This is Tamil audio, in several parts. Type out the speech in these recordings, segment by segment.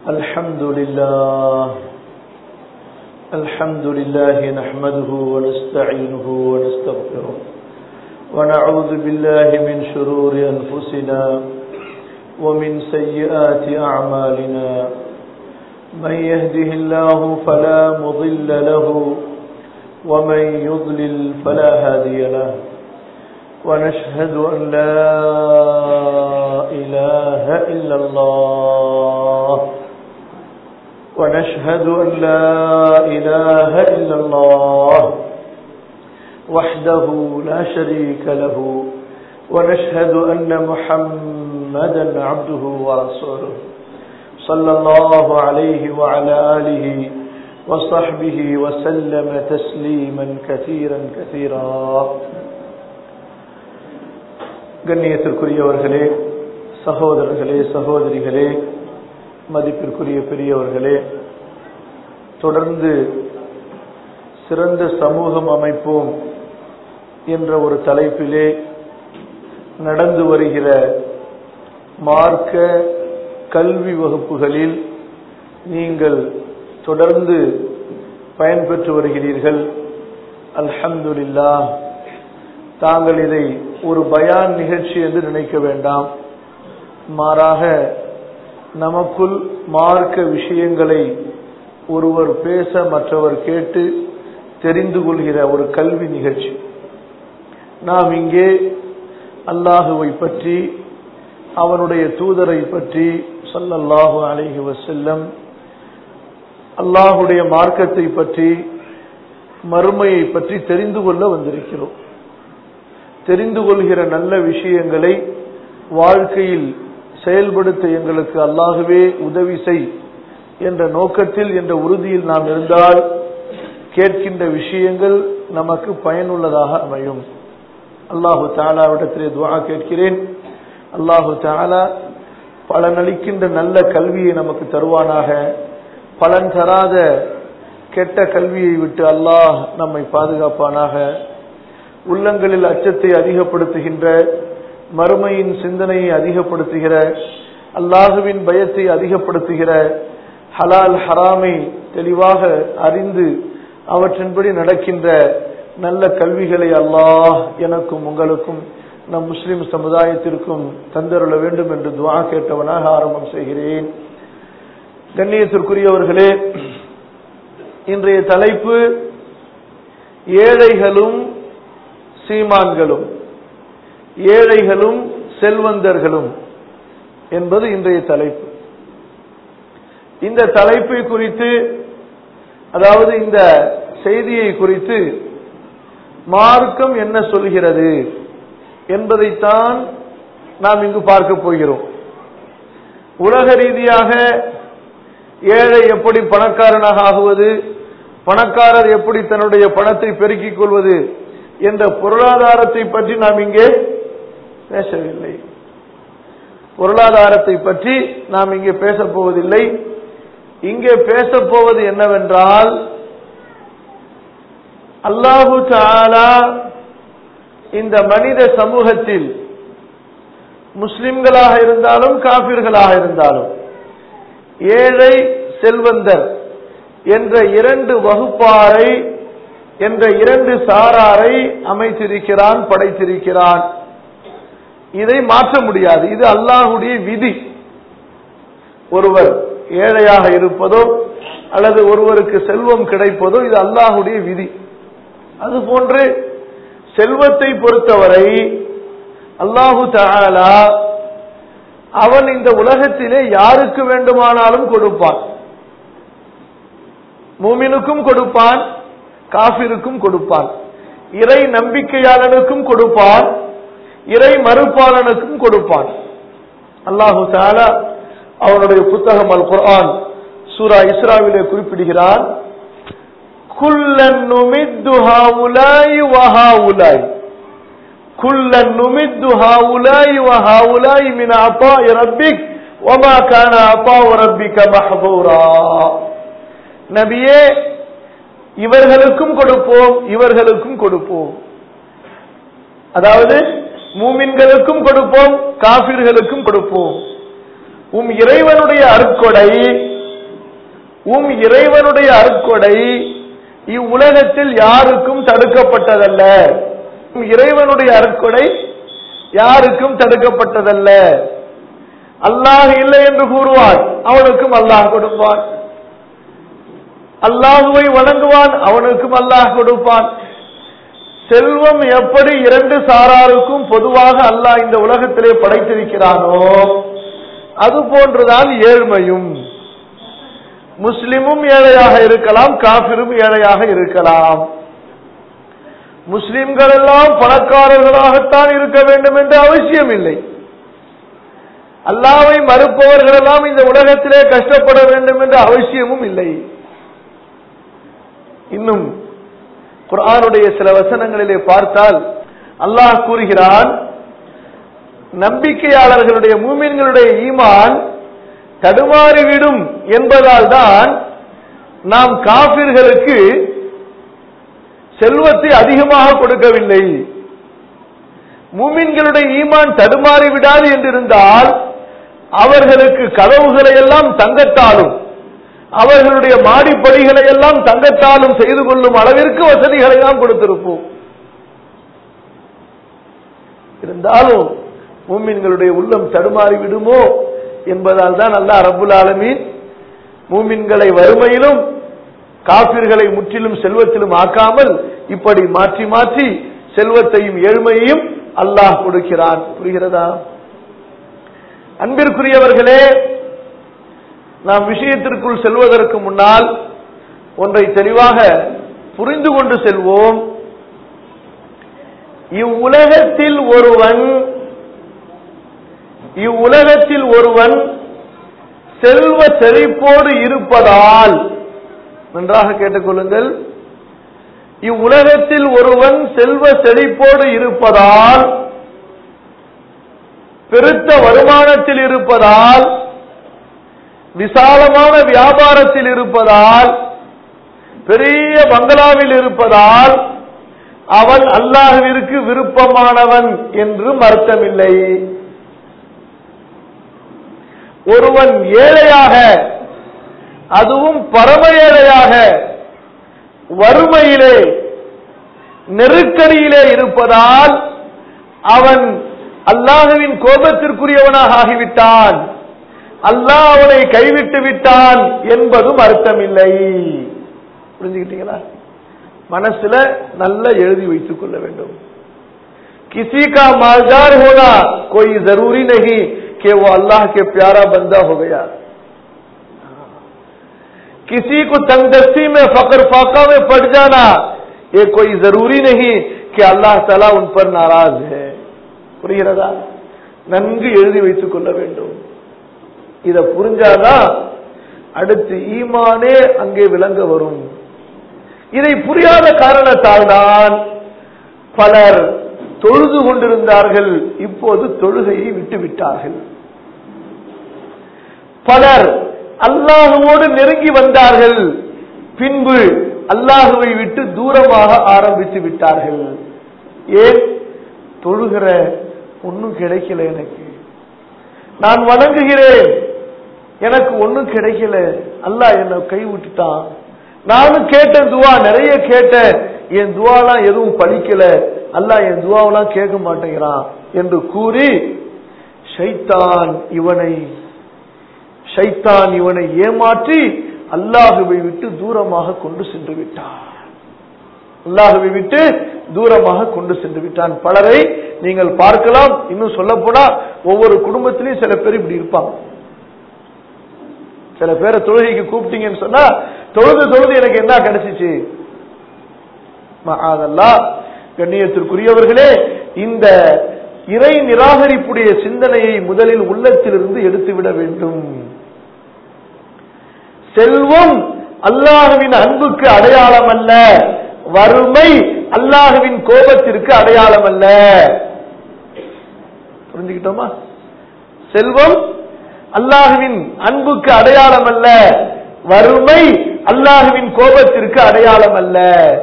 الحمد لله الحمد لله نحمده ونستعينه ونستغفره ونعوذ بالله من شرور أنفسنا ومن سيئات أعمالنا من يهده الله فلا مضل له ومن يضلل فلا هادي له ونشهد أن لا إله إلا الله ونشهد أن لا إله إلا الله وحده لا شريك له ونشهد أن محمدا عبده ورسوله صلى الله عليه وعلى آله وصحبه وسلم تسليما كثيرا كثيرا கண்ணியத்திற்குரியவர்களே சகோதரர்களே சகோதரிகளே மதிப்பிற்குரிய பெரியவர்களே தொடர்ந்து சிறந்த சமூகம் அமைப்போம் என்ற ஒரு தலைப்பிலே நடந்து வருகிற மார்க்க கல்வி வகுப்புகளில் நீங்கள் தொடர்ந்து பயன்பெற்று வருகிறீர்கள் அல்ஹம்துலில்லா தாங்கள் இதை ஒரு பயான் நிகழ்ச்சி என்று நினைக்க வேண்டாம் மாறாக நமக்குள் மார்க்க விஷயங்களை ஒருவர் பேச மற்றவர் கேட்டு தெரிந்து கொள்கிற ஒரு கல்வி நிகழ்ச்சி நாம் இங்கே அல்லாஹுவை பற்றி அவனுடைய தூதரை பற்றி சொல்லல்லாஹு அலைஹி வசல்லம் அல்லாஹுடைய மார்க்கத்தை பற்றி மறுமையை பற்றி தெரிந்து கொள்ள வந்திருக்கிறோம் தெரிந்து கொள்கிற நல்ல விஷயங்களை வாழ்க்கையில் செயல்படுத்த எங்களுக்கு அல்லாகவே உதவி செய் என்ற நோக்கத்தில் என்ற உறுதியில் நாம் இருந்தால் கேட்கின்ற விஷயங்கள் நமக்கு பயனுள்ளதாக அமையும் அல்லாஹு தாலாவிடத்திலே துவா கேட்கிறேன் அல்லாஹு தாலா பலனளிக்கின்ற நல்ல கல்வியை நமக்கு தருவானாக பலன் தராத கெட்ட கல்வியை விட்டு அல்லாஹ் நம்மை பாதுகாப்பானாக உள்ளங்களில் அச்சத்தை அதிகப்படுத்துகின்ற மறுமையின் சிந்தனையை அதிகப்படுத்துகிற அல்லாஹுவின் பயத்தை அதிகப்படுத்துகிற ஹலால் ஹராமை தெளிவாக அறிந்து அவற்றின்படி நடக்கின்ற நல்ல கல்விகளை அல்லாஹ் எனக்கும் உங்களுக்கும் நம் முஸ்லிம் சமுதாயத்திற்கும் தந்தருள வேண்டும் என்று துவா கேட்டவனாக ஆரம்பம் செய்கிறேன் கண்ணியத்திற்குரியவர்களே இன்றைய தலைப்பு ஏழைகளும் சீமான்களும் ஏழைகளும் செல்வந்தர்களும் என்பது இன்றைய தலைப்பு இந்த தலைப்பை குறித்து அதாவது இந்த செய்தியை குறித்து மார்க்கம் என்ன சொல்கிறது என்பதைத்தான் நாம் இங்கு பார்க்க போகிறோம் உலக ரீதியாக ஏழை எப்படி பணக்காரனாக ஆகுவது பணக்காரர் எப்படி தன்னுடைய பணத்தை பெருக்கிக் கொள்வது என்ற பொருளாதாரத்தை பற்றி நாம் இங்கே பேசவில்லை பொருளாதாரத்தை பற்றி நாம் இங்கே பேசப் போவதில்லை இங்கே பேசப் போவது என்னவென்றால் அல்லாஹு தாலா இந்த மனித சமூகத்தில் முஸ்லிம்களாக இருந்தாலும் காபிர்களாக இருந்தாலும் ஏழை செல்வந்தர் என்ற இரண்டு வகுப்பாரை என்ற இரண்டு சாராரை அமைத்திருக்கிறான் படைத்திருக்கிறான் இதை மாற்ற முடியாது இது அல்லாஹுடைய விதி ஒருவர் ஏழையாக இருப்பதோ அல்லது ஒருவருக்கு செல்வம் கிடைப்பதோ இது அல்லாஹுடைய விதி அதுபோன்று செல்வத்தை பொறுத்தவரை அல்லாஹு தாலா அவன் இந்த உலகத்திலே யாருக்கு வேண்டுமானாலும் கொடுப்பான் மூமினுக்கும் கொடுப்பான் காபிருக்கும் கொடுப்பான் இறை நம்பிக்கையாளனுக்கும் கொடுப்பான் இறை மறுப்பாளனுக்கும் கொடுப்பான் அல்லாஹு தாலா அவனுடைய புத்தகம் அல் குர்ஆன் சூரா இஸ்ராவிலே குறிப்பிடுகிறான் குல்லன் நுமித்து ஹாவுலாய் வஹாவுலாய் குல்லன் நுமித்து ஹாவுலாய் வஹாவுலாய் மின் அத்தாய் ரப்பிக் وما كان عطاء ربك محظورا நபியே இவர்களுக்கும் கொடுப்போம் இவர்களுக்கும் கொடுப்போம் அதாவது மூமின்களுக்கும் கொடுப்போம் காபிர்களுக்கும் கொடுப்போம் உம் இறைவனுடைய அருட்கொடை உம் இறைவனுடைய அருட்கொடை இவ்வுலகத்தில் யாருக்கும் தடுக்கப்பட்டதல்ல உம் இறைவனுடைய அருட்கொடை யாருக்கும் தடுக்கப்பட்டதல்ல அல்லாஹ் இல்லை என்று கூறுவான் அவனுக்கும் அல்லாஹ் கொடுப்பான் அல்லாஹுவை வணங்குவான் அவனுக்கும் அல்லாஹ் கொடுப்பான் செல்வம் எப்படி இரண்டு சாராருக்கும் பொதுவாக அல்லாஹ் இந்த உலகத்திலே படைத்திருக்கிறானோ அது போன்றுதான் ஏழ்மையும் முஸ்லிமும் ஏழையாக இருக்கலாம் காபிரும் ஏழையாக இருக்கலாம் முஸ்லிம்கள் எல்லாம் பணக்காரர்களாகத்தான் இருக்க வேண்டும் என்ற அவசியம் இல்லை அல்லாவை மறுப்பவர்கள் எல்லாம் இந்த உலகத்திலே கஷ்டப்பட வேண்டும் என்ற அவசியமும் இல்லை இன்னும் குர்ஆனுடைய சில வசனங்களிலே பார்த்தால் அல்லாஹ் கூறுகிறான் நம்பிக்கையாளர்களுடைய மூமின்களுடைய ஈமான் தடுமாறிவிடும் என்பதால் தான் நாம் காபிர்களுக்கு செல்வத்தை அதிகமாக கொடுக்கவில்லை மூமின்களுடைய ஈமான் தடுமாறி விடாது என்றிருந்தால் அவர்களுக்கு கதவுகளை எல்லாம் தங்கத்தாலும் அவர்களுடைய மாடிப்படிகளை எல்லாம் தங்கத்தாலும் செய்து கொள்ளும் அளவிற்கு வசதிகளை தான் கொடுத்திருப்போம் இருந்தாலும் மூமின்களுடைய உள்ளம் தடுமாறி விடுமோ என்பதால் தான் அல்லாஹ் ரப்புல் ஆலமீன் மூமின்களை வறுமையிலும் காபிர்களை முற்றிலும் செல்வத்திலும் ஆக்காமல் இப்படி மாற்றி மாற்றி செல்வத்தையும் ஏழ்மையையும் அல்லாஹ் கொடுக்கிறான் புரிகிறதா அன்பிற்குரியவர்களே நாம் விஷயத்திற்குள் செல்வதற்கு முன்னால் ஒன்றை தெளிவாக புரிந்து கொண்டு செல்வோம் இவ்வுலகத்தில் ஒருவன் இவ்வுலகத்தில் ஒருவன் செல்வ செழிப்போடு இருப்பதால் நன்றாக கேட்டுக்கொள்ளுங்கள் இவ்வுலகத்தில் ஒருவன் செல்வ செழிப்போடு இருப்பதால் பெருத்த வருமானத்தில் இருப்பதால் விசாலமான வியாபாரத்தில் இருப்பதால் பெரிய பங்களாவில் இருப்பதால் அவன் அல்லாஹ்விற்கு விருப்பமானவன் என்றும் அர்த்தமில்லை ஒருவன் ஏழையாக அதுவும் பரம ஏழையாக வறுமையிலே நெருக்கடியிலே இருப்பதால் அவன் அல்லாஹுவின் கோபத்திற்குரியவனாக ஆகிவிட்டான் அல்லாஹ் அவனை கைவிட்டு விட்டான் என்பதும் அர்த்தமில்லை புரிஞ்சுக்கிட்டீங்களா மனசுல நல்லா எழுதி வைத்துக் கொள்ள வேண்டும் किसी का मालदार होना कोई जरूरी नहीं कि वो अल्लाह के प्यारा बंदा हो गया किसी को तंगदस्ती में फकर फाका में पड़ जाना ये कोई जरूरी नहीं कि अल्लाह ताला उन पर नाराज है புரிகிறதா நன்கு எழுதி வைத்துக் கொள்ள வேண்டும் இத புரிஞ்சாதான் அடுத்து ஈமானே அங்கே விளங்க வரும் இதை புரியாத காரணத்தால் தான் பலர் தொழுது கொண்டிருந்தார்கள் இப்போது தொழுகையை விட்டுவிட்டார்கள் பலர் அல்லாஹுவோடு நெருங்கி வந்தார்கள் பின்பு அல்லாஹுவை விட்டு தூரமாக ஆரம்பித்து விட்டார்கள் ஏன் தொழுகிற ஒன்னும் கிடைக்கல எனக்கு நான் வணங்குகிறேன் எனக்கு ஒன்னும் கிடைக்கல அல்லாஹ் என்னை கை விட்டுட்டான் நானும் கேட்டேன் துவா நிறைய கேட்டேன் என் துவாலாம் எதுவும் பலிக்கல அல்லாஹ் என் துவாவெல்லாம் கேட்க மாட்டேங்கிறான் என்று கூறி ஷைத்தான் இவனை ஷைத்தான் இவனை ஏமாற்றி அல்லாஹுவை விட்டு தூரமாக கொண்டு சென்று விட்டான் அல்லாஹுவை விட்டு தூரமாக கொண்டு சென்று விட்டான் பலரை நீங்கள் பார்க்கலாம் இன்னும் சொல்ல போனா ஒவ்வொரு குடும்பத்திலையும் சில பேர் இப்படி இருப்பாங்க சில பேரை தொழுகைக்கு கூப்பிட்டீங்கன்னு சொன்னா தொழுது தொழுது எனக்கு என்ன கிடைச்சிச்சு அதெல்லாம் கண்ணியத்திற்குரியவர்களே இந்த இறை நிராகரிப்புடைய சிந்தனையை முதலில் உள்ளத்திலிருந்து எடுத்துவிட வேண்டும் செல்வம் அல்லாஹுவின் அன்புக்கு அடையாளம் அல்ல வறுமை அல்லாஹுவின் கோபத்திற்கு அடையாளம் அல்ல புரிஞ்சுக்கிட்டோமா செல்வம் அல்லாஹுவின் அன்புக்கு அடையாளம் அல்ல வறுமை அல்லாஹுவின் கோபத்திற்கு அடையாளம் அல்ல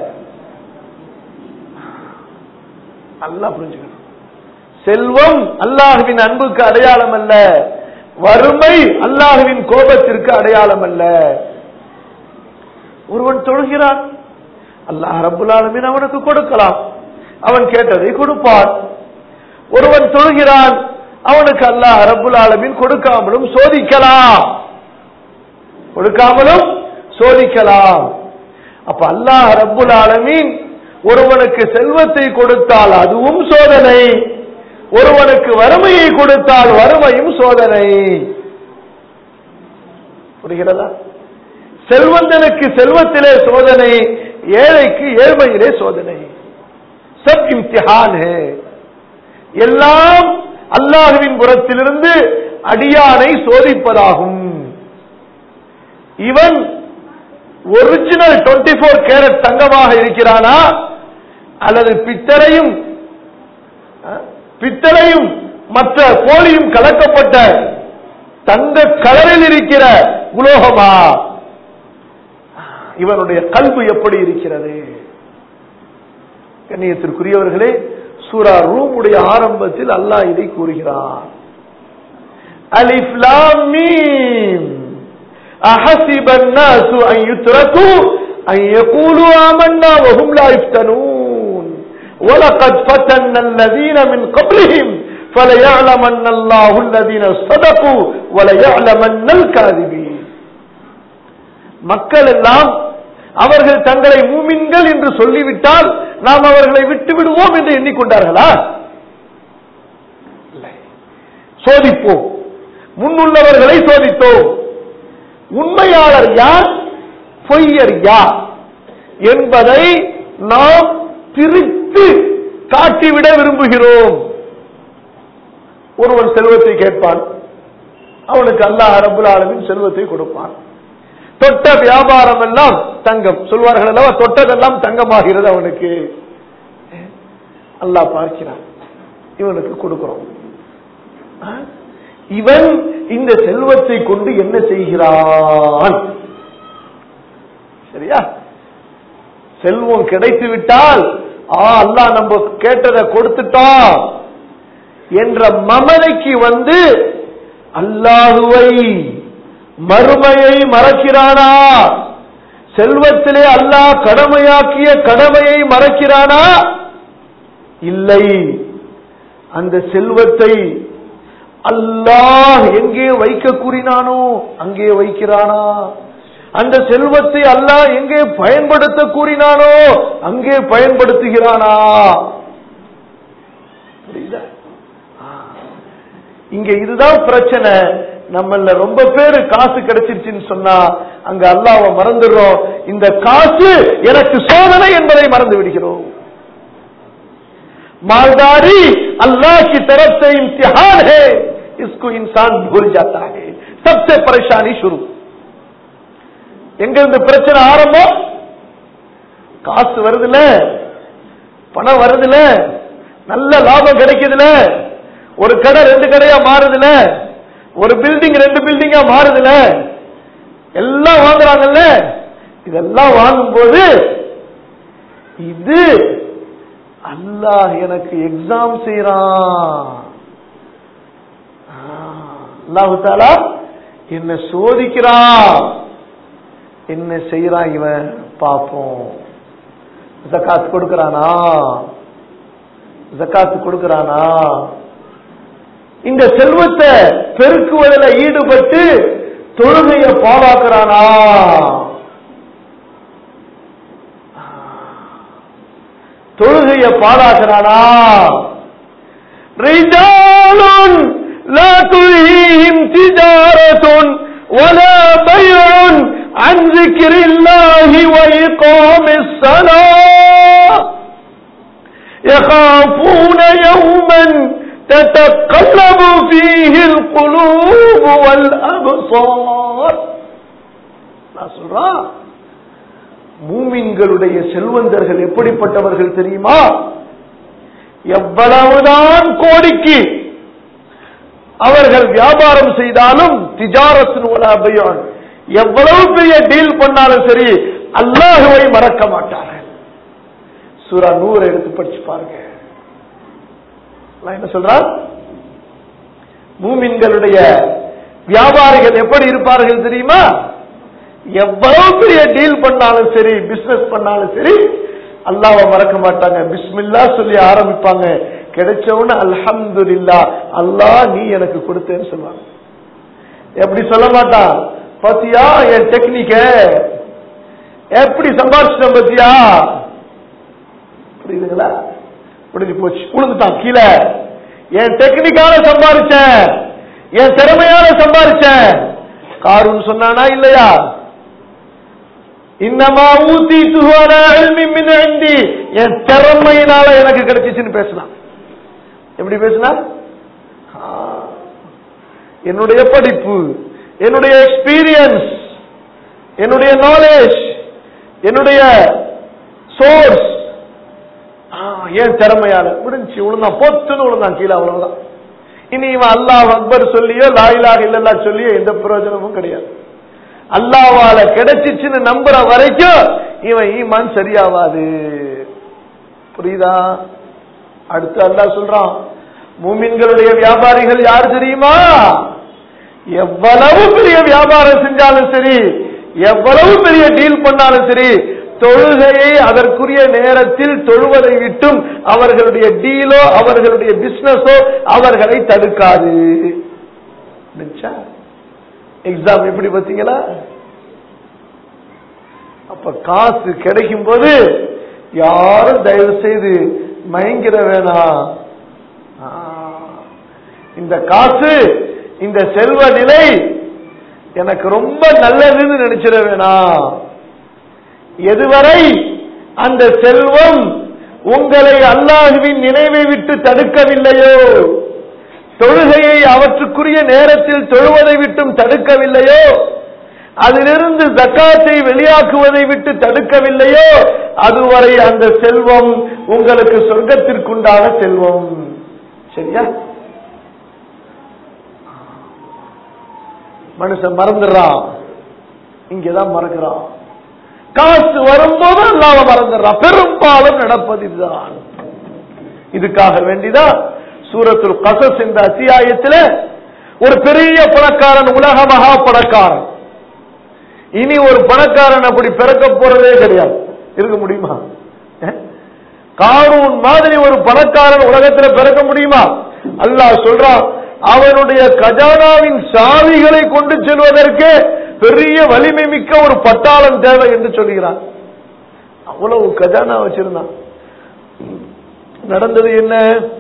நல்லா புரிஞ்சுக்கணும் செல்வம் அல்லாஹுவின் அன்புக்கு அடையாளம் அல்ல வறுமை அல்லாஹுவின் கோபத்திற்கு அடையாளம் அல்ல ஒருவன் தொழுகிறான் அல்லாஹ் ரப்புல் ஆலமீன் அவனுக்கு கொடுக்கலாம் அவன் கேட்டதை கொடுப்பான் ஒருவன் தொழுகிறான் அவனுக்கு அல்லாஹ் ரப்புல் ஆலமீன் கொடுக்காமலும் சோதிக்கலாம் கொடுக்காமலும் சோதிக்கலாம் அப்ப அல்லாஹ் ரப்புல் ஆலமீன் ஒருவனுக்கு செல்வத்தை கொடுத்தால் அதுவும் சோதனை ஒருவனுக்கு வறுமையை கொடுத்தால் வறுமையும் சோதனை புரிகிறதா செல்வந்தனுக்கு செல்வத்திலே சோதனை ஏழைக்கு ஏழ்மையிலே சோதனை சப் இம்திஹான் ஹே எல்லாம் அல்லாஹுவின் புறத்திலிருந்து அடியானை சோதிப்பதாகும் இவன் ஒரிஜினல் 24 ஃபோர் கேரட் தங்கமாக இருக்கிறானா அல்லது பித்தளையும் அஹ், பித்தளையும் மற்ற போலியும் கலக்கப்பட்ட தங்க கலரில் இருக்கிற உலோகமா இவனுடைய கல்வி எப்படி இருக்கிறது கண்ணியத்திற்குரியவர்களே சூரா ரூமுடைய ஆரம்பத்தில் அல்லாஹ் இதை கூறுகிறான் அலிஃப் லாம் மீம் أحسب الناس أن يتركوا أن يقولوا آمنا وهم لا يفتنون ولقد فتنا الذين من قبلهم فليعلمن الله الذين صدقوا وليعلمن الكاذبين மக்கள் எல்லாம் அவர்கள் தங்களை மூமின்கள் என்று சொல்லிவிட்டால் நாம் அவர்களை விட்டு விடுவோம் என்று எண்ணிக்கொண்டார்களா இல்லை. சோதிப்போம் முன்னுள்ளவர்களை சோதித்தோம் உண்மையாளர் யார் பொய்யர் யார் என்பதை நாம் பிரித்து காட்டிவிட விரும்புகிறோம் ஒருவன் செல்வத்தை கேட்பான் அவனுக்கு அல்லாஹ் ரபுல் ஆலமின் செல்வத்தை கொடுப்பான் தொட்ட வியாபாரம் எல்லாம் தங்கம் சொல்வார்கள் அல்லவா தொட்டதெல்லாம் தங்கமாகிறது அவனுக்கு அல்லாஹ் பார்க்கிறான் இவனுக்கு கொடுக்கிறோம் ஆ? இவன் இந்த செல்வத்தை கொண்டு என்ன செய்கிறான் சரியா செல்வம் கிடைத்து விட்டால் ஆ அல்லாஹ் நம்ம கேட்டதை கொடுத்துட்டான் என்ற மமதைக்கு வந்து அல்லாஹுவை மறுமையை மறக்கிறானா செல்வத்திலே அல்லாஹ் கடமையாக்கிய கடமையை மறக்கிறானா இல்லை அந்த செல்வத்தை அல்லாஹ் எங்கே வைக்க கூறினானோ அங்கே வைக்கிறானா அந்த செல்வத்தை அல்லாஹ் எங்கே பயன்படுத்த கூறினானோ அங்கே பயன்படுத்துகிறானா புரியுதா ஆ. இங்க இதுதான் பிரச்சனை நம்மள ரொம்ப பேரு காசு கிடைச்சிருச்சுன்னு சொன்னா அங்க அல்லாஹ்வை மறந்துடுறோம் இந்த காசு எனக்கு சோதனை என்பதை மறந்து விடுகிறோம் मालदारी अल्लाह की तरफ से इम्तिहान है इसको इंसान भूल जाता है सबसे परेशानी शुरू எங்க இருந்து பிரச்சனை ஆரம்பம் காசு வருதுல பணம் வருதுல நல்ல லாபம் கிடைக்குதுல ஒரு கடை ரெண்டு கடையா மாறுதுல ஒரு பில்டிங் ரெண்டு பில்டிங்கா மாறுதுல எல்லாம் வாங்குறாங்கல்ல இதெல்லாம் வாங்கும்போது இது அல்லாஹ் எனக்கு எக்ஸாம் செய்யறான் அல்லாஹு தாலா என்ன சோதிக்கிறான் என்ன செய்யறான் இவன் பாப்போம் ஜக்காத் கொடுக்கறானா ஜக்காத் கொடுக்கறானா இந்த செல்வத்தை பெருக்குவதில் ஈடுபட்டு தொழுகையை பாழாக்குறானா தொழுகையை பாழாக்குறானா رجال لا تلهيهم تجارة ولا بيع عن ذكر الله وإقام الصلاة يخافون يوما تتقلب فيه القلوب والأبصار நான் சொல்றான் மூமின்களுடைய செல்வந்தர்கள் எப்படிப்பட்டவர்கள் தெரியுமா எவ்வளவுதான் கோடிக்கு அவர்கள் வியாபாரம் செய்தாலும் திஜாரத்தின் உலாபையான் எவ்வளவு பெரிய டீல் பண்ணாலும் சரி அல்லாஹுவை மறக்க மாட்டார்கள் சூரா நூறு எடுத்து படிச்சு பாருங்க அல்லாஹ் என்ன சொல்றார் மூமின்களுடைய வியாபாரிகள் எப்படி இருப்பார்கள் தெரியுமா எவ்வளவு பெரிய டீல் பண்ணாலும் சரி பிசினஸ் பண்ணாலும் சரி அல்லாஹ்வை மறக்க மாட்டாங்க பிஸ்மில்லா சொல்லி ஆரம்பிப்பாங்க கிடைச்சவன அல்ஹம்துலில்லா அல்லாஹ் நீ எனக்கு கொடுத்தேன்னு சொல்லுவாங்க எப்படி சொல்ல மாட்டான் பாத்தியா என் டெக்னிக்க எப்படி சம்பாதிச்சிட்டேன் பாத்தியா புரியுதுங்களா முடிஞ்சு போச்சு உழுந்துட்டான் கீழே என் டெக்னிக்கால சம்பாதிச்சேன் என் திறமையால சம்பாதிச்சேன் காருன்னு சொன்னானா இல்லையா இன்னமா ஊத்தி துஹான மின் இந்தி என் திறமையினால எனக்கு கிடைச்சிச்சுன்னு பேசினான் எப்படி பேசினா ஆ, என்னுடைய படிப்பு என்னுடைய எக்ஸ்பீரியன்ஸ் என்னுடைய நாலேஜ் என்னுடைய சோர்ஸ் ஏன் திறமையால முடிஞ்சு விழுந்தான் பொத்துன்னு விழுந்தான் கீழே அவ்வளவுதான் இனி இவன் அல்லாஹ் அக்பர் சொல்லியோ லாயிலாக இல்லல்லா சொல்லியோ எந்த பிரயோஜனமும் கிடையாது அல்லாவால கிடைச்சிச்சுன்னு நம்புற வரைக்கும் இவன் ஈமான் சரியாவாது புரியுதா அடுத்து அல்லாஹ் சொல்றான் மூமின்களுடைய வியாபாரிகள் யார் தெரியுமா எவ்வளவு பெரிய வியாபாரம் செஞ்சாலும் சரி எவ்வளவு பெரிய டீல் பண்ணாலும் சரி தொழுகையை அதற்குரிய நேரத்தில் தொழுவதை விட்டும் அவர்களுடைய டீலோ அவர்களுடைய பிசினஸோ அவர்களை தடுக்காது எக்ஸாம் எப்படி பார்த்தீங்களா அப்ப காசு கிடைக்கும் போது யாரும் தயவு செய்து மயங்கிட வேணாம் ஆ, இந்த காசு இந்த செல்வ நிலை எனக்கு ரொம்ப நல்லதுன்னு நினைச்சிட வேணாம் எதுவரை அந்த செல்வம் உங்களை அல்லாஹுவின் நினைவை விட்டு தடுக்கவில்லையோ தொழுகையை அவற்றுக்குரிய நேரத்தில் தொழுவதை விட்டும் தடுக்கவில்லையோ அதிலிருந்து ஜக்காத்தை வெளியாக்குவதை விட்டு தடுக்கவில்லையோ அதுவரை அந்த செல்வம் உங்களுக்கு சொர்க்கத்திற்குண்டான செல்வம் சரியா மனுஷன் மறந்துடுறான் இங்கதான் மறக்கிறான் காசு வரும்போது அல்லாம மறந்துடுறான் பெரும்பாலும் நடப்பது இதுதான் இதுக்காக வேண்டிதான் சூரத்துல் கசஸ் என்ற அத்தியாயத்தில் ஒரு பெரிய பணக்காரன் உலக மகா பணக்காரன் இனி ஒரு பணக்காரன் அப்படி பிறக்க போறதே கிடையாது இருக்க முடியுமா அஹ்? காரூன் மாதிரி ஒரு பணக்காரன் உலகத்துல பிறக்க முடியுமா அல்லாஹ் சொல்றான் அவனுடைய கஜானாவின் சாவிகளை கொண்டு செல்வதற்கு பெரிய வலிமை மிக்க ஒரு பட்டாளம் தேவை என்று சொல்கிறான் அவ்வளவு கஜானா வச்சிருந்தான் நடந்தது என்ன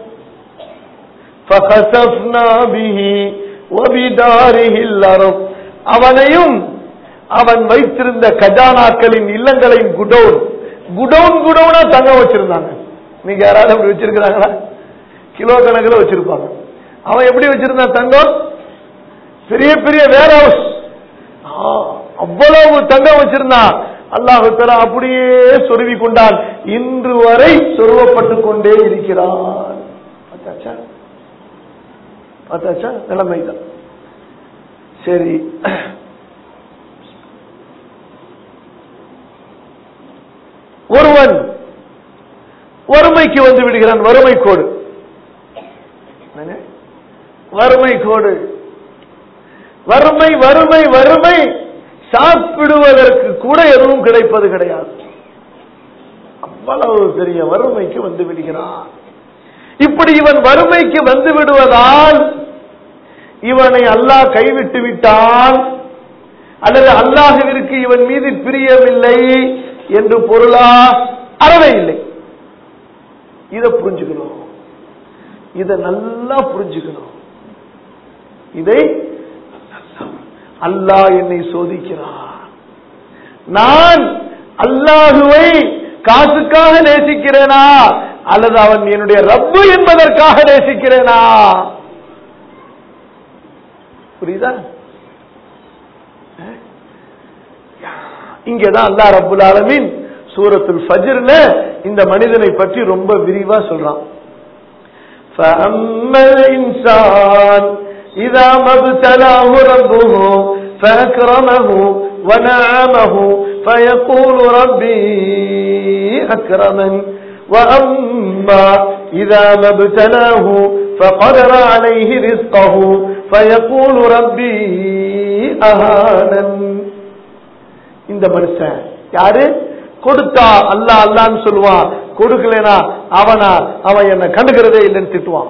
فَخَسَفْنَا بِهِ وَبِدَارِهِ الْأَرْضَ அவனையும் அவன் வைத்திருந்த கஜானாக்களின் இல்லங்களையும் குடோன் குடோன் குடோனா தங்க வச்சிருந்தாங்க நீங்க யாராவது அப்படி வச்சிருக்கிறாங்களா கிலோ கணக்கில் வச்சிருப்பாங்க அவன் எப்படி வச்சிருந்தான் தங்கம் பெரிய பெரிய வேர் ஹவுஸ் அவ்வளவு தங்கம் வச்சிருந்தான் அல்லாஹு தஆலா அப்படியே சொருவி கொண்டான் இன்று வரை சொருவப்பட்டு கொண்டே இருக்கிறான் பார்த்தாச்சா பார்த்தாச்சா நிலைமைதான் சரி ஒருவன் வறுமைக்கு வந்து விடுகிறான் வறுமை கோடு என்னங்க? வறுமை கோடு வறுமை வறுமை வறுமை சாப்பிடுவதற்கு கூட எதுவும் கிடைப்பது கிடையாது அவ்வளவு பெரிய வறுமைக்கு வந்து விடுகிறான் இப்படி இவன் வறுமைக்கு வந்து விடுவதால் இவனை அல்லாஹ் கைவிட்டு விட்டான் அல்லது அல்லாஹுவிற்கு இவன் மீது பிரியமில்லை என்று பொருளா அறவே இல்லை இதை புரிஞ்சுக்கணும் இதை நல்லா புரிஞ்சுக்கணும் இதை அல்லாஹ் என்னை சோதிக்கிறான் நான் அல்லாஹுவை காசுக்காக நேசிக்கிறேனா அல்லது அவன் என்னுடைய ரப்பு என்பதற்காக நேசிக்கிறேனா புரியுதா இங்கதான் அல்லாஹ் ரப்புல் ஆலமீன் சூரத்துல் ஃபஜ்ர்ல இந்த மனிதனை பற்றி ரொம்ப விரிவா சொல்றான் فأما الإنسان إذا ما ابتلاه ربه فأكرمه ونعمه فيقول ربي أكرمن وأما إذا ما ابتلاه فقدر عليه رزقه فيقول ربي أهانن இந்த மனுஷன் யாரு கொடுத்தா அல்லாஹ் அல்லான்னு சொல்லுவான் கொடுக்கலனா அவனா அவன் என்ன கண்டுக்கிறதே இல்லைன்னு திட்டுவான்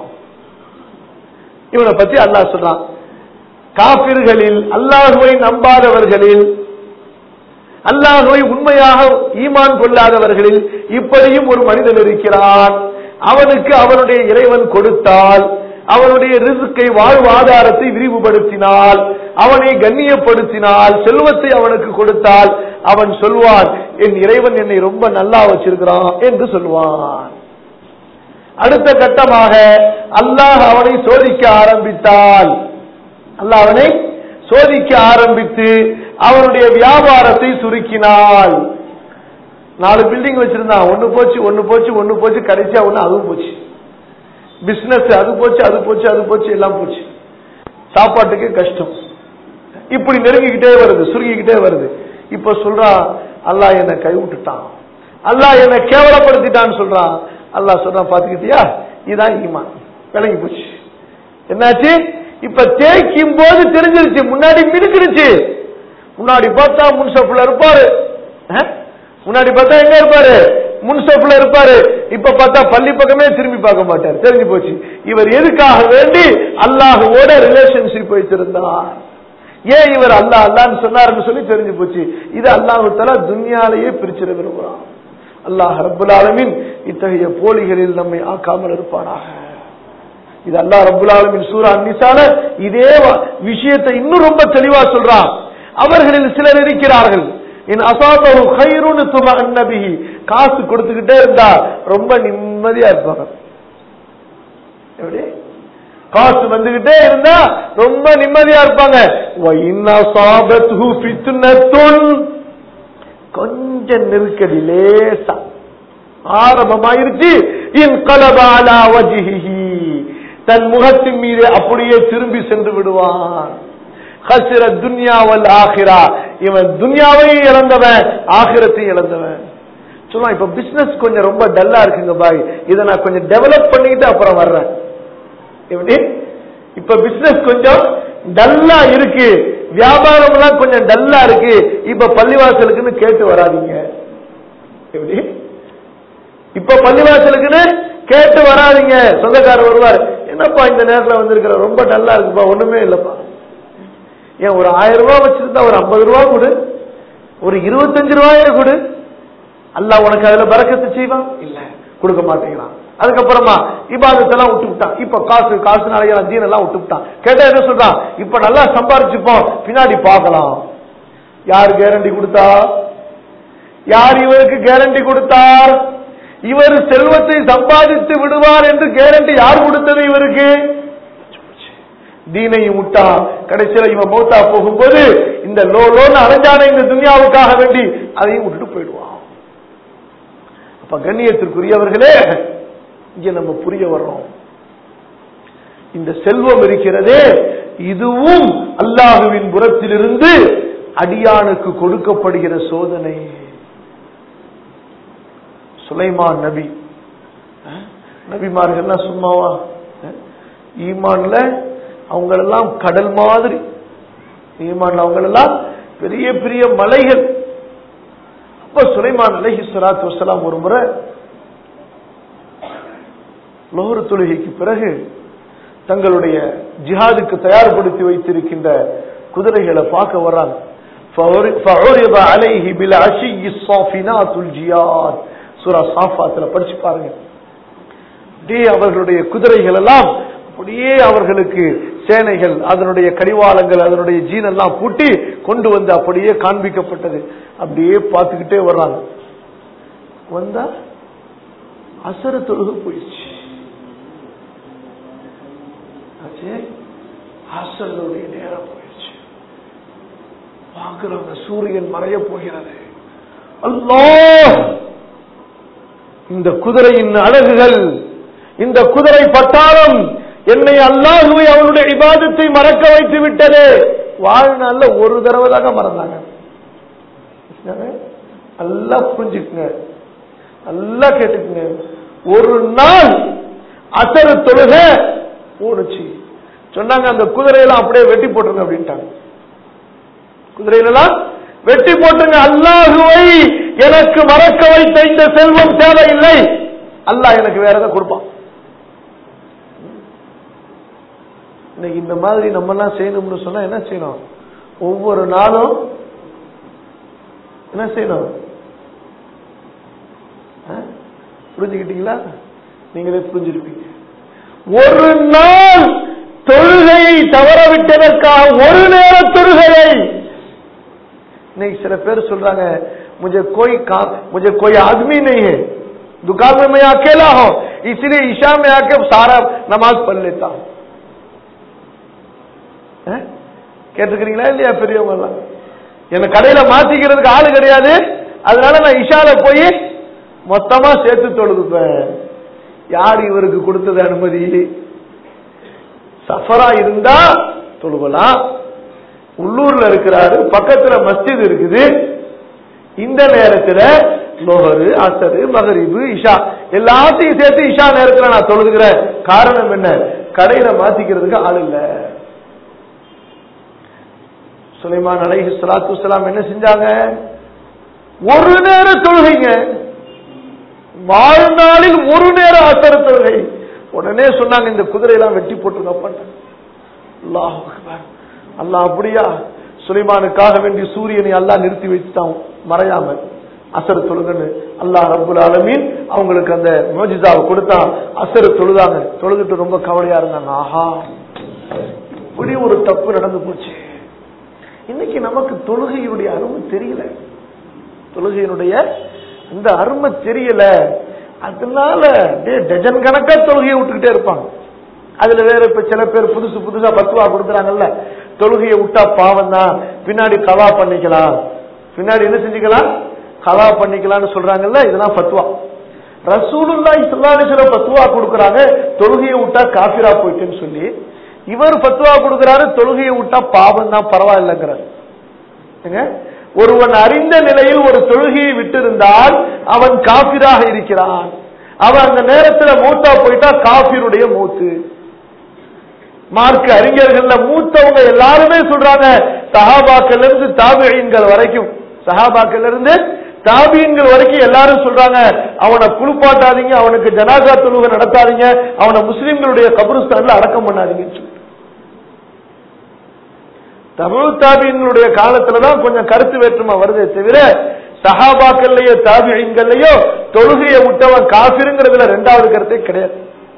இவனை பத்தி அல்லாஹ் சொல்றான் காபிர்களில் அல்லாஹுவை நம்பாதவர்களில் அல்லாஹுவை உண்மையாக ஈமான் கொள்ளாதவர்களில் இப்படியும் ஒரு மனிதன் இருக்கிறான் அவனுக்கு அவனுடைய இறைவன் கொடுத்தால் அவனுடைய ரிசுக்கை வாழ்வாதாரத்தை விரிவுபடுத்தினால் அவனை கண்ணியப்படுத்தினால் செல்வத்தை அவனுக்கு கொடுத்தால் அவன் சொல்வான் என் இறைவன் என்னை ரொம்ப நல்லா வச்சிருக்கிறான் என்று சொல்வான் அடுத்த கட்டமாக அல்லாஹ் அவனை சோதிக்க ஆரம்பித்தால் அல்லாஹ் அவனை சோதிக்க ஆரம்பித்து அவனுடைய வியாபாரத்தை சுருக்கினாள் நாலு பில்டிங் வச்சிருந்தான் ஒன்னு போச்சு ஒன்னு போச்சு ஒன்னு போச்சு கடைசியா ஒண்ணு அதுவும் போச்சு பிசினஸ் அது போச்சு அது போச்சு அது போச்சு எல்லாம் போச்சு சாப்பாட்டுக்கு கஷ்டம் இப்படி நெருங்கிக்கிட்டே வருது சுருங்கிக்கிட்டே வருது இப்ப சொல்றான் அல்லாஹ் என்னை கைவிட்டுட்டான் அல்லாஹ் என்னை கேவலப்படுத்திட்டான்னு சொல்றான் அல்லாஹ் சொல்றான் பாத்துக்கிட்டியா இதான் ஈமான் விளங்கி போச்சு என்னாச்சு இப்ப தேய்க்கும் போது தெரிஞ்சிருச்சு முன்னாடி மினுக்கிடுச்சு முன்னாடி பார்த்தா முன்சப்புல இருப்பாரு அஹ்? முன்னாடி பார்த்தா எங்க இருப்பாரு முன்சப்புல இருப்பாரு இப்ப பார்த்தா பள்ளி பக்கமே திரும்பி பார்க்க மாட்டார் தெரிஞ்சு போச்சு இவர் எதுக்காக வேண்டி அல்லாஹுவோட ரிலேஷன்ஷிப் வைத்திருந்தார் ஏன் இவர் அல்லாஹ் அல்லான்னு சொன்னாருன்னு சொல்லி தெரிஞ்சு போச்சு இது அல்லாஹு தலா துன்யாலேயே பிரிச்சிட விரும்புறான் அல்லாஹ் ரப்புல் ஆலமீன் இத்தகைய போலிகளில் நம்மை ஆக்காமல் இருப்பானாக இது அல்லாஹ் ரப்புல் ஆலமீன் சூரா அன்னிசால இதே வ- விஷயத்தை இன்னும் ரொம்ப தெளிவா சொல்றான் அவர்களில் சிலர் இருக்கிறார்கள் என் அசாபு ஹைருன்னு தும அன்னபிஹி காசு கொடுத்துக்கிட்டே இருந்தா ரொம்ப நிம்மதியா இருப்பாங்க எப்படி காசு வந்துகிட்டே இருந்தா ரொம்ப நிம்மதியா இருப்பாங்க வ இன் அசாபத்ஹு ஃபித்னத்துன் கொஞ்சம் நெருக்கடி லேசா ஆரம்பமாயிருச்சு இன் கலபாலா வஜிஹி தன் முகத்தின் மீது அப்படியே திரும்பி சென்று விடுவான் ஹசிர துன்யாவல் ஆகிரா இவன் துன்யாவை இழந்தவன் ஆகிரத்தை இழந்தவன் சும்மா இப்ப பிசினஸ் கொஞ்சம் ரொம்ப டல்லா இருக்குங்க பாய் இதை நான் கொஞ்சம் டெவலப் பண்ணிக்கிட்டு அப்புறம் வர்றேன் எப்படி இப்ப பிசினஸ் கொஞ்சம் டல்லா இருக்கு வியாபாரம் எல்லாம் கொஞ்சம் டல்லா இருக்கு இப்ப பள்ளிவாசலுக்குன்னு கேட்டு வராதீங்க எப்படி இப்ப பள்ளிவாசலுக்குன்னு கேட்டு வராதீங்க சொந்தக்காரர் வருவார் என்னப்பா இந்த நேரத்துல வந்திருக்கிற ரொம்ப டல்லா இருக்குப்பா ஒண்ணுமே இல்லப்பா ஏன் ஒரு ஆயிரம் ரூபாய் வச்சிருந்தா ஒரு ஐம்பது ரூபாய் கொடு ஒரு இருபத்தஞ்சு ரூபாயே கொடு அல்லாஹ் உனக்கு அதுல பறக்கத்து செய்வான் இல்ல கொடுக்க மாட்டேங்கிறான் அதுக்கப்புறமா இபாதத்தெல்லாம் விட்டு விட்டான் இப்ப காசு காசு நாளைக்கு தீன் எல்லாம் விட்டு விட்டான் கேட்டா என்ன சொல்றான் இப்ப நல்லா சம்பாரிச்சுப்போம் பின்னாடி பார்க்கலாம் யார் கேரண்டி கொடுத்தா யார் இவருக்கு கேரண்டி கொடுத்தார் இவர் செல்வத்தை சம்பாதித்து விடுவார் என்று கேரண்டி யார் கொடுத்தது இவருக்கு தீனையும் விட்டா கடைசியில இவன் மௌத்தா போகும்போது இந்த லோ லோன்னு அலைஞ்சான இந்த துன்யாவுக்காக வேண்டி அதையும் விட்டுட்டு போயிடுவான் அப்ப கண்ணியத்திற்குரியவர்களே இங்க நம்ம புரிய வர்றோம் இந்த செல்வம் இருக்கிறதே இதுவும் அல்லாஹுவின் புறத்திலிருந்து அடியானுக்கு கொடுக்கப்படுகிற சோதனை சுலைமான் நபி அஹ், நபிமார்கள்லாம் சும்மாவா அஹ், ஈமான்ல அவங்களெல்லாம் கடல் மாதிரி ஈமான்ல அவங்களெல்லாம் பெரிய பெரிய மலைகள் அப்ப சுலைமான் அலைஹி ஸலாத்து வஸலாம் ஒரு முறை லோஹர் தொழுகைக்கு பிறகு தங்களுடைய ஜிஹாதுக்கு தயார்படுத்தி வைத்திருக்கின்ற குதிரைகளை பார்க்க வர்றாங்க فعر- فعرض عليه بالعشي الصافنات الجياد சூரா சாஃபாத்துல படிச்சு பாருங்க அப்படியே அவர்களுடைய குதிரைகள் எல்லாம் அப்படியே அவர்களுக்கு சேனைகள் அதனுடைய கடிவாளங்கள் அதனுடைய ஜீன் எல்லாம் பூட்டி கொண்டு வந்து அப்படியே காண்பிக்கப்பட்டது அப்படியே பார்த்துக்கிட்டே வர்றாங்க வந்தா அசர தொழுகு போயிடுச்சு ஆச்சு அசருடைய நேரம் போயிடுச்சு பார்க்கிறவங்க சூரியன் மறைய போகிறது அல்லாஹ் இந்த குதிரையின் அழகுகள் இந்த குதிரை பட்டாளம் என்னை அல்லாஹுவை அவனுடைய இபாதத்தை மறக்க வைத்து விட்டது வாழ்நாள்ல ஒரு தடவை தாங்க மறந்தாங்க நல்லா புரிஞ்சுக்குங்க நல்லா கேட்டுக்குங்க ஒரு நாள் அசரு தொழுக போனுச்சு சொன்னாங்க அந்த குதிரையெல்லாம் அப்படியே வெட்டி போட்டுருங்க அப்படின்ட்டாங்க குதிரையிலலாம் வெட்டி போட்டுங்க அல்லாஹுவை எனக்கு மறக்க வைத்த இந்த செல்வம் தேவையில்லை அல்லாஹ் எனக்கு வேற எதை கொடுப்பான் இன்னைக்கு இந்த மாதிரி நம்ம எல்லாம் செய்யணும்னு சொன்னா என்ன செய்யணும் ஒவ்வொரு நாளும் என்ன செய்யணும் ஆ? புரிஞ்சுக்கிட்டீங்களா நீங்களே புரிஞ்சிருப்பீங்க ஒரு நாள் தொழுகையை தவற விட்டதற்காக ஒரு நேர தொழுகையை नहीं सिर्फ फिर सुन रहा है मुझे कोई काम मुझे कोई आदमी नहीं है दुकान में मैं अकेला हूं इसलिए ईशा में आके सारा नमाज पढ़ लेता हूं हैं? கேட்டிருக்கிறீங்களா இல்லையா பெரியவங்க எல்லாம் என்ன கடையில மாத்திக்கிறதுக்கு ஆளு கிடையாது அதனால நான் இஷால போய் மொத்தமா சேர்த்து தொழுதுப்பேன் யார் இவருக்கு கொடுத்தது அனுமதி சஃபரா இருந்தா தொழுவலாம் உள்ளூர்ல இருக்கிறாரு பக்கத்துல மஸ்ஜித் இருக்குது இந்த நேரத்துல லோஹரு அசரு மகரிபு இஷா எல்லாத்தையும் சேர்த்து இஷா நேரத்துல நான் தொழுதுகிறேன் காரணம் என்ன கடையில மாத்திக்கிறதுக்கு ஆள் இல்ல சுலைமான் அலைஹி ஸலாத்து வஸலாம் என்ன செஞ்சாங்க ஒரு நேர தொழுகைங்க வாழ்நாளில் ஒரு நேர அசர தொழுகை உடனே சொன்னாங்க இந்த குதிரையெல்லாம் வெட்டி போட்டுருங்க அல்லாஹ் அக்பர் அல்லாஹ் அப்படியா சுலைமானுக்காக வேண்டி சூரியனை அல்லாஹ் நிறுத்தி வச்சுட்டான் மறையாம அசர் தொழுகன்னு அல்லாஹ் ரப்புல் ஆலமீன் அவங்களுக்கு அந்த மோஜிதாவை கொடுத்தான் அசர் தொழுதாங்க தொழுதுட்டு ரொம்ப கவலையா இருந்தாங்க ஆஹா இப்படி ஒரு தப்பு நடந்து போச்சு இன்னைக்கு நமக்கு தொழுகையினுடைய அருமை தெரியல தொழுகையினுடைய இந்த அருமை தெரியல அதனால அப்படியே டஜன் கணக்கா தொழுகையை விட்டுக்கிட்டே இருப்பாங்க அதுல வேற இப்ப சில பேர் புதுசு புதுசா பத்துவா கொடுக்குறாங்கல்ல தொழுகையை விட்டா பாவம் தான் பின்னாடி கவா பண்ணிக்கலாம் பின்னாடி என்ன செஞ்சுக்கலாம் கவா பண்ணிக்கலாம்னு சொல்றாங்கல்ல இதெல்லாம் பத்துவா ரசூலுல்லாஹி ஸல்லல்லாஹு அலைஹி வஸல்லம் பத்துவா கொடுக்கறாங்க தொழுகையை விட்டா காஃபிரா போயிட்டுன்னு சொல்லி இவர் பத்துவா கொடுக்கறாரு தொழுகையை விட்டா பாவம் தான் பரவாயில்லைங்கிறார் ஏங்க? ஒருவன் அறிந்த நிலையில் ஒரு தொழுகையை விட்டிருந்தால் அவன் காபிராக இருக்கிறான் அவன் அந்த நேரத்துல மூத்தா போயிட்டா காபிருடைய மூத்து மார்க் அறிஞர்கள்ல மூத்தவங்க எல்லாருமே சொல்றாங்க சஹாபாக்கள் இருந்து தாபியன்கள் வரைக்கும் சஹாபாக்கள் இருந்து தாபியன்கள் வரைக்கும் எல்லாரும் சொல்றாங்க அவனை குளிப்பாட்டாதீங்க அவனுக்கு ஜனாகா தொழுகை நடத்தாதீங்க அவனை முஸ்லிம்களுடைய கபருஸ்தான்ல அடக்கம் பண்ணாதீங்கன்னு சொல்லி தமிழ் தாபியன்களுடைய காலத்துலதான் கொஞ்சம் கருத்து வேற்றுமை வருதே தவிர சஹாபாக்கள்லயோ தாபியன்கள்லயோ தொழுகையை விட்டவன் காபிருங்கிறதுல ரெண்டாவது கருத்தே கிடையாது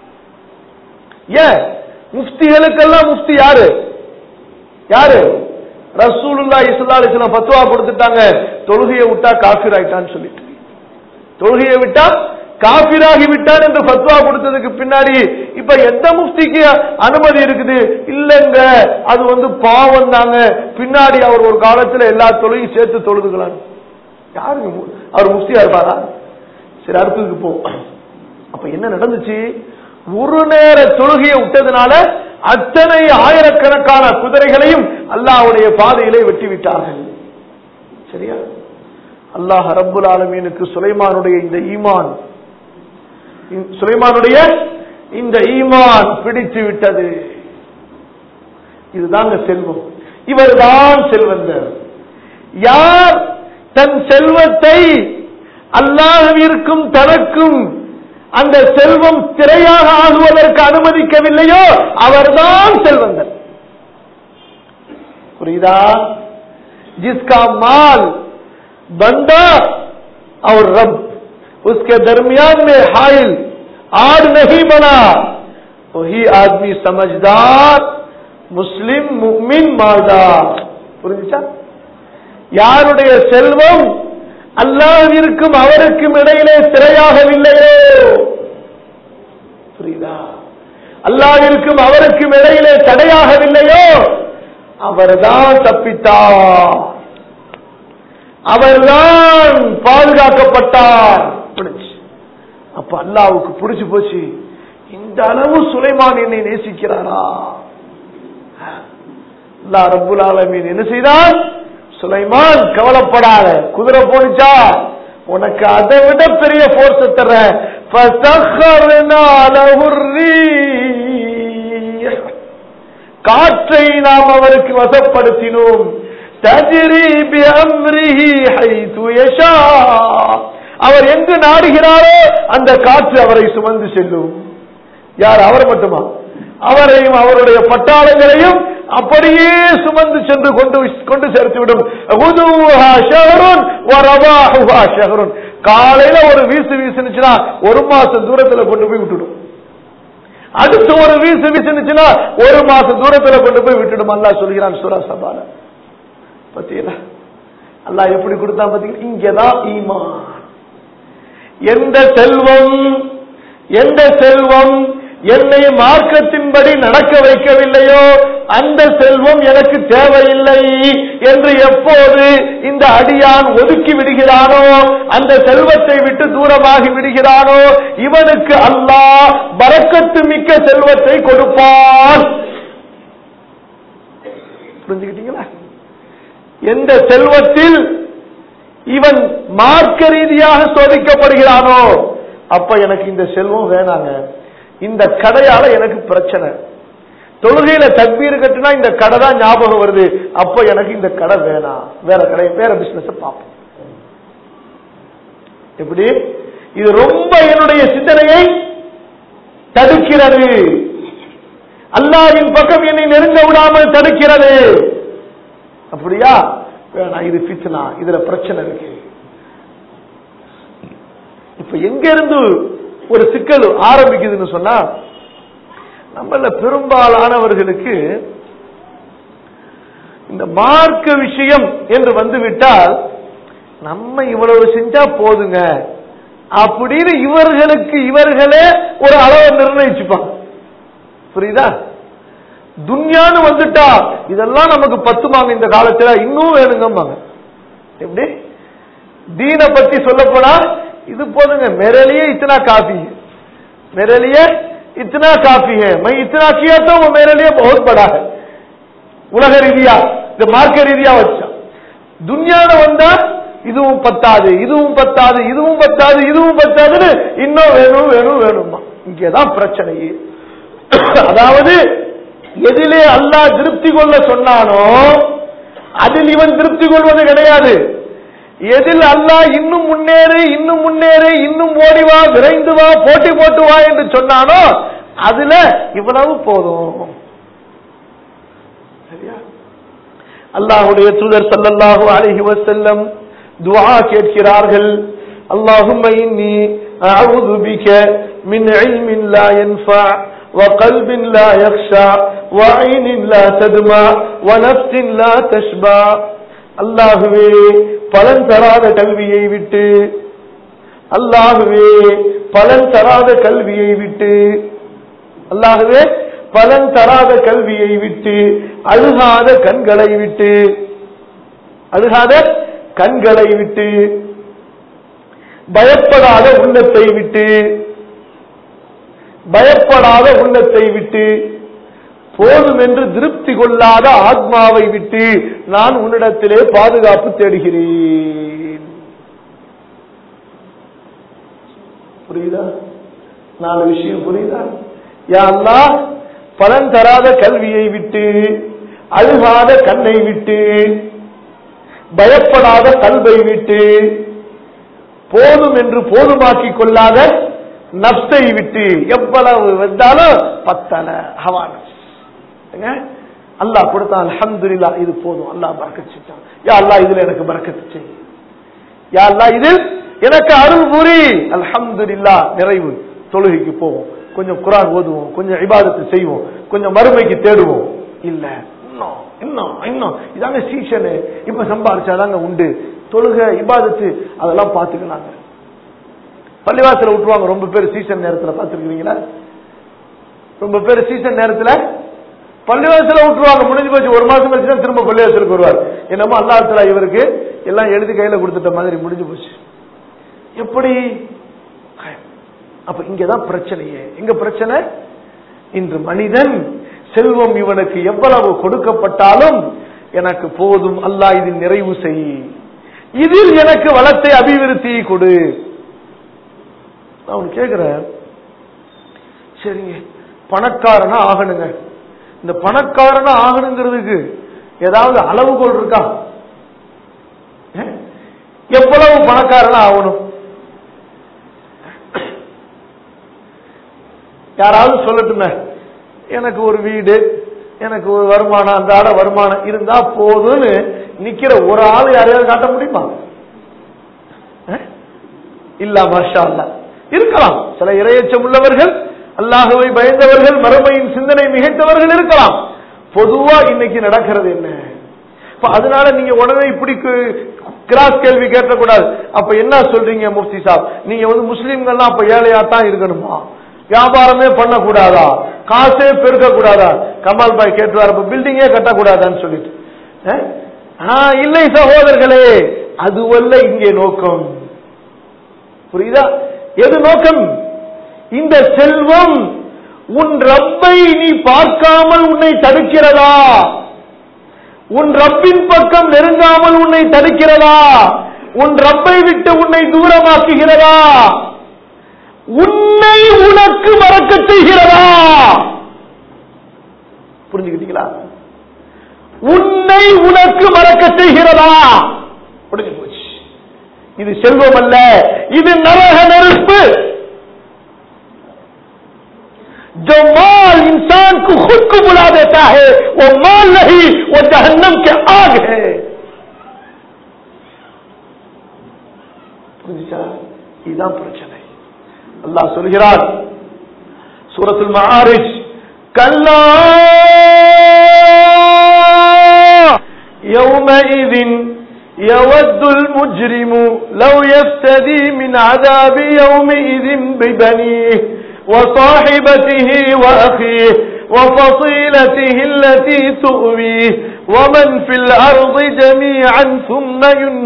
ஏன் முஃப்திகளுக்கெல்லாம் முஃப்தி யாரு யாரு ரசூலுல்லா இஸ்லா அலிஸ்லாம் பத்துவா கொடுத்துட்டாங்க தொழுகையை விட்டா காஃபிர் ஆயிட்டான்னு சொல்லிட்டு தொழுகையை விட்டா காபிராகி விட்டான் என்று பத்வா கொடுத்ததுக்கு பின்னாடி இப்ப எந்த முஃப்திக்கு அனுமதி இருக்குது இல்லங்க அது வந்து பாவம் தாங்க பின்னாடி அவர் ஒரு காலத்துல எல்லா தொழிலையும் சேர்த்து தொழுதுக்கலாம் யாருங்க மு- அவர் முஃப்தியா இருப்பாரா சரி அடுத்ததுக்கு போ அப்ப என்ன நடந்துச்சு ஒரு நேர தொழுகையை விட்டதுனால அத்தனை ஆயிரக்கணக்கான குதிரைகளையும் அல்லாஹ்வுடைய பாதையிலே வெட்டி விட்டார்கள் சரியா அல்லாஹ் ரப்புல் ஆலமீனுக்கு சுலைமானுடைய இந்த ஈமான் இந்த- சுலைமானுடைய இந்த ஈமான் பிடித்து விட்டது இதுதாங்க செல்வம் இவர்தான் செல்வந்தர் யார் தன் செல்வத்தை அல்லாஹ்விற்கும் தனக்கும் அந்த செல்வம் திரையாக ஆகுவதற்கு அனுமதிக்கவில்லையோ அவர்தான் செல்வந்தர் புரியுதா जिसका माल बंदा और रब उसके दरमियान में हाइल आड़ नहीं बना वही आदमी समझदार முஸ்லிம் முக்மின் மால்தார் புரிஞ்சுச்சா யாருடைய செல்வம் அல்லாவிற்கும் அவருக்கும் இடையிலே திரையாகவில்லையோ புரியுதா அல்லாவிற்கும் அவருக்கும் இடையிலே தடையாகவில்லையோ அவர்தான் தப்பித்தார் அவர்தான் பாதுகாக்கப்பட்டார் புரிஞ்சு. அப்ப அல்லாவுக்கு புடிச்சு போச்சு இந்த அளவு சுலைமான் என்னை நேசிக்கிறாரா அல்லா ரப்புல் ஆலமீன் என்ன செய்தான் சுலைமான் கவலைப்படாத குதிரை போனிச்சா உனக்கு அதை விட பெரிய போர்ஸ் தர்றேன் فَسَخَّرْنَا لَهُ الرِّيحَ. காற்றை நாம் அவருக்கு வசப்படுத்தினோம் தஜ்ரி பிஅம்ரிஹி ஹைது யஷா அவர் எங்கு நாடுகிறாரோ அந்த காற்று அவரை சுமந்து செல்லும் யார் அவர் மட்டுமா அவரையும் அவருடைய பட்டாளங்களையும் அப்படியே சுமந்து சென்று கொண்டு கொண்டு சேர்த்துவிடும் உதுவுஹா ஷஹருன் வ ரவாஹுஹா ஷஹருன். காலையில ஒரு வீசு வீசுனுச்சுன்னா ஒரு மாசம் தூரத்துல கொண்டு போய் விட்டுடும் அடுத்து ஒரு வீசு வீசுனுச்சுன்னா ஒரு மாசம் தூரத்துல கொண்டு போய் விட்டுடும் அல்லாஹ் சொல்கிறான் சூரா சபால பத்தீங்களா அல்லாஹ் எப்படி கொடுத்தான் பாத்தீங்களா இங்கதான் ஈமான் எந்த செல்வம் எந்த செல்வம் என்னை மார்க்கத்தின்படி நடக்க வைக்கவில்லையோ அந்த செல்வம் எனக்கு தேவையில்லை என்று எப்போது இந்த அடியான் ஒதுக்கி விடுகிறானோ அந்த செல்வத்தை விட்டு தூரமாகி விடுகிறானோ இவனுக்கு அல்லாஹ் பரக்கத்து மிக்க செல்வத்தை கொடுப்பான் புரிஞ்சுக்கிட்டீங்களா எந்த செல்வத்தில் இவன் மார்க்க ரீதியாக சோதிக்கப்படுகிறானோ அப்ப எனக்கு இந்த செல்வம் வேணாங்க இந்த கடையால எனக்கு பிரச்சனை தொழுகையில தக்பீர் கட்டுனா இந்த கடை தான் ஞாபகம் வருது அப்ப எனக்கு இந்த கடை வேணாம் வேற கடை வேற பிசினஸ் பார்ப்போம் எப்படி இது ரொம்ப என்னுடைய சிந்தனையை தடுக்கிறது அல்லாவின் பக்கம் என்னை நெருங்க விடாமல் தடுக்கிறது அப்படியா வேணாம் இது பித்னா இதுல பிரச்சனை இருக்கு இப்ப எங்க இருந்து ஒரு சிக்கல் ஆரம்பிக்குதுன்னு சொன்னா நம்மள பெரும்பாலானவர்களுக்கு இந்த மார்க்க விஷயம் என்று வந்துவிட்டால் நம்ம இவ்வளவு செஞ்சா போதுங்க அப்படின்னு இவர்களுக்கு இவர்களே ஒரு அளவை நிர்ணயிச்சுப்பாங்க புரியுதா துன்யான்னு வந்துட்டா இதெல்லாம் நமக்கு பத்துமாங்க இந்த காலத்துல இன்னும் வேணுங்கம்பாங்க எப்படி தீன பத்தி சொல்ல போனா இது போதுங்க मेरे இத்தனா காஃபி मेरे लिए इतना काफी है मैं इतना किया तो वो मेरे लिए बहुत बड़ा है உலக ரீதியா இந்த மார்க்க ரீதியா வச்சா துன்யால வந்தா இதுவும் பத்தாது இதுவும் பத்தாது இதுவும் பத்தாது இதுவும் பத்தாதுன்னு இன்னும் வேணும் வேணும் வேணுமா இங்கதான் பிரச்சனையே அதாவது எதிலே அல்லாஹ் திருப்தி கொள்ள சொன்னானோ அதில் இவன் திருப்தி கொள்வது கிடையாது எதில் அல்லாஹ் இன்னும் முன்னேறு இன்னும் முன்னேறு இன்னும் ஓடி வா விரைந்து வா போட்டி போட்டு வா என்று சொன்னானோ அதுல இவ்வளவு போதும் சரியா அல்லாஹுடைய தூதர் ஸல்லல்லாஹு அலைஹி வஸல்லம் துஆ கேட்கிறார்கள் اللهم إني أعوذ بك من علم لا ينفع وقلب لا يخشع وعين لا تدمع ونفس لا تشبع அல்லாஹுவே பலன் தராத கல்வியை விட்டு அல்லாஹுவே பலன் தராத கல்வியை விட்டு அல்லாஹுவே பலன் தராத கல்வியை விட்டு அழுகாத கண்களை விட்டு அழுகாத கண்களை விட்டு பயப்படாத உள்ளத்தை விட்டு பயப்படாத உள்ளத்தை விட்டு போதும் என்று திருப்தி கொள்ளாத ஆத்மாவை விட்டு நான் உன்னிடத்திலே பாதுகாப்பு தேடுகிறேன் புரியுதா நாலு விஷயம் புரியுதா யா அல்லாஹ் பலன் தராத கல்வியை விட்டு அழுகாத கண்ணை விட்டு பயப்படாத கல்வை விட்டு போதும் என்று போதுமாக்கிக் கொள்ளாத நப்சை விட்டு எவ்வளவு வந்தாலும் பத்தல ஹவான அல்லாஹ் கொடுத்தான் அல்ஹம்துலில்லாஹ் இது போதும் அல்லாஹ் பறக்கத்து செஞ்சான் யா அல்லாஹ் இதுல எனக்கு பறக்கத்து செய் யா அல்லாஹ் இதில் எனக்கு அருள் புரி அல்ஹம்துலில்லாஹ் நிறைவு தொழுகைக்கு போவோம் கொஞ்சம் குரான் ஓதுவோம் கொஞ்சம் இபாதத்து செய்வோம் கொஞ்சம் மறுமைக்கு தேடுவோம் இல்ல இன்னும் இன்னும் இன்னும் இதாங்க சீசனு இப்ப சம்பாரிச்சாதாங்க உண்டு தொழுகை இபாதத்து அதெல்லாம் பாத்துக்கலாங்க பள்ளிவாசல விட்டுருவாங்க ரொம்ப பேர் சீசன் நேரத்துல பாத்துருக்கீங்களா ரொம்ப பேர் சீசன் நேரத்துல பள்ளிவாசல விட்டுருவாங்க முடிஞ்சு போச்சு ஒரு மாசம் கழிச்சு தான் திரும்ப பள்ளிவாசலுக்கு வருவார் என்னமோ அல்லாஹ் இவருக்கு எல்லாம் எழுதி கையில கொடுத்துட்ட மாதிரி முடிஞ்சு போச்சு எப்படி அப்ப இங்கதான் பிரச்சனையே எங்க பிரச்சனை இன்று மனிதன் செல்வம் இவனுக்கு எவ்வளவு கொடுக்கப்பட்டாலும் எனக்கு போதும் அல்லாஹ் இதில் நிறைவு செய் இதில் எனக்கு வளத்தை அபிவிருத்தி கொடு நான் உனக்கு கேக்குறேன் சரிங்க பணக்காரனா ஆகணுங்க இந்த பணக்காரனா ஆகணுங்கிறதுக்கு ஏதாவது அளவுகோல் இருக்கா எவ்வளவு பணக்காரனா ஆகணும் யாராவது சொல்லட்டுமே எனக்கு ஒரு வீடு எனக்கு ஒரு வருமானம் அந்த ஆட வருமானம் இருந்தா போதும்னு நிக்கிற ஒரு ஆள் யாரையாவது காட்ட முடியுமா அஹ்? இல்ல மாஷா அல்லா இருக்கலாம் சில இரையச்சம் உள்ளவர்கள் அல்லாஹுவை பயந்தவர்கள் மறுமையின் சிந்தனை மிகைத்தவர்கள் இருக்கலாம் பொதுவா இன்னைக்கு நடக்கிறது என்ன இப்ப அதனால நீங்க உடனே இப்படி கிராஸ் கேள்வி கேட்கக்கூடாது அப்ப என்ன சொல்றீங்க முஃப்தி சாப் நீங்க வந்து முஸ்லீம்கள்லாம் அப்ப ஏழையா தான் இருக்கணுமா வியாபாரமே பண்ணக்கூடாதா காசே பெருக்க கூடாதா கமால் பாய் கேட்டுவார் அப்ப பில்டிங்கே கட்டக்கூடாதான்னு சொல்லிட்டு அஹ்? ஆ, இல்லை சகோதரர்களே அதுவல்ல இங்கே நோக்கம் புரியுதா எது நோக்கம் இந்த செல்வம் உன் ரப்பை நீ பார்க்காமல் உன்னை தடுக்கிறதா உன் ரப்பின் பக்கம் நெருங்காமல் உன்னை தடுக்கிறதா உன் ரப்பை விட்டு உன்னை தூரமாக்குகிறதா உன்னை உனக்கு மறக்க செய்கிறதா புரிஞ்சுக்கிட்டீங்களா உன்னை உனக்கு மறக்க செய்கிறதா புரிஞ்சு போச்சு இது செல்வம் அல்ல இது நரக நெருப்பு जो माल इंसान को खुद को बुला देता है वो माल नहीं वो जहन्नम के आग है புரிஞ்சுச்சா இதுதான் பிரச்சனை அல்லாஹ் சொல்கிறார் சூரத்துல் மஆரிஜ் கல்லா يومئذ يود المجرم لو يفتدي من عذاب يومئذ ببنيه وصاحبته وأخيه وفصيلته التي تؤويه ومن في الأرض جميعا ثم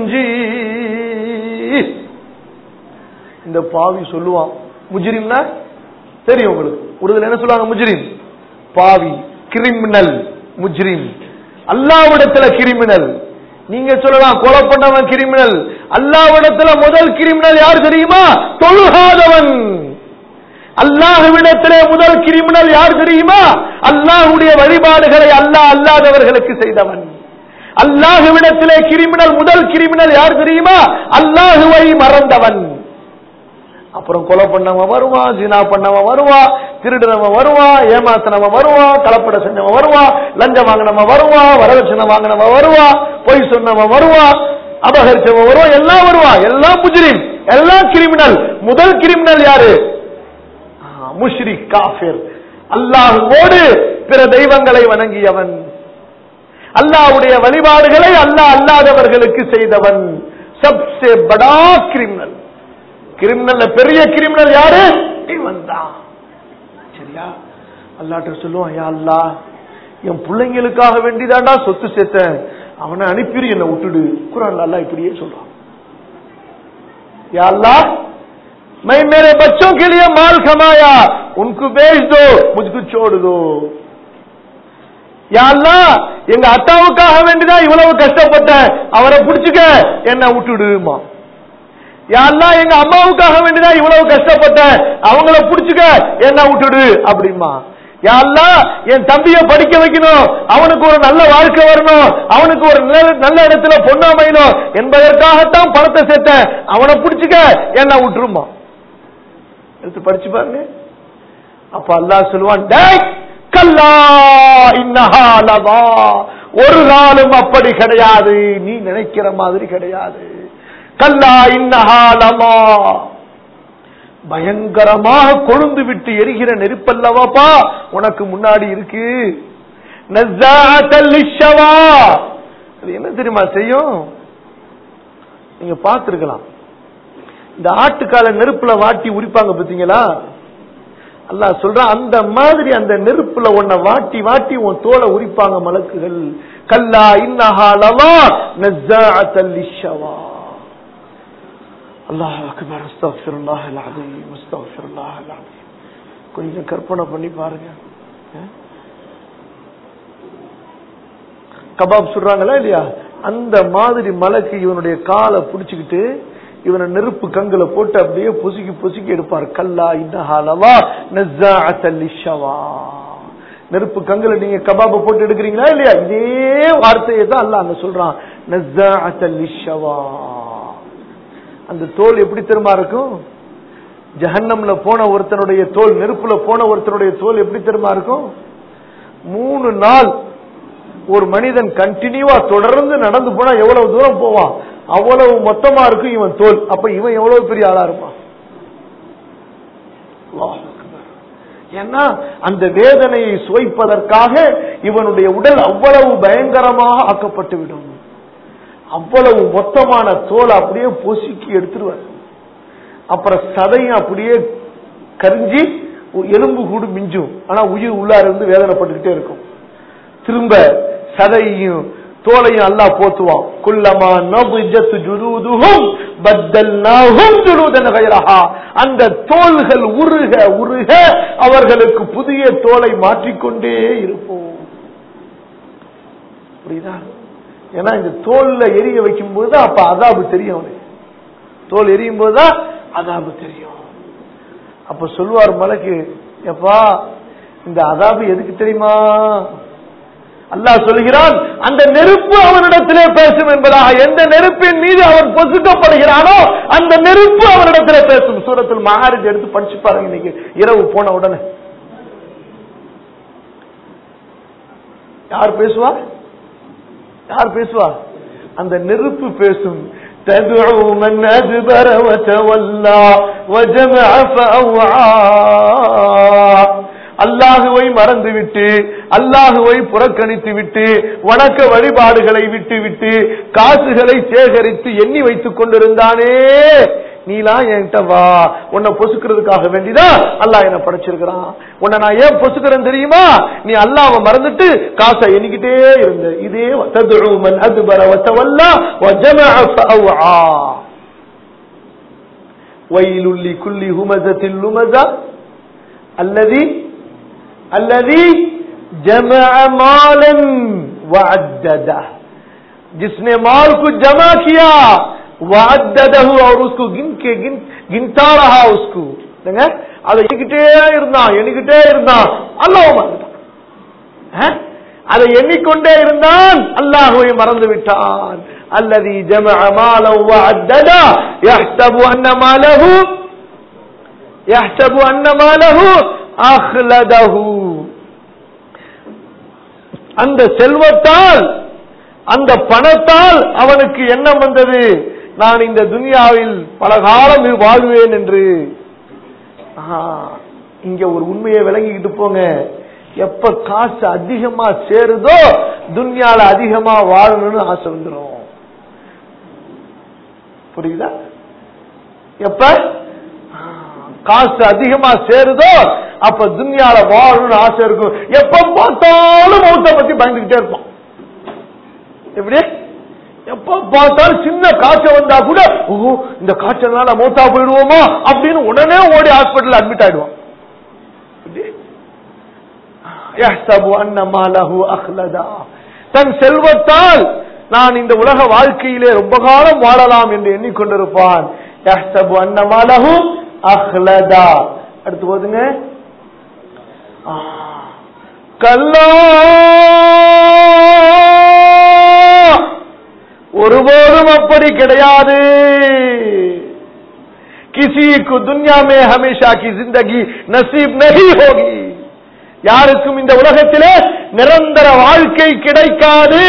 ينجيه இந்த பாவி சொல்லுவான் முஜ்ரிம்னா தெரியும் உங்களுக்கு உருதுல என்ன சொல்லுவாங்க முஜ்ரிம் பாவி கிரிமினல் முஜ்ரிம் அல்லாவிடத்துல கிரிமினல் நீங்க சொல்லலாம் கொலை பண்ணவன் கிரிமினல் அல்லாவிடத்துல முதல் கிரிமினல் யார் தெரியுமா தொழுகாதவன் அல்லாஹுவிடத்திலே முதல் கிரிமினல் யார் தெரியுமா அல்லாஹுடைய வழிபாடுகளை அல்லாஹ் அல்லாதவர்களுக்கு செய்தவன் அல்லாஹுவிடத்திலே கிரிமினல் முதல் கிரிமினல் யார் தெரியுமா அல்லாஹுவை மறந்தவன் அப்புறம் கொலை பண்ணவன் வருவான் ஜினா பண்ணவன் வருவான் திருடுனவன் வருவான் ஏமாத்தினவன் வருவான் கலப்பட செஞ்சவன் வருவான் லஞ்சம் வாங்கினவன் வருவான் வரதட்சணை வாங்கினவன் வருவான் பொய் சொன்னவன் வருவான் அபகரிச்சவன் வருவான் எல்லாம் வருவான் எல்லாம் முஜ்ரிம் எல்லாம் கிரிமினல் முதல் கிரிமினல் யாரு முஷ்ரிக் காஃபிர் அல்லாஹுவோடு பிற தெய்வங்களை வணங்கியவன் அல்லாஹ்வுடைய வழிபாடுகளை அல்லாஹ் அல்லாதவர்களுக்கு செய்தவன் சப்சே படா கிரிமினல் கிரிமினல் பெரிய கிரிமினல் யாரு இவன் தான் சரியா அல்லாட்ட சொல்லுவான் யா அல்லாஹ் என் பிள்ளைங்களுக்காக வேண்டிதாண்டா சொத்து சேர்த்தேன் அவனை அனுப்பிடு என்னை விட்டுடு குரான் அல்லாஹ் இப்படியே சொல்றான் या अल्लाह मैं मेरे बच्चों के लिए माल कमाया उनको बेच दो मुझको छोड़ दो யா அல்லாஹ் எங்க அத்தாவுக்காக வேண்டிதான் இவ்வளவு கஷ்டப்பட்டேன் அவரை புடிச்சுக்க என்ன விட்டுடுமா யா அல்லாஹ் எங்க அம்மாவுக்காக வேண்டிதான் இவ்வளவு கஷ்டப்பட்டேன் அவங்கள புடிச்சுக்க என்ன விட்டுடு அப்படிமா யா அல்லாஹ் என் தம்பிய படிக்க வைக்கணும் அவனுக்கு ஒரு நல்ல வாழ்க்கை வரணும் அவனுக்கு ஒரு நல்ல நல்ல இடத்துல பொண்ணு அமையணும் என்பதற்காகத்தான் பணத்தை சேர்த்தேன் அவனை புடிச்சுக்க என்ன விட்டுருமா எடுத்து படிச்சு பாருங்க அப்ப அல்லாஹ் சொல்லுவான் டேய் கல்லா இன்னஹா லதா ஒரு நாளும் அப்படி கிடையாது நீ நினைக்கிற மாதிரி கிடையாது கல்லா இன்னஹா லமா பயங்கரமாக கொழுந்து விட்டு எரிகிற நெருப்பல்லவாப்பா உனக்கு முன்னாடி இருக்கு நஸ்ஸாஅத்தல் லிஷ்ஷவா. அது என்ன தெரியுமா செய்யும் நீங்க பார்த்திருக்கலாம் இந்த ஆட்டுக்கால நெருப்புல வாட்டி உரிப்பாங்க பாத்தீங்களா அல்லாஹ் சொல்றான் அந்த மாதிரி அந்த நெருப்புல உன்னை வாட்டி வாட்டி உன் தோலை உரிப்பாங்க மலக்குகள் கல்லா இன்னஹா லவா நஸ்ஸாஅத்தல் லிஷ்ஷவா அல்லாஹ் அக்பர் அஸ்தக்ஃபிருல்லாஹ் அல்அதீம் அஸ்தக்ஃபிருல்லாஹ் அல்அதீம் கொஞ்சம் கற்பனை பண்ணி பாருங்க அஹ்? கபாப் சுடுறாங்களா இல்லையா அந்த மாதிரி மலைக்கு இவனுடைய காலை புடிச்சுக்கிட்டு இவனை நெருப்பு கங்குல போட்டு அப்படியே பொசுக்கி பொசுக்கி எடுப்பார் கல்லா இன்னஹாலவா நஸ்ஸாஅத்தல் லிஷ்ஷவா நெருப்பு கங்குல நீங்க கபாப போட்டு எடுக்கிறீங்களா இல்லையா இதே வார்த்தையை தான் அல்லாஹ் அங்க சொல்றான் நஸ்ஸாஅத்தல் லிஷ்ஷவா அந்த தோல் எப்படி தெரியுமா இருக்கும் ஜஹன்னம்ல போன ஒருத்தனுடைய தோல் நெருப்புல போன ஒருத்தனுடைய தோல் எப்படி தெரியுமா இருக்கும் மூணு நாள் ஒரு மனிதன் கண்டினியூவா தொடர்ந்து நடந்து போனா எவ்வளவு தூரம் போவான் அவ்வளவு மொத்தமா இருக்கும் இவன் தோல் அப்ப இவன் எவ்வளவு பெரிய ஆளா இருப்பான் அல்லாஹ் அக்பர். ஏன்னா அந்த வேதனையை சுவைப்பதற்காக இவனுடைய உடல் அவ்வளவு பயங்கரமாக ஆக்கப்பட்டு விடும் அவ்வளவு மொத்தமான தோலை அப்படியே பொசுக்கி எடுத்துருவார் அப்புறம் சதையும் அப்படியே கரிஞ்சி எலும்பு கூடு மிஞ்சும் ஆனா உயிர் உள்ளார இருந்து வேதனைப்பட்டுக்கிட்டே இருக்கும் திரும்ப சதையும் தோலையும் அல்லாஹ் போத்துவான் குல்லமா நபிஜத் ஜுலூதுஹும் பத்தல்நாஹும் ஜுலூதன் கைரஹா அந்த தோள்கள் உருக உருக அவர்களுக்கு புதிய தோலை மாற்றிக்கொண்டே இருப்போம் புரியுதா ஏன்னா இந்த தோல்ல எரிய வைக்கும் போது அப்ப அதாபு தெரியும் அவனுக்கு தோல் எரியும் போதுதான் அதாபு தெரியும் அப்ப சொல்லுவார் மலைக்கு எப்பா இந்த அதாபு எதுக்கு தெரியுமா அல்லாஹ் சொல்கிறான் அந்த நெருப்பு அவனிடத்திலே பேசும் என்பதாக எந்த நெருப்பின் மீது அவன் பொசுக்கப்படுகிறானோ அந்த நெருப்பு அவனிடத்திலே பேசும் சூரத்தில் மகாரிஜ் எடுத்து படிச்சு பாருங்க இன்னைக்கு இரவு போன உடனே யார் பேசுவா யார் பேசுவா அந்த நெருப்பு பேசும் تدعو من أدبر وتولى وجمع فأوعى அல்லாஹுவை மறந்துவிட்டு அல்லாஹுவை புறக்கணித்து விட்டு வணக்க வழிபாடுகளை விட்டு விட்டு காசுகளை சேகரித்து எண்ணி வைத்துக் கொண்டிருந்தானே நீலாம் என்கிட்ட வா உன்னை பொசுக்கிறதுக்காக வேண்டிதான் அல்லாஹ் என்ன படைச்சிருக்கிறான் உன்னை நான் ஏன் பொசுக்கிறேன் தெரியுமா நீ அல்லாஹ்வை மறந்துட்டு காசை எண்ணிக்கிட்டே இருந்த இதே ததுஉ மன் அத்பர வதவல்லா வஜமஅ ஃபஅவஆ வயலுல் லிகுல்லி ஹுமஸத்தில் லுமஸா الذي الذي جمع مالا وعدده जिसने माल को जमा किया வாத்ததஹு அவர் உஸ்கு கின்கே கின் கின்தா ரஹா உஸ்கு என்னங்க அதை எண்ணிக்கிட்டே இருந்தான் எண்ணிக்கிட்டே இருந்தான் அல்லாஹ் மறந்துட்டான் அதை எண்ணிக்கொண்டே இருந்தான் அல்லாஹுவை மறந்து விட்டான் அல்லதி ஜமஅ மாலஹு வஅத்ததா يحسب ان ماله يحسب ان ماله اخلده அந்த செல்வத்தால் அந்த பணத்தால் அவனுக்கு எண்ணம் வந்தது நான் இந்த துனியாவில் பல காலம் வாழ்வேன் என்று ஆஹா, இங்க ஒரு உண்மையை விளங்கிக்கிட்டு போங்க எப்ப காசு அதிகமா சேருதோ துன்யால அதிகமா வாழணும்னு ஆசை வந்துடும் புரியுதா எப்ப ஆ, காசு அதிகமா சேருதோ அப்ப துன்யால வாழணும்னு ஆசை இருக்கும் எப்ப பார்த்தாலும் மௌத்த பத்தி பயந்துகிட்டே இருப்பான் எப்படி எப்ப பார்த்தாலும் சின்ன காய்ச்சல் வந்தா கூட ஓ இந்த காய்ச்சல்னால மௌத்தா போயிடுவோமா அப்படின்னு உடனே ஓடி ஹாஸ்பிட்டல் அட்மிட் ஆயிடுவான் எப்படி? يحسب أن ماله أخلدا. தன் செல்வத்தால் நான் இந்த உலக வாழ்க்கையிலே ரொம்ப காலம் வாழலாம் என்று எண்ணிக்கொண்டிருப்பான் يحسب أن ماله أخلدا. அடுத்து போதுங்க ஆ. கல்லா ஒருபோதும் அப்படி கிடையாது किसी को दुनिया में हमेशा की जिंदगी नसीब नहीं होगी யாருக்கும் இந்த உலகத்திலே நிரந்தர வாழ்க்கை கிடைக்காது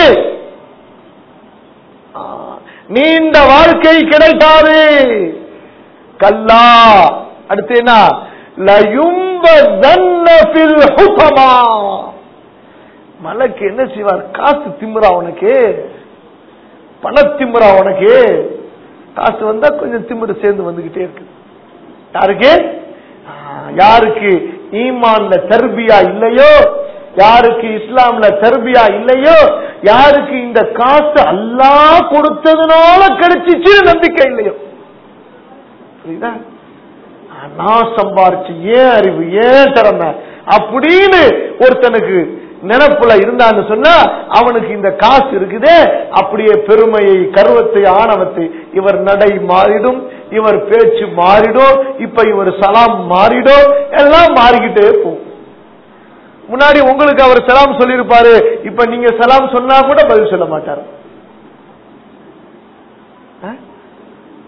ஆ, நீண்ட வாழ்க்கை கிடைக்காது கல்லா அடுத்து என்ன லயும்பதன்ன ஃபில் ஹுதமா மலைக்கு என்ன செய்வார் காசு திமுறா உனக்கு பணத்திமுறா உனக்கு காசு வந்தா கொஞ்சம் திமிரு சேர்ந்து வந்துகிட்டே இருக்கு யாருக்கு ஆ, யாருக்கு ஈமான்ல தர்பியா இல்லையோ யாருக்கு இஸ்லாம்ல தர்பியா இல்லையோ யாருக்கு இந்த காசு அல்லாஹ் கொடுத்ததுனால கிடைச்சிச்சு நம்பிக்கை இல்லையோ புரியுதா ஆ, நான் சம்பாரிச்சு ஏன் அறிவு ஏன் திறமை அப்படின்னு ஒருத்தனுக்கு நினைப்புல இருந்தான்னு சொன்னா அவனுக்கு இந்த காசு இருக்குதே அப்படியே பெருமையை கர்வத்தை ஆணவத்தை இவர் நடை மாறிடும் இவர் பேச்சு மாறிடும் இப்ப இவர் சலாம் மாறிடும் எல்லாம் மாறிக்கிட்டே போகும் முன்னாடி உங்களுக்கு அவர் சலாம் சொல்லியிருப்பாரு இப்ப நீங்க சலாம் சொன்னா கூட பதில் சொல்ல மாட்டார் ஆ?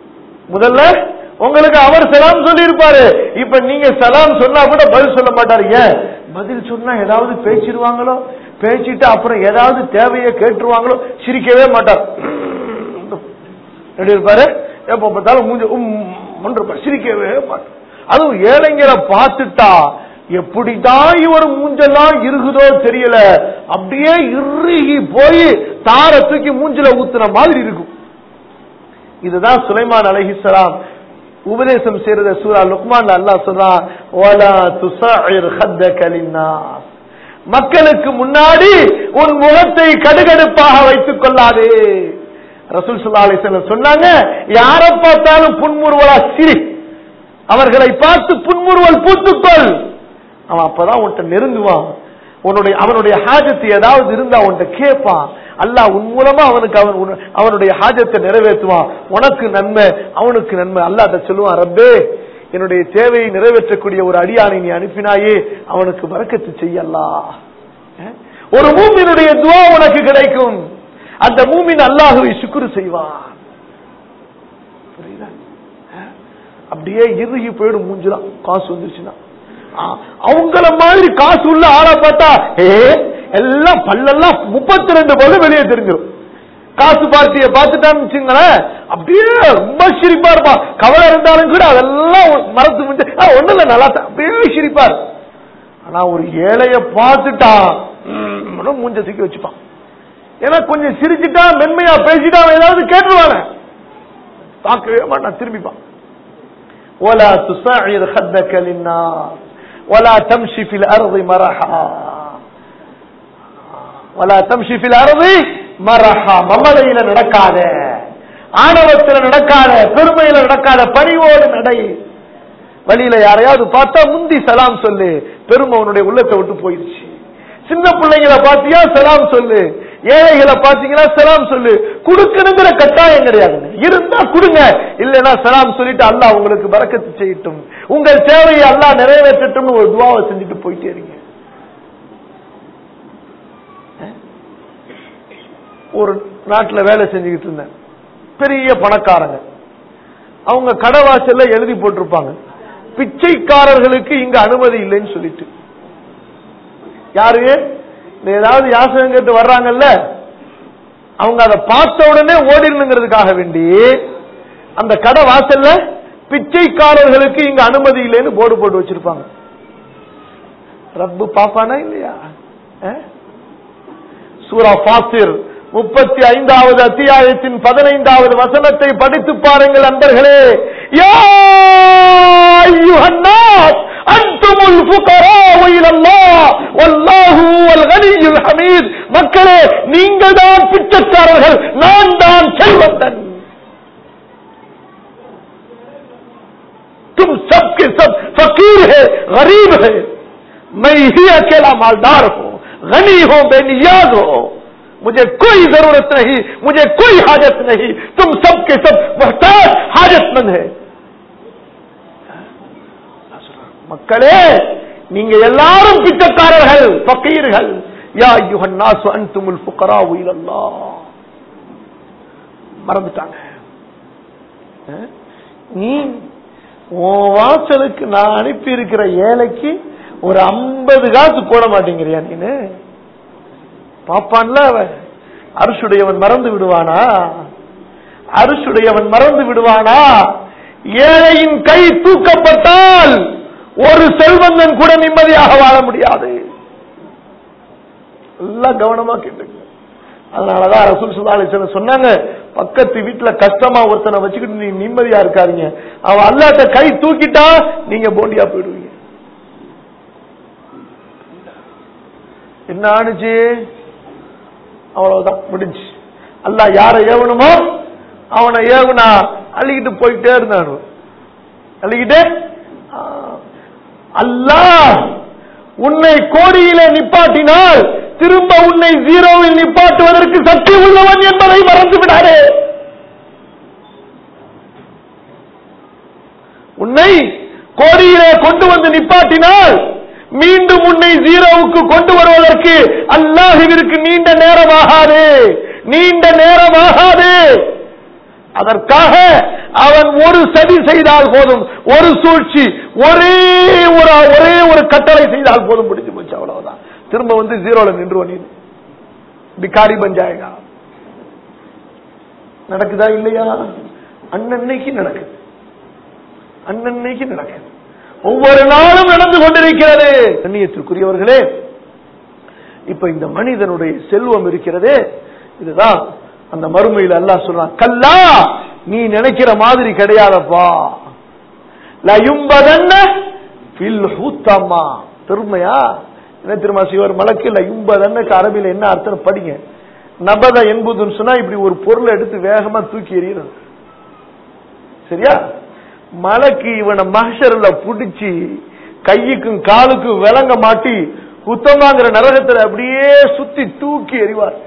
முதல்ல உங்களுக்கு அவர் சலாம் சொல்லி இருப்பாரு இப்ப நீங்க சலாம் சொன்னா கூட பதில் சொல்ல மாட்டாரு ஏன் பதில் சொன்னா ஏதாவது பேசிடுவாங்களோ பேசிட்டு அப்புறம் ஏதாவது தேவையை கேட்டுருவாங்களோ சிரிக்கவே மாட்டார் எப்படி இருப்பாரு எப்ப பார்த்தாலும் மூஞ்ச உம் இருப்பார். சிரிக்கவே மாட்டார் அதுவும் ஏழைங்களை பார்த்துட்டா எப்படிதான் இவர் மூஞ்செல்லாம் இருக்குதோ தெரியல அப்படியே இறுகி போய் தார தூக்கி மூஞ்சில ஊத்துன மாதிரி இருக்கும் இதுதான் சுலைமான் அலைஹிஸ்ஸலாம் உபதேசம் செய்யறத சூரா லுக்மான் அல்லாஹ் சொல்றான் "வலா துஸஅிர் ஹத்தக லின்னாஸ்." மக்களுக்கு முன்னாடி உன் முகத்தை கடுகடுப்பாக வைத்துக் கொள்ளாதே ரசூல் ஸல்லல்லாஹு அலைஹி வஸல்லம் சொன்னாங்க யார பார்த்தாலும் புன்முறுவலா சிரி அவர்களை பார்த்து புன்முறுவல் பூத்துக்கொள் அவன் அப்பதான் உன்கிட்ட நெருங்குவான் உன்னுடைய அவனுடைய ஹாஜத்து ஏதாவது இருந்தா உன்கிட்ட கேட்பான் அல்லாஹ் உன் மூலமா அவனுக்கு அவன் உன்- அவனுடைய ஹாஜத்தை நிறைவேற்றுவான் உனக்கு நன்மை அவனுக்கு நன்மை அல்லாஹ் சொல்லுவான் ரப்பே என்னுடைய தேவையை நிறைவேற்றக்கூடிய ஒரு அடியானை நீ அனுப்பினாயே அவனுக்கு வரக்கத்து செய்யல்லா ஒரு மூமினுடைய துவா உனக்கு கிடைக்கும் அந்த மூமின் அல்லாஹுவை சுக்குரு செய்வான் புரியுதா அப்படியே இறுகி போயிடும் மூஞ்சிலாம் காசு வந்துருச்சுன்னா ஆ, அவங்கள மாதிரி காசு உள்ள ஆளை பார்த்தா ஏ எல்லாம் பல்லெல்லாம் முப்பத்தி ரெண்டு பல்லு வெளியே தெரிஞ்சிடும் காசு பார்ட்டியை பார்த்துட்டான்னு வச்சுங்களேன் அப்படியே ரொம்ப சிரிப்பா இருப்பான் கவலை இருந்தாலும் கூட அதெல்லாம் மறந்து விட்டு ஒண்ணு இல்ல நல்லா தான் அப்படியே சிரிப்பார் ஆனா ஒரு ஏழைய பார்த்துட்டான் ம், மூஞ்ச தூக்கி வச்சுப்பான் ஏன்னா கொஞ்சம் சிரிச்சுட்டா மென்மையா பேசிட்டா அவன் ஏதாவது கேட்டுருவாங்க பார்க்கவே மாட்டான் திரும்பிப்பான் ولا تصعر خدك للناس ولا تمشي في الارض مرحا ولا تمشي في الارض مرحا மமதையில நடக்காத ஆணவத்துல நடக்காத பெருமையில நடக்காத பணிவோடு நடை வழியில யாரையாவது பார்த்தா முந்தி சலாம் சொல்லு பெருமை உன்னுடைய உள்ளத்தை விட்டு போயிடுச்சு சின்ன பிள்ளைங்களை பாத்தியா சலாம் சொல்லு ஏழைகளை பாத்தீங்கன்னா சலாம் சொல்லு கொடுக்கணுங்கிற கட்டாயம் கிடையாது இருந்தா கொடுங்க இல்லைன்னா சலாம் சொல்லிட்டு அல்லாஹ் உங்களுக்கு பறக்கத்து செய்யட்டும் உங்கள் தேவையை அல்லாஹ் நிறைவேற்றட்டும் ஒரு துவாவை செஞ்சுட்டு போயிட்டே இருங்க ஒரு நாட்டுல வேலை செஞ்சுக்கிட்டு இருந்தேன் பெரிய பணக்காரங்க அவங்க கடை வாசல்ல எழுதி போட்டிருப்பாங்க பிச்சைக்காரர்களுக்கு இங்க அனுமதி இல்லைன்னு சொல்லிட்டு யாரு இந்த ஏதாவது யாசகம் கேட்டு வர்றாங்கல்ல அவங்க அதை பார்த்த உடனே ஓடிடணுங்கிறதுக்காக வேண்டி அந்த கடை வாசல்ல பிச்சைக்காரர்களுக்கு இங்க அனுமதி இல்லைன்னு போர்டு போட்டு வச்சிருப்பாங்க ரப்பு பாப்பானா இல்லையா அஹ்? சூரா ஃபாசிர் முப்பத்தி ஐந்தாவது அத்தியாயத்தின் பதினைந்தாவது வசனத்தை படித்து பாருங்கள் அன்பர்களே யா அய்யுஹன்னாஸ் அன்துமுல் ஃபுகராஉ இலல்லாஹ் வல்லாஹு வல் கனியுல் ஹமீத் மக்களே நீங்கள் தான் பிச்சைக்காரர்கள் நான் தான் செல்வந்தன் तुम सब के सब फकीर है गरीब है मैं ही अकेला मालदार हूं गनी हो बेनियाज हो मुझे कोई जरूरत नहीं मुझे कोई हाजत नहीं तुम सब के सब मोहताज हाजतमंद है மக்களே நீங்க எல்லாரும் பிச்சைக்காரர்கள் பக்கீர்கள் யா யுஹன்னாசு அன்துமுல் ஃபுகரா இலல்லாஹ் மறந்துட்டாங்க அஹ்? நீ உன் வாசலுக்கு நான் அனுப்பி இருக்கிற ஏழைக்கு ஒரு ஐம்பது காசு போட மாட்டேங்கிறியா நீனு பாப்பான்ல அவன் அரிசுடையவன் மறந்து விடுவானா அரிசுடையவன் மறந்து விடுவானா ஏழையின் கை தூக்கப்பட்டால் ஒரு செல்வந்தன் கூட நிம்மதியாக வாழ முடியாது எல்லாம் கவனமா கேட்டுங்க அதனாலதான் ரசூல் சுல்லா அலிஸ்வலம் சொன்னாங்க பக்கத்து வீட்டுல கஷ்டமா ஒருத்தனை வச்சுக்கிட்டு நீ நிம்மதியா இருக்காதீங்க அவன் அல்லாட்ட கை தூக்கிட்டா நீங்க போண்டியா போயிடுவீங்க என்ன ஆணுச்சு அவ்வளவுதான் முடிஞ்சு அல்லாஹ் யாரை ஏவணுமோ அவனை ஏவுனா அள்ளிக்கிட்டு போயிட்டே இருந்தானு அள்ளிக்கிட்டே ஆ. அல்லாஹ் உன்னை கோடியிலே நிப்பாட்டினால் திரும்ப உன்னை ஜீரோவில் நிப்பாட்டுவதற்கு சக்தி உள்ளவன் என்பதை மறந்து விடாதே உன்னை கோடியிலே கொண்டு வந்து நிப்பாட்டினால் மீண்டும் உன்னை ஜீரோவுக்கு கொண்டு வருவதற்கு அல்லாஹுவிற்கு நீண்ட நேரம் ஆகாது நீண்ட நேரம் ஆகாது அதற்காக அவன் ஒரு சதி செய்தால் போதும் ஒரு சூழ்ச்சி ஒரே ஒரு ஒரே ஒரு கட்டளை செய்தால் போதும் முடிஞ்சு போச்சு அவ்வளவுதான் திரும்ப வந்து ஜீரோல நின்று நீ பிகாரி பஞ்சாயகா நடக்குதா இல்லையா அன்னன்னைக்கு நடக்குது அன்னன்னைக்கு நடக்குது ஒவ்வொரு நாளும் நடந்து கொண்டிருக்கிறது கண்ணியத்திற்குரியவர்களே இப்ப இந்த மனிதனுடைய செல்வம் இருக்கிறதே இதுதான் அந்த மறுமையில் அல்லாஹ் சொல்றான் கல்லா நீ நினைக்கிற மாதிரி கிடையாதப்பா லயும்பதன்ன ஃபில் ஹூத்தம்மா பெருமையா என்ன திரும்ப சிவர் மலக்கு லயும்பதன்னுக்கு அரபில என்ன அர்த்தம் படிங்க நபத என்பதுன்னு சொன்னா இப்படி ஒரு பொருளை எடுத்து வேகமா தூக்கி எறிகிறது சரியா மலைக்கு இவனை மகஷர்ல புடிச்சு கையுக்கும் காலுக்கும் விளங்க மாட்டி உத்தமாங்கிற நரகத்துல அப்படியே சுத்தி தூக்கி எறிவார்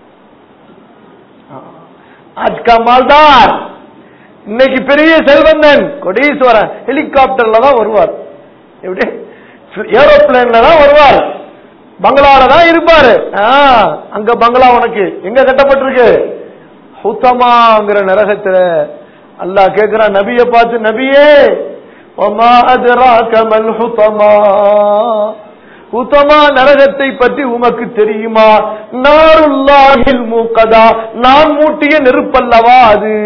ஆஜ்கா மால்தார் இன்னைக்கு பெரிய செல்வந்தன் கொடீஸ்வரன் ஹெலிகாப்டர்ல தான் வருவார் எப்படி ஏரோப்ளேன்ல தான் வருவார் பங்களால தான் இருப்பாரு ஆ, அங்க பங்களா உனக்கு எங்க கட்டப்பட்டிருக்கு ஹுத்தமாங்கிற நரகத்துல அல்லாஹ் கேக்குறான் நபிய பார்த்து நபியே ஒமா அதுராக மல் ஹுத்தமா ஹுத்தமா நரகத்தை பற்றி உமக்கு தெரியுமா நாருல்லாஹில் மூக்கதா நான் மூட்டிய நெருப்பல்லவா அது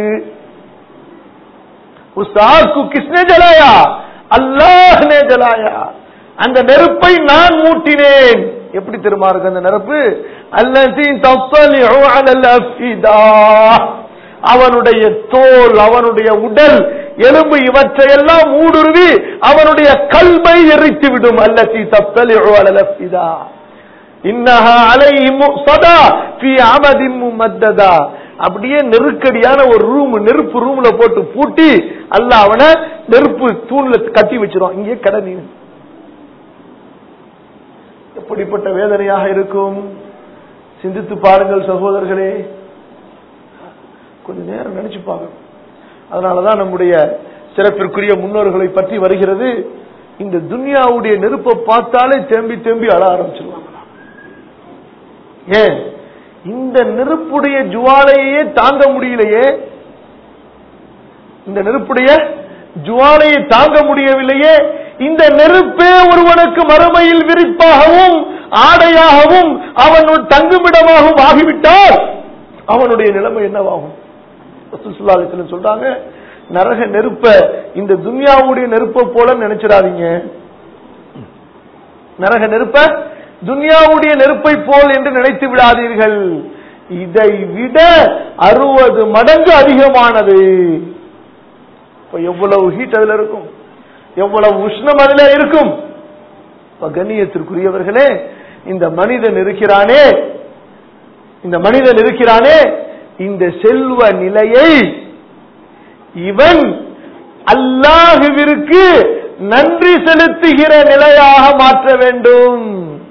उस आग को किसने जलाया अल्लाह ने जलाया அந்த நெருப்பை நான் மூட்டினேன் எப்படி தெரியுமா இருக்கு அந்த நெருப்பு அல்லதி தத்தலிஉ அலல் அஃபிதா அவனுடைய தோல் அவனுடைய உடல் எலும்பு இவற்றையெல்லாம் ஊடுருவி அவனுடைய கல்மை எரித்து விடும் அல்லதி தத்தலிஉ அலல் அஃபிதா இன்னஹா அலைஹிம் சதா ஃபி அமதின் முமத்ததா அப்படியே நெருக்கடியான ஒரு ரூம் நெருப்பு ரூம்ல போட்டு பூட்டி அல்ல அவனை நெருப்பு தூண்ல கட்டி வச்சிரும் இங்கே கடை நீ எப்படிப்பட்ட வேதனையாக இருக்கும் சிந்தித்து பாருங்கள் சகோதரர்களே கொஞ்ச நேரம் நினைச்சு பார்க்கணும் அதனாலதான் நம்முடைய சிறப்பிற்குரிய முன்னோர்களை பற்றி வருகிறது இந்த துன்யாவுடைய நெருப்பை பார்த்தாலே தேம்பி தேம்பி அழ ஆரம்பிச்சிருவாங்க ஏன் இந்த நெருப்புடைய ஜுவாலையே தாங்க முடியலையே இந்த நெருப்புடைய ஜுவாலையை தாங்க முடியவில்லையே இந்த நெருப்பே ஒருவனுக்கு மறுமையில் விரிப்பாகவும் ஆடையாகவும் அவன் தங்குமிடமாகவும் ஆகிவிட்டால் அவனுடைய நிலைமை என்னவாகும் ரசூலுல்லாஹி அலைஹி வஸல்லம் சொல்றாங்க நரக நெருப்ப இந்த துன்யாவுடைய நெருப்பை போல நினைச்சிடாதீங்க நரக நெருப்ப துன்யாவுடைய நெருப்பை போல் என்று நினைத்து விடாதீர்கள் இதை விட அறுபது மடங்கு அதிகமானது இப்ப எவ்வளவு ஹீட் அதுல இருக்கும் எவ்வளவு உஷ்ணம் அதுல இருக்கும் இப்ப கண்ணியத்திற்குரியவர்களே இந்த மனிதன் இருக்கிறானே இந்த மனிதன் இருக்கிறானே இந்த செல்வ நிலையை இவன் அல்லாஹுவிற்கு நன்றி செலுத்துகிற நிலையாக மாற்ற வேண்டும்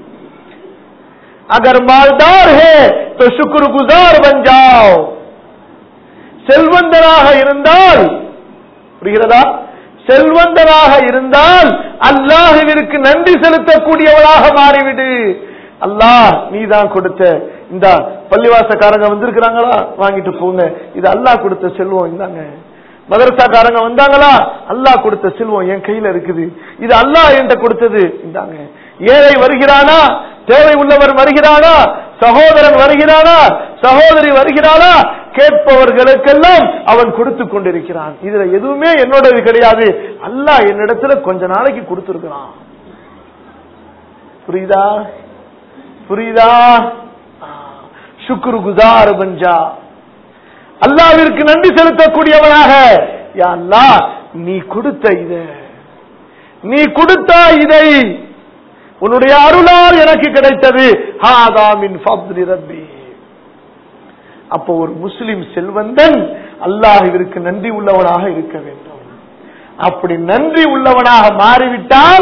अगर मालदार है तो शुक्रगुजार बन जाओ செல்வந்தராக இருந்தால் புரிகிறதா செல்வந்தராக இருந்தால் அல்லாஹுவிற்கு நன்றி செலுத்தக்கூடியவளாக மாறிவிடு அல்லாஹ் நீ தான் கொடுத்த இந்த பள்ளிவாசக்காரங்க வந்திருக்கிறாங்களா வாங்கிட்டு போங்க இது அல்லாஹ் கொடுத்த செல்வம் இந்தாங்க மதரசாக்காரங்க வந்தாங்களா அல்லாஹ் கொடுத்த செல்வம் என் கையில இருக்குது இது அல்லாஹ் என்கிட்ட கொடுத்தது இந்தாங்க ஏழை வருகிறானா தேவை உள்ளவர் வருகிறானா சகோதரன் வருகிறானா சகோதரி வருகிறானா கேட்பவர்களுக்கெல்லாம் அவன் கொடுத்து கொண்டிருக்கிறான் இதுல எதுவுமே என்னோடது கிடையாது அல்லாஹ் என்னிடத்துல கொஞ்ச நாளைக்கு கொடுத்திருக்கிறான் புரியுதா புரியுதா சுக்குரு குதார் பஞ்சா அல்லாவிற்கு நன்றி செலுத்தக்கூடியவனாக யா அல்லாஹ் நீ கொடுத்த இத நீ கொடுத்த இதை உன்னுடைய அருளால் எனக்கு கிடைத்தது ஹாதா மின் ஃபத்லி ரப்பி அப்போ ஒரு முஸ்லிம் செல்வந்தன் அல்லாஹிற்கு நன்றி உள்ளவனாக இருக்க வேண்டும் அப்படி நன்றி உள்ளவனாக மாறிவிட்டால்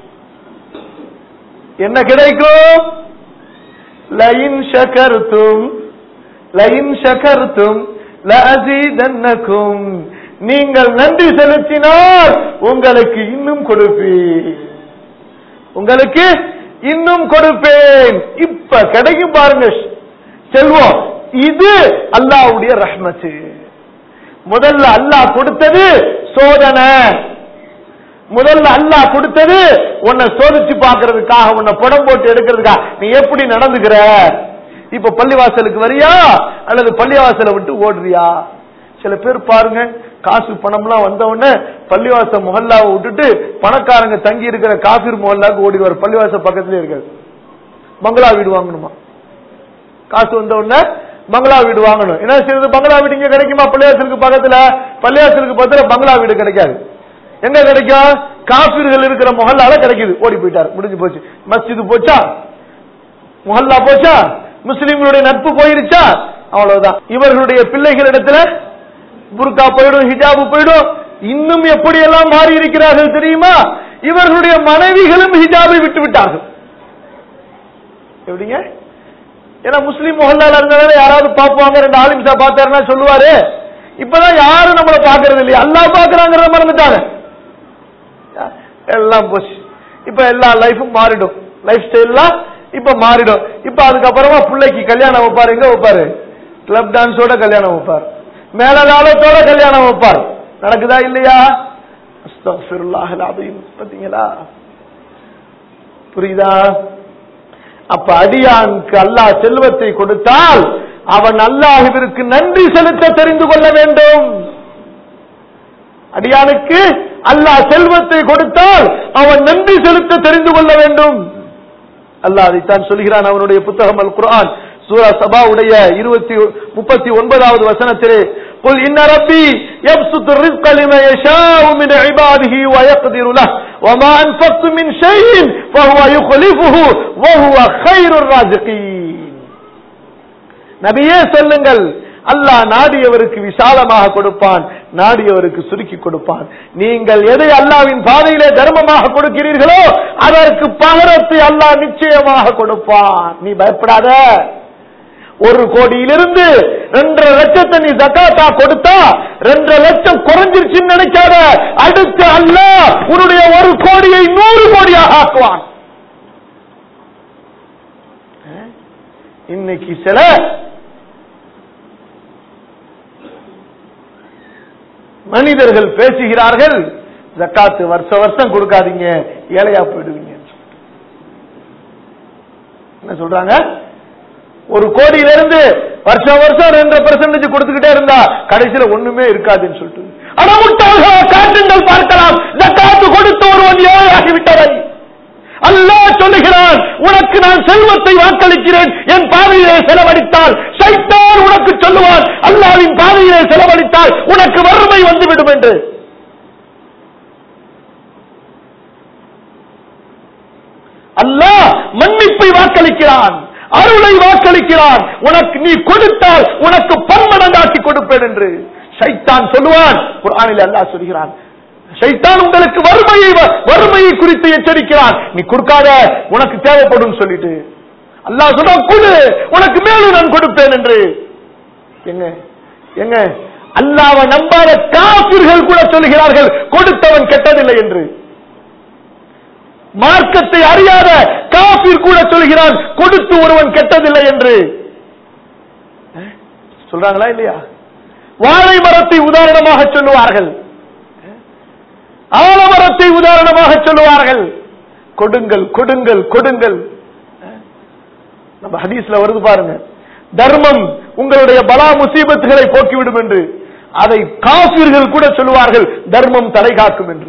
என்ன கிடைக்கும் லயின் ஷகர்த்தும் லயின் ஷகர்த்தும் லஅஸீதன்னகும் நீங்கள் நன்றி செலுத்தினால் உங்களுக்கு இன்னும் கொடுப்பேன் உங்களுக்கு இன்னும் கொடுப்பேன் இப்ப கிடைக்கும் பாருங்க செல்வம் இது அல்லாவுடைய ரஹ்மத்து முதல்ல அல்லாஹ் கொடுத்தது சோதனை முதல்ல அல்லாஹ் கொடுத்தது உன்னை சோதிச்சு பார்க்கிறதுக்காக உன்னை படம் போட்டு எடுக்கிறதுக்காக நீ எப்படி நடந்துக்கிற இப்ப பள்ளிவாசலுக்கு வரியா அல்லது பள்ளிவாசலை விட்டு ஓடுறியா சில பேர் பாருங்க காசு பணம்லாம் வந்த உடனே பள்ளிவாசல் முகல்லாவை விட்டுட்டு பணக்காரங்க தங்கி இருக்கிற காபீர் முகல்லாவுக்கு ஓடிடுவார் பள்ளிவாசல் பக்கத்துல இருக்காது பங்களா வீடு வாங்கணுமா காசு வந்த உடனே பங்களா வீடு வாங்கணும் என்ன செய்யறது பங்களா வீடு இங்க கிடைக்குமா பள்ளிவாசலுக்கு பக்கத்துல பள்ளிவாசலுக்கு பக்கத்துல பங்களா வீடு கிடைக்காது எங்க கிடைக்கும் காபீர்கள் இருக்கிற முகல்லால கிடைக்குது ஓடி போயிட்டார் முடிஞ்சு போச்சு மஸ்ஜிது போச்சா முகல்லா போச்சா முஸ்லிம்களுடைய நட்பு போயிருச்சா அவ்வளவுதான் இவர்களுடைய பிள்ளைகளிடத்துல புர்கா போயிடும் ஹிஜாபு போயிடும் இன்னும் எப்படி எல்லாம் மாறி இருக்கிறார்கள் தெரியுமா இவர்களுடைய மனைவிகளும் ஹிஜாபை விட்டு விட்டார்கள் எப்படிங்க ஏன்னா முஸ்லீம் முகல்லால இருந்தாலும் யாராவது பாப்பாங்க ரெண்டு ஆலிம்சா பார்த்தாருன்னா சொல்லுவாரு இப்பதான் யாரும் நம்மள பாக்குறது இல்லையா அல்லா பாக்குறாங்கிறத மறந்துட்டாங்க எல்லாம் போச்சு இப்ப எல்லா லைஃபும் மாறிடும் லைஃப் ஸ்டைல்லாம் இப்ப மாறிடும் இப்ப அதுக்கப்புறமா பிள்ளைக்கு கல்யாணம் வைப்பாரு எங்க வைப்பாரு கிளப் டான்ஸோட கல்யாணம் வைப்பார் மேலதாளத்தோட கல்யாணம் வைப்பார் நடக்குதா இல்லையா அஸ்தக்ஃபிருல்லாஹ் அலீம் பாத்தீங்களா புரியுதா அப்ப அடியானுக்கு அல்லாஹ் செல்வத்தை கொடுத்தால் அவன் அல்லாஹுவிற்கு நன்றி செலுத்த தெரிந்து கொள்ள வேண்டும் அடியானுக்கு அல்லாஹ் செல்வத்தை கொடுத்தால் அவன் நன்றி செலுத்த தெரிந்து கொள்ள வேண்டும் அல்லாஹ் அதைத்தான் சொல்கிறான் அவனுடைய புத்தகம் அல் குர்ஆன் சூரா சபாவுடைய இருபத்தி முப்பத்தி ஒன்பதாவது வசனத்திலே قل إن ربي يبسط الرزق لمن يشاء من عباده ويقدر له وما أنفقت من شيء فهو يخلفه وهو خير الرازقين நபியே சொல்லுங்கள் அல்லாஹ் நாடியவருக்கு விசாலமாக கொடுப்பான் நாடியவருக்கு சுருக்கி கொடுப்பான் நீங்கள் எதை அல்லாவின் பாதையிலே தர்மமாக கொடுக்கிறீர்களோ அதற்கு பகரத்தை அல்லாஹ் நிச்சயமாக கொடுப்பான் நீ பயப்படாத ஒரு கோடியிலிருந்து ரெண்டரை லட்சத்தை நீ ஜக்காத்தா கொடுத்தா ரெண்டரை லட்சம் குறைஞ்சிருச்சுன்னு நினைக்காத அடுத்து அல்லாஹ் உன்னுடைய ஒரு கோடியை நூறு கோடியாக ஆக்குவான் இன்னைக்கு சில மனிதர்கள் பேசுகிறார்கள் ஜக்காத்து வருஷ வருஷம் கொடுக்காதீங்க ஏழையா போயிடுவீங்க என்ன சொல்றாங்க ஒரு கோடியில இருந்து வருஷம் வருஷம் ரெண்டு பெர்சன்டேஜ் கொடுத்துக்கிட்டே இருந்தா கடைசியில ஒண்ணுமே இருக்காதுன்னு சொல்லிட்டு அடமுட்டாக காட்டுங்கள் பார்க்கலாம் ஜக்காத்து கொடுத்து ஒருவன் ஏழையாகி விட்டவன் அல்லாஹ் சொல்லுகிறான் உனக்கு நான் செல்வத்தை வாக்களிக்கிறேன் என் பாதையிலே செலவழித்தால் சைத்தான் உனக்கு சொல்லுவான் அல்லாவின் பாதையிலே செலவழித்தால் உனக்கு வறுமை வந்துவிடும் என்று அல்லாஹ் மன்னிப்பை வாக்களிக்கிறான் அருளை வாக்களிக்கிறான் உனக்கு நீ கொடுத்தால் உனக்கு பன்மடங்காக்கி கொடுப்பேன் என்று சைத்தான் சொல்லுவான் குர்ஆனில் அல்லாஹ் சொல்கிறான் சைத்தான் உங்களுக்கு வறுமையை வறுமையை குறித்து எச்சரிக்கிறான் நீ கொடுக்காத உனக்கு தேவைப்படும் சொல்லிட்டு அல்லாஹ் சொல்ற கொடு உனக்கு மேலும் நான் கொடுப்பேன் என்று எங்க எங்க அல்லாவை நம்பாத காபிர்கள் கூட சொல்லுகிறார்கள் கொடுத்தவன் கெட்டதில்லை என்று மார்க்கத்தை அறியாத காபிர் கூட சொல்கிறான் கொடுத்து ஒருவன் கெட்டதில்லை என்று சொல்றாங்களா இல்லையா வாழை மரத்தை உதாரணமாக சொல்லுவார்கள் ஆலமரத்தை உதாரணமாக சொல்லுவார்கள் கொடுங்கள் கொடுங்கள் கொடுங்கள் நம்ம ஹதீஸ்ல வருது பாருங்க தர்மம் உங்களுடைய பலா முசீபத்துகளை போக்கிவிடும் என்று அதை காபிர்கள் கூட சொல்லுவார்கள் தர்மம் தலை காக்கும் என்று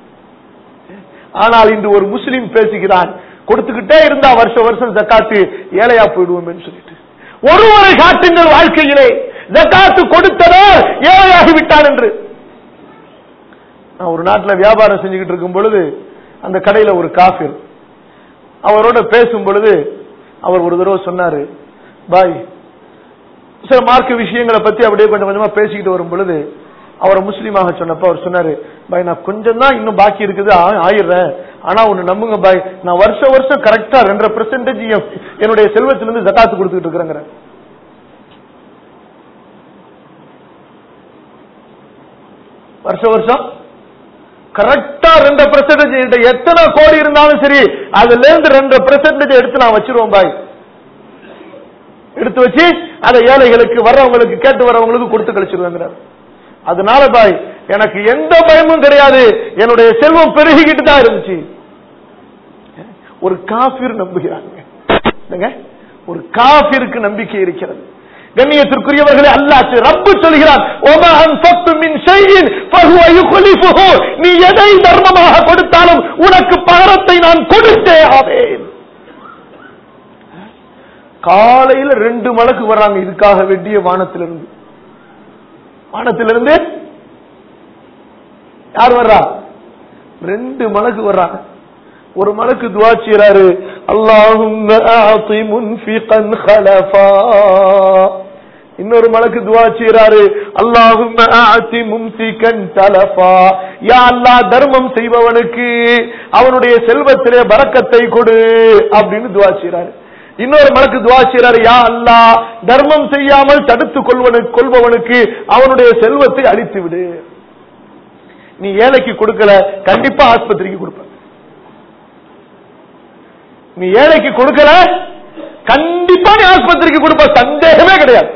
ஆனால் இன்று ஒரு முஸ்லிம் பேசுகிறான் கொடுத்துக்கிட்டே இருந்தா வருஷம் வருஷம் ஜக்காத்து ஏழையா போயிடுவோம் சொல்லிட்டு ஒருவரை காட்டுங்கள் வாழ்க்கையிலே ஜக்காத்து கொடுத்ததால் ஏழையாகி விட்டான் என்று நான் ஒரு நாட்டில் வியாபாரம் செஞ்சுக்கிட்டு இருக்கும் பொழுது அந்த கடையில ஒரு காஃபிர் அவரோட பேசும் பொழுது அவர் ஒரு தடவை சொன்னாரு பாய் சில மார்க்க விஷயங்களை பத்தி அப்படியே கொஞ்சம் கொஞ்சமா பேசிக்கிட்டு வரும் பொழுது அவரை முஸ்லீமாக சொன்னப்ப அவர் சொன்னாரு பாய் நான் கொஞ்சம் தான் இன்னும் பாக்கி இருக்குது ஆ- ஆயிடுறேன் ஆனா ஒண்ணு நம்புங்க பாய் நான் வருஷம் வருஷம் கரெக்டா ரெண்டரை பெர்சன்டேஜ் என்னுடைய செல்வத்திலிருந்து ஜக்காத்து கொடுத்துட்டு இருக்கிறேங்கிற வருஷ வருஷம் கரெக்டா ரெண்டு பெர்சன்டேஜ் எத்தனை கோடி இருந்தாலும் சரி அதுல இருந்து ரெண்டு பெர்சன்டேஜ் எடுத்து நான் வச்சிருவோம் பாய் எடுத்து வச்சு அதை ஏழைகளுக்கு வர்றவங்களுக்கு கேட்டு வர்றவங்களுக்கு கொடுத்து கழிச்சிருவாங்கிறார் அதனால தாய் எனக்கு எந்த பயமும் கிடையாது என்னுடைய செல்வம் பெருகிக்கிட்டு தான் இருந்துச்சு ஒரு காபிர் நம்புகிறாங்க என்னங்க? ஒரு காபிருக்கு நம்பிக்கை இருக்கிறது கண்ணியத்திற்குரியவர்களே அல்லாஹ் ரப்பு சொல்கிறான் "ஒமா அன்ஃபக்து மின் ஷைஇன் ஃபஹுவ யுக்லிஃபுஹு." நீ எதை தர்மமாக கொடுத்தாலும் உனக்கு பகரத்தை நான் கொடுத்தே ஆவேன் காலையில ரெண்டு மலக்கு வர்றாங்க இதுக்காக வேண்டிய வானத்திலிருந்து வானத்திலிருந்து யார் வர்றா ரெண்டு மலக்கு வர்றாங்க ஒரு மலக்கு துவா செய்யறாரு அல்லாஹும் இன்னொரு மலக்கு துவா செய்யறாரு அல்லாஹும் தலஃபா யா அல்லாஹ் தர்மம் செய்பவனுக்கு அவனுடைய செல்வத்திலே பரக்கத்தை கொடு அப்படின்னு துவா செய்யறாரு இன்னொரு மலக்கு துவா செய்யறாரு யா அல்லாஹ் தர்மம் செய்யாமல் தடுத்துக் கொள்வனுக்கு கொள்பவனுக்கு அவனுடைய செல்வத்தை அழித்து விடு நீ ஏழைக்கு கொடுக்கல கண்டிப்பா ஆஸ்பத்திரிக்கு கொடுப்ப நீ ஏழைக்கு கொடுக்கல கண்டிப்பா நீ ஆஸ்பத்திரிக்கு கொடுப்ப சந்தேகமே கிடையாது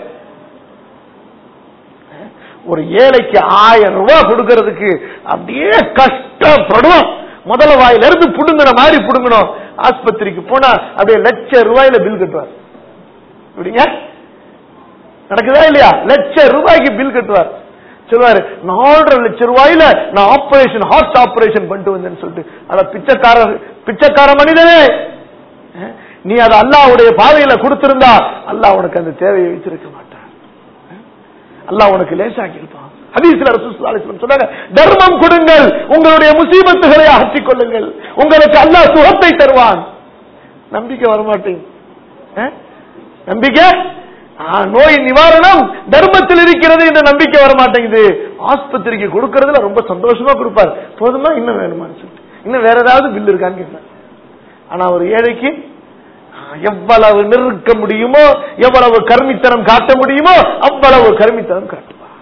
ஒரு ஏழைக்கு ஆயிரம் ரூபாய் கொடுக்கறதுக்கு அப்படியே கஷ்டப்படுவோம் முதல்ல வாயில இருந்து புடுங்கின மாதிரி புடுங்கணும் ஆஸ்பத்திரிக்கு போனா அப்படியே லட்ச ரூபாயில பில் கட்டுவார் இப்படிங்க நடக்குதா இல்லையா லட்ச ரூபாய்க்கு பில் கட்டுவார் சொல்லுவாரு நாலரை லட்சம் ரூபாயில நான் ஆபரேஷன் ஹார்ட் ஆபரேஷன் பண்ணிட்டு வந்தேன்னு சொல்லிட்டு அத பிச்சைக்கார பிச்சைக்கார மனிதனே அஹ், நீ அதை அல்லாவுடைய பாதையில கொடுத்திருந்தா அல்லாஹ் உனக்கு அந்த தேவையை வச்சிருக்க மாட்டான் அஹ், அல்லாஹ் உனக்கு லேசாக்கி இருப்பான் ஹதீஸ்ல ரசூலுல்லாஹி அலைஹி வஸல்லம் சொன்னாங்க தர்மம் கொடுங்கள் உங்களுடைய முசீபத்துகளை அகற்றிக் கொள்ளுங்கள் உங்களுக்கு அல்லாஹ் சுகத்தை தருவான் நம்பிக்கை வரமாட்டேங்க அஹ்? நம்பிக்கை ஆ, நோய் நிவாரணம் தர்மத்தில் இருக்கிறது என்ற நம்பிக்கை வர மாட்டேங்குது ஆஸ்பத்திரிக்கு கொடுக்கறதுல ரொம்ப சந்தோஷமா கொடுப்பார் போதுமா இன்னும் வேணுமான்னு சொல்லிட்டு இன்னும் வேற ஏதாவது பில் இருக்கான்னு கேட்பேன் ஆனா ஒரு ஏழைக்கு ஆ, எவ்வளவு நெருக்க முடியுமோ எவ்வளவு கருமித்தனம் காட்ட முடியுமோ அவ்வளவு கருமித்தனம் காட்டுவார்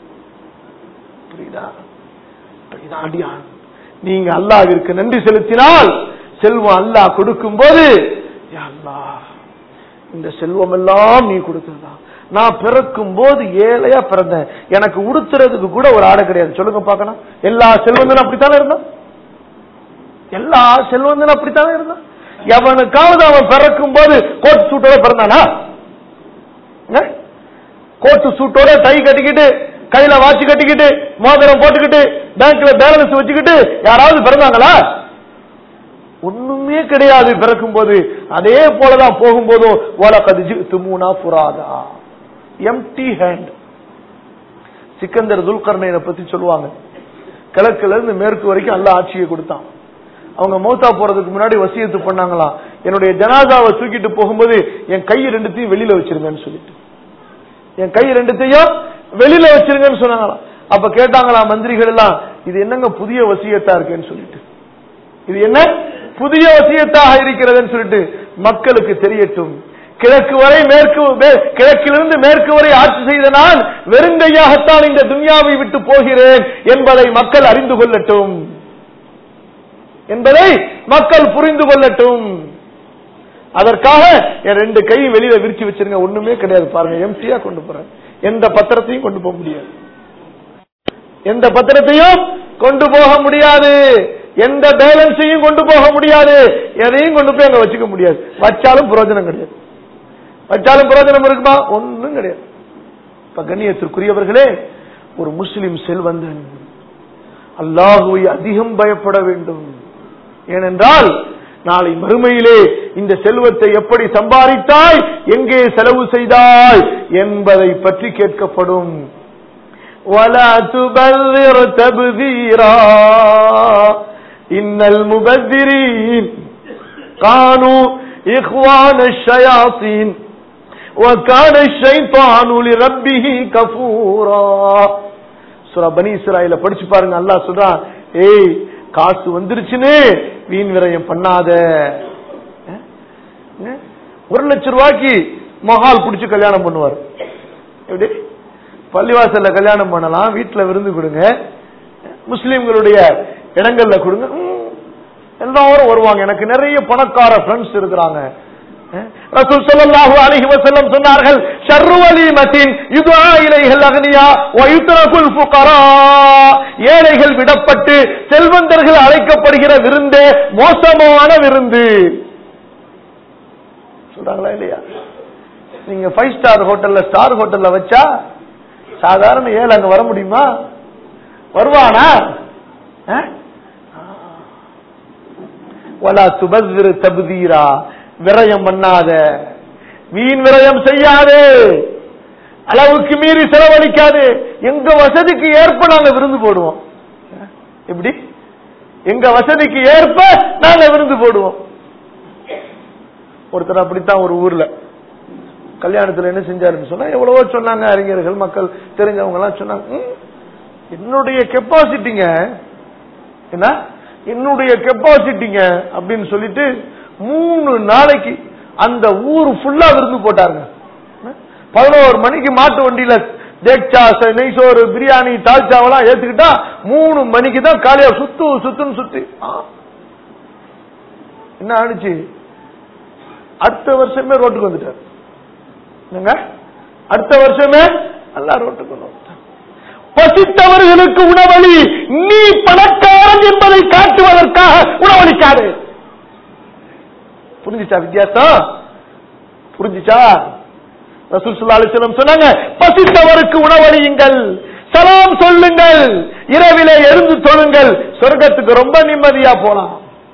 புரியுதா புரியுதா அடியான் நீங்க அல்லாவிற்கு நன்றி செலுத்தினால் செல்வம் அல்லாஹ் கொடுக்கும் போது யா அல்லாஹ் இந்த செல்வம் எல்லாம் நீ கொடுத்ததா நான் பிறக்கும் போது ஏழையா பிறந்தேன் எனக்கு உடுத்துறதுக்கு கூட ஒரு ஆடை கிடையாது சொல்லுங்க பார்க்கலாம் எல்லா செல்வந்தனும் அப்படித்தானே இருந்தான் எல்லா செல்வந்தனும் அப்படித்தானே இருந்தான் எவனுக்காவது அவன் பிறக்கும் போது கோட் சூட்டோட பிறந்தானா என்ன? கோட்டு சூட்டோட டை கட்டிக்கிட்டு கையில வாட்ச் கட்டிக்கிட்டு மோதிரம் போட்டுக்கிட்டு பேங்க்ல பேலன்ஸ் வச்சுக்கிட்டு யாராவது பிறந்தாங்களா ஒண்ணுமே கிடையாது பிறக்கும் போது அதே போலதான் போகும்போதும் வலகது துமுனா புராதா எம்டி ஹேண்ட் சிக்கந்தர் துல்கர்ணையை பத்தி சொல்லுவாங்க கிழக்குல இருந்து மேற்கு வரைக்கும் அல்ல ஆட்சியை கொடுத்தான் அவங்க மௌத்தா போறதுக்கு முன்னாடி வசியத்து பண்ணாங்களாம் என்னுடைய ஜனாதாவை தூக்கிட்டு போகும்போது என் கை ரெண்டுத்தையும் வெளியில வச்சிருங்கன்னு சொல்லிட்டு என் கை ரெண்டுத்தையும் வெளியில வச்சிருங்கன்னு சொன்னாங்களாம் அப்ப கேட்டாங்களாம் மந்திரிகள் எல்லாம் இது என்னங்க புதிய வசியத்தா இருக்கேன்னு சொல்லிட்டு இது என்ன புதிய வசியத்தாக இருக்கிறதுன்னு சொல்லிட்டு மக்களுக்கு தெரியட்டும் கிழக்கு வரை மேற்கு மே- கிழக்கிலிருந்து மேற்கு வரை ஆட்சி செய்த நான் வெறுங்கையாகத்தான் இந்த துன்யாவை விட்டு போகிறேன் என்பதை மக்கள் அறிந்து கொள்ளட்டும் என்பதை மக்கள் புரிந்து கொள்ளட்டும் அதற்காக என் ரெண்டு கை வெளியில விரிச்சு வச்சிருங்க ஒண்ணுமே கிடையாது பாருங்க எம்டியா கொண்டு போறேன் எந்த பத்திரத்தையும் கொண்டு போக முடியாது எந்த பத்திரத்தையும் கொண்டு போக முடியாது எந்த பேலன்ஸையும் கொண்டு போக முடியாது எதையும் கொண்டு போய் அங்க வச்சுக்க முடியாது வச்சாலும் பிரயோஜனம் கிடையாது வச்சாலும் பிரயோஜனம் இருக்குமா ஒண்ணும் கிடையாது இப்ப கண்ணியத்திற்குரியவர்களே ஒரு முஸ்லிம் செல்வந்தன் அல்லாஹுவை அதிகம் பயப்பட வேண்டும் ஏனென்றால் நாளை மறுமையிலே இந்த செல்வத்தை எப்படி சம்பாதித்தாய் எங்கே செலவு செய்தாய் என்பதை பற்றி கேட்கப்படும் ولا تبذر تبذيرا إن المبذرين كانوا إخوان الشياطين وكان الشيطان لربه كفورا சூரா பனி இஸ்ராயில படிச்சு பாருங்க அல்லாஹ் சொல்றான் ஏய் காசு வந்துருச்சுன்னு வீண் விரயம் பண்ணாத அஹ்? அஹ்? ஒரு லட்சம் ரூபாய்க்கு மஹால் புடிச்சு கல்யாணம் பண்ணுவார் எப்படி பள்ளிவாசல்ல கல்யாணம் பண்ணலாம் வீட்டுல விருந்து கொடுங்க முஸ்லிம்களுடைய இடங்கள்ல கொடுங்க ம், எல்லாரும் வருவாங்க எனக்கு நிறைய பணக்கார ஃப்ரெண்ட்ஸ் இருக்கிறாங்க ரசூல் ஸல்லல்லாஹு அலைஹி வஸல்லம் சொன்னார்கள் ஷர்ரு வலீமத்தின் யுதுஆ இலைஹல் அக்னியா வ யுத்ரகுல் ஃபுகரா ஏழைகள் விடப்பட்டு செல்வந்தர்கள் அழைக்கப்படுகிற விருந்தே மோசமான விருந்து சொல்றாங்களா இல்லையா நீங்க ஃபைவ் ஸ்டார் ஹோட்டல்ல ஸ்டார் ஹோட்டல்ல வச்சா சாதாரண ஏழை அங்க வர முடியுமா வருவானா அஹ்? வலா துபஸ்விரு தபுதீரா விரயம் பண்ணாத வீண் விரயம் செய்யாதே அளவுக்கு மீறி செலவழிக்காது எங்க வசதிக்கு ஏற்ப நாங்க விருந்து போடுவோம் எப்படி எங்க வசதிக்கு ஏற்ப நாங்க விருந்து போடுவோம் ஒருத்தர் அப்படித்தான் ஒரு ஊர்ல கல்யாணத்துல என்ன செஞ்சாருன்னு சொன்னா எவ்வளவோ சொன்னாங்க அறிஞர்கள் மக்கள் தெரிஞ்சவங்க எல்லாம் சொன்னாங்க "ம், என்னுடைய கெப்பாசிட்டிங்க என்ன என்னுடைய கெப்பாசிட்டிங்க அப்படின்னு சொல்லிட்டு மூணு நாளைக்கு அந்த ஊர் ஃபுல்லா விருந்து போட்டாருங்க பதினோரு மணிக்கு மாட்டு வண்டியில தேக்சா ச- நெய்சோறு பிரியாணி தால்ச்சாவெல்லாம் ஏத்துக்கிட்டா மூணு மணிக்கு தான் காலையா சுத்து சுத்துன்னு சுத்தி ஆ. என்ன ஆனிச்சு அடுத்த வருஷமே ரோட்டுக்கு வந்துட்டார் என்னங்க அடுத்த வருஷமே எல்லாம் ரோட்டுக்கு வந்து வந்துட்டார். பசித்தவர்களுக்கு உணவளி நீ பணக்காரன் என்பதை காட்டுவதற்காக உணவளிக்காது புரிஞ்சுச்சா வித்தியாசம் புரிஞ்சுச்சா ரசூல் ஸல்லல்லாஹு அலைஹி வஸல்லம் சொன்னாங்க பசித்தவருக்கு உணவளியுங்கள் சலாம் சொல்லுங்கள் இரவிலே எழுந்து தொழுங்கள் சொர்க்கத்துக்கு ரொம்ப நிம்மதியா போலாம்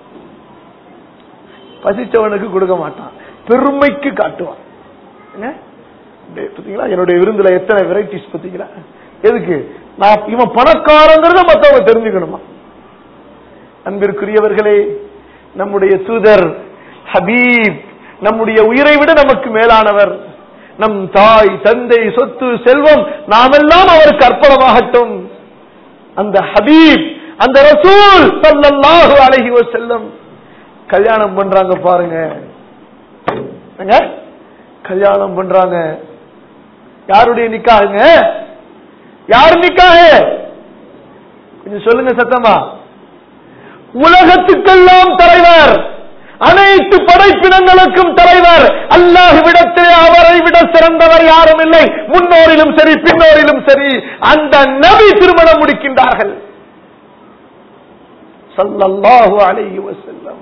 பசிச்சவனுக்கு கொடுக்க மாட்டான் பெருமைக்கு காட்டுவான் என்ன? டேய், பாத்தீங்களா என்னுடைய விருந்துல எத்தனை வெரைட்டிஸ் பாத்தீங்களா எதுக்கு நான் இவன் பணக்காரங்கிறத மத்தவங்க தெரிஞ்சுக்கணுமா அன்பிற்குரியவர்களே நம்முடைய தூதர் ஹபீப் நம்முடைய உயிரை விட நமக்கு மேலானவர் நம் தாய் தந்தை சொத்து செல்வம் நாமெல்லாம் அவருக்கு அர்ப்பணமாகட்டும் அந்த ஹபீப் அந்த ரசூல் ஸல்லல்லாஹு அலைஹி வஸல்லம் கல்யாணம் பண்றாங்க பாருங்க என்னங்க? கல்யாணம் பண்றாங்க யாருடைய நிக்காகுங்க யாரு நிக்காக கொஞ்சம் சொல்லுங்க சத்தமா உலகத்துக்கெல்லாம் தலைவர் அனைத்து படைப்பினங்களுக்கும் தலைவர் அல்லாஹ்விடத்திலே அவரை விட சிறந்தவர் யாரும் இல்லை முன்னோரிலும் சரி பின்னோரிலும் சரி அந்த நபி திருமணம் முடிக்கின்றார்கள் ஸல்லல்லாஹு அலைஹி வஸல்லம்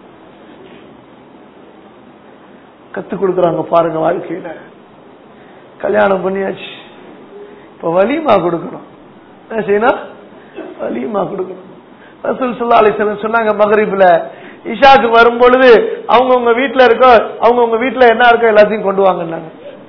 கத்துக் கொடுக்கறாங்க பாருங்க வாழ்க்கையில கல்யாணம் பண்ணியாச்சு இப்ப வலிமா கொடுக்கணும் என்ன செய்யணும் வலிமா கொடுக்கணும் ரசூல் ஸல்லல்லாஹு அலைஹி வஸல்லம் சொன்னாங்க மகரிப்ல இஷாக்கு வரும் பொழுது அவங்கவுங்க வீட்டுல இருக்க அவங்கவுங்க வீட்டுல என்ன இருக்கோ எல்லாத்தையும் கொண்டு வாங்கன்னாங்க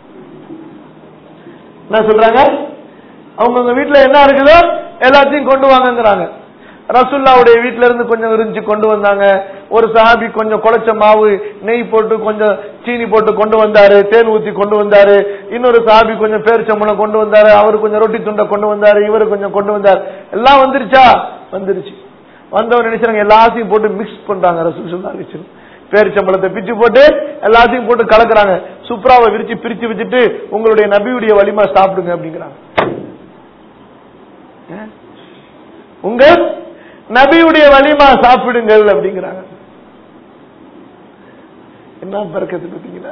என்ன சொல்றாங்க அவங்கவுங்க வீட்டுல என்ன இருக்குதோ எல்லாத்தையும் கொண்டு வாங்கங்கிறாங்க ரசுல்லாவுடைய வீட்ல இருந்து கொஞ்சம் விரிஞ்சு கொண்டு வந்தாங்க ஒரு சஹாபி கொஞ்சம் குழைச்ச மாவு நெய் போட்டு கொஞ்சம் சீனி போட்டு கொண்டு வந்தாரு தேன் ஊத்தி கொண்டு வந்தாரு இன்னொரு சஹாபி கொஞ்சம் பேரிச்சம்பளம் கொண்டு வந்தாரு அவரு கொஞ்சம் ரொட்டி துண்டை கொண்டு வந்தாரு இவரு கொஞ்சம் கொண்டு வந்தாரு எல்லாம் வந்துருச்சா வந்துருச்சு வந்தவன் நினைச்சாங்க எல்லாத்தையும் போட்டு மிக்ஸ் பண்றாங்க ரசூல் சொல்லா பேரிச்சம்பளத்தை பிச்சு போட்டு எல்லாத்தையும் போட்டு கலக்குறாங்க சுப்ராவை விரிச்சு பிரிச்சு வச்சுட்டு உங்களுடைய நபியுடைய வலிமா சாப்பிடுங்க அப்படிங்கிறாங்க ஏன்? உங்க நபியுடைய வலிமா சாப்பிடுங்கள் அப்படிங்கிறாங்க என்ன பறக்கத்து பார்த்தீங்களா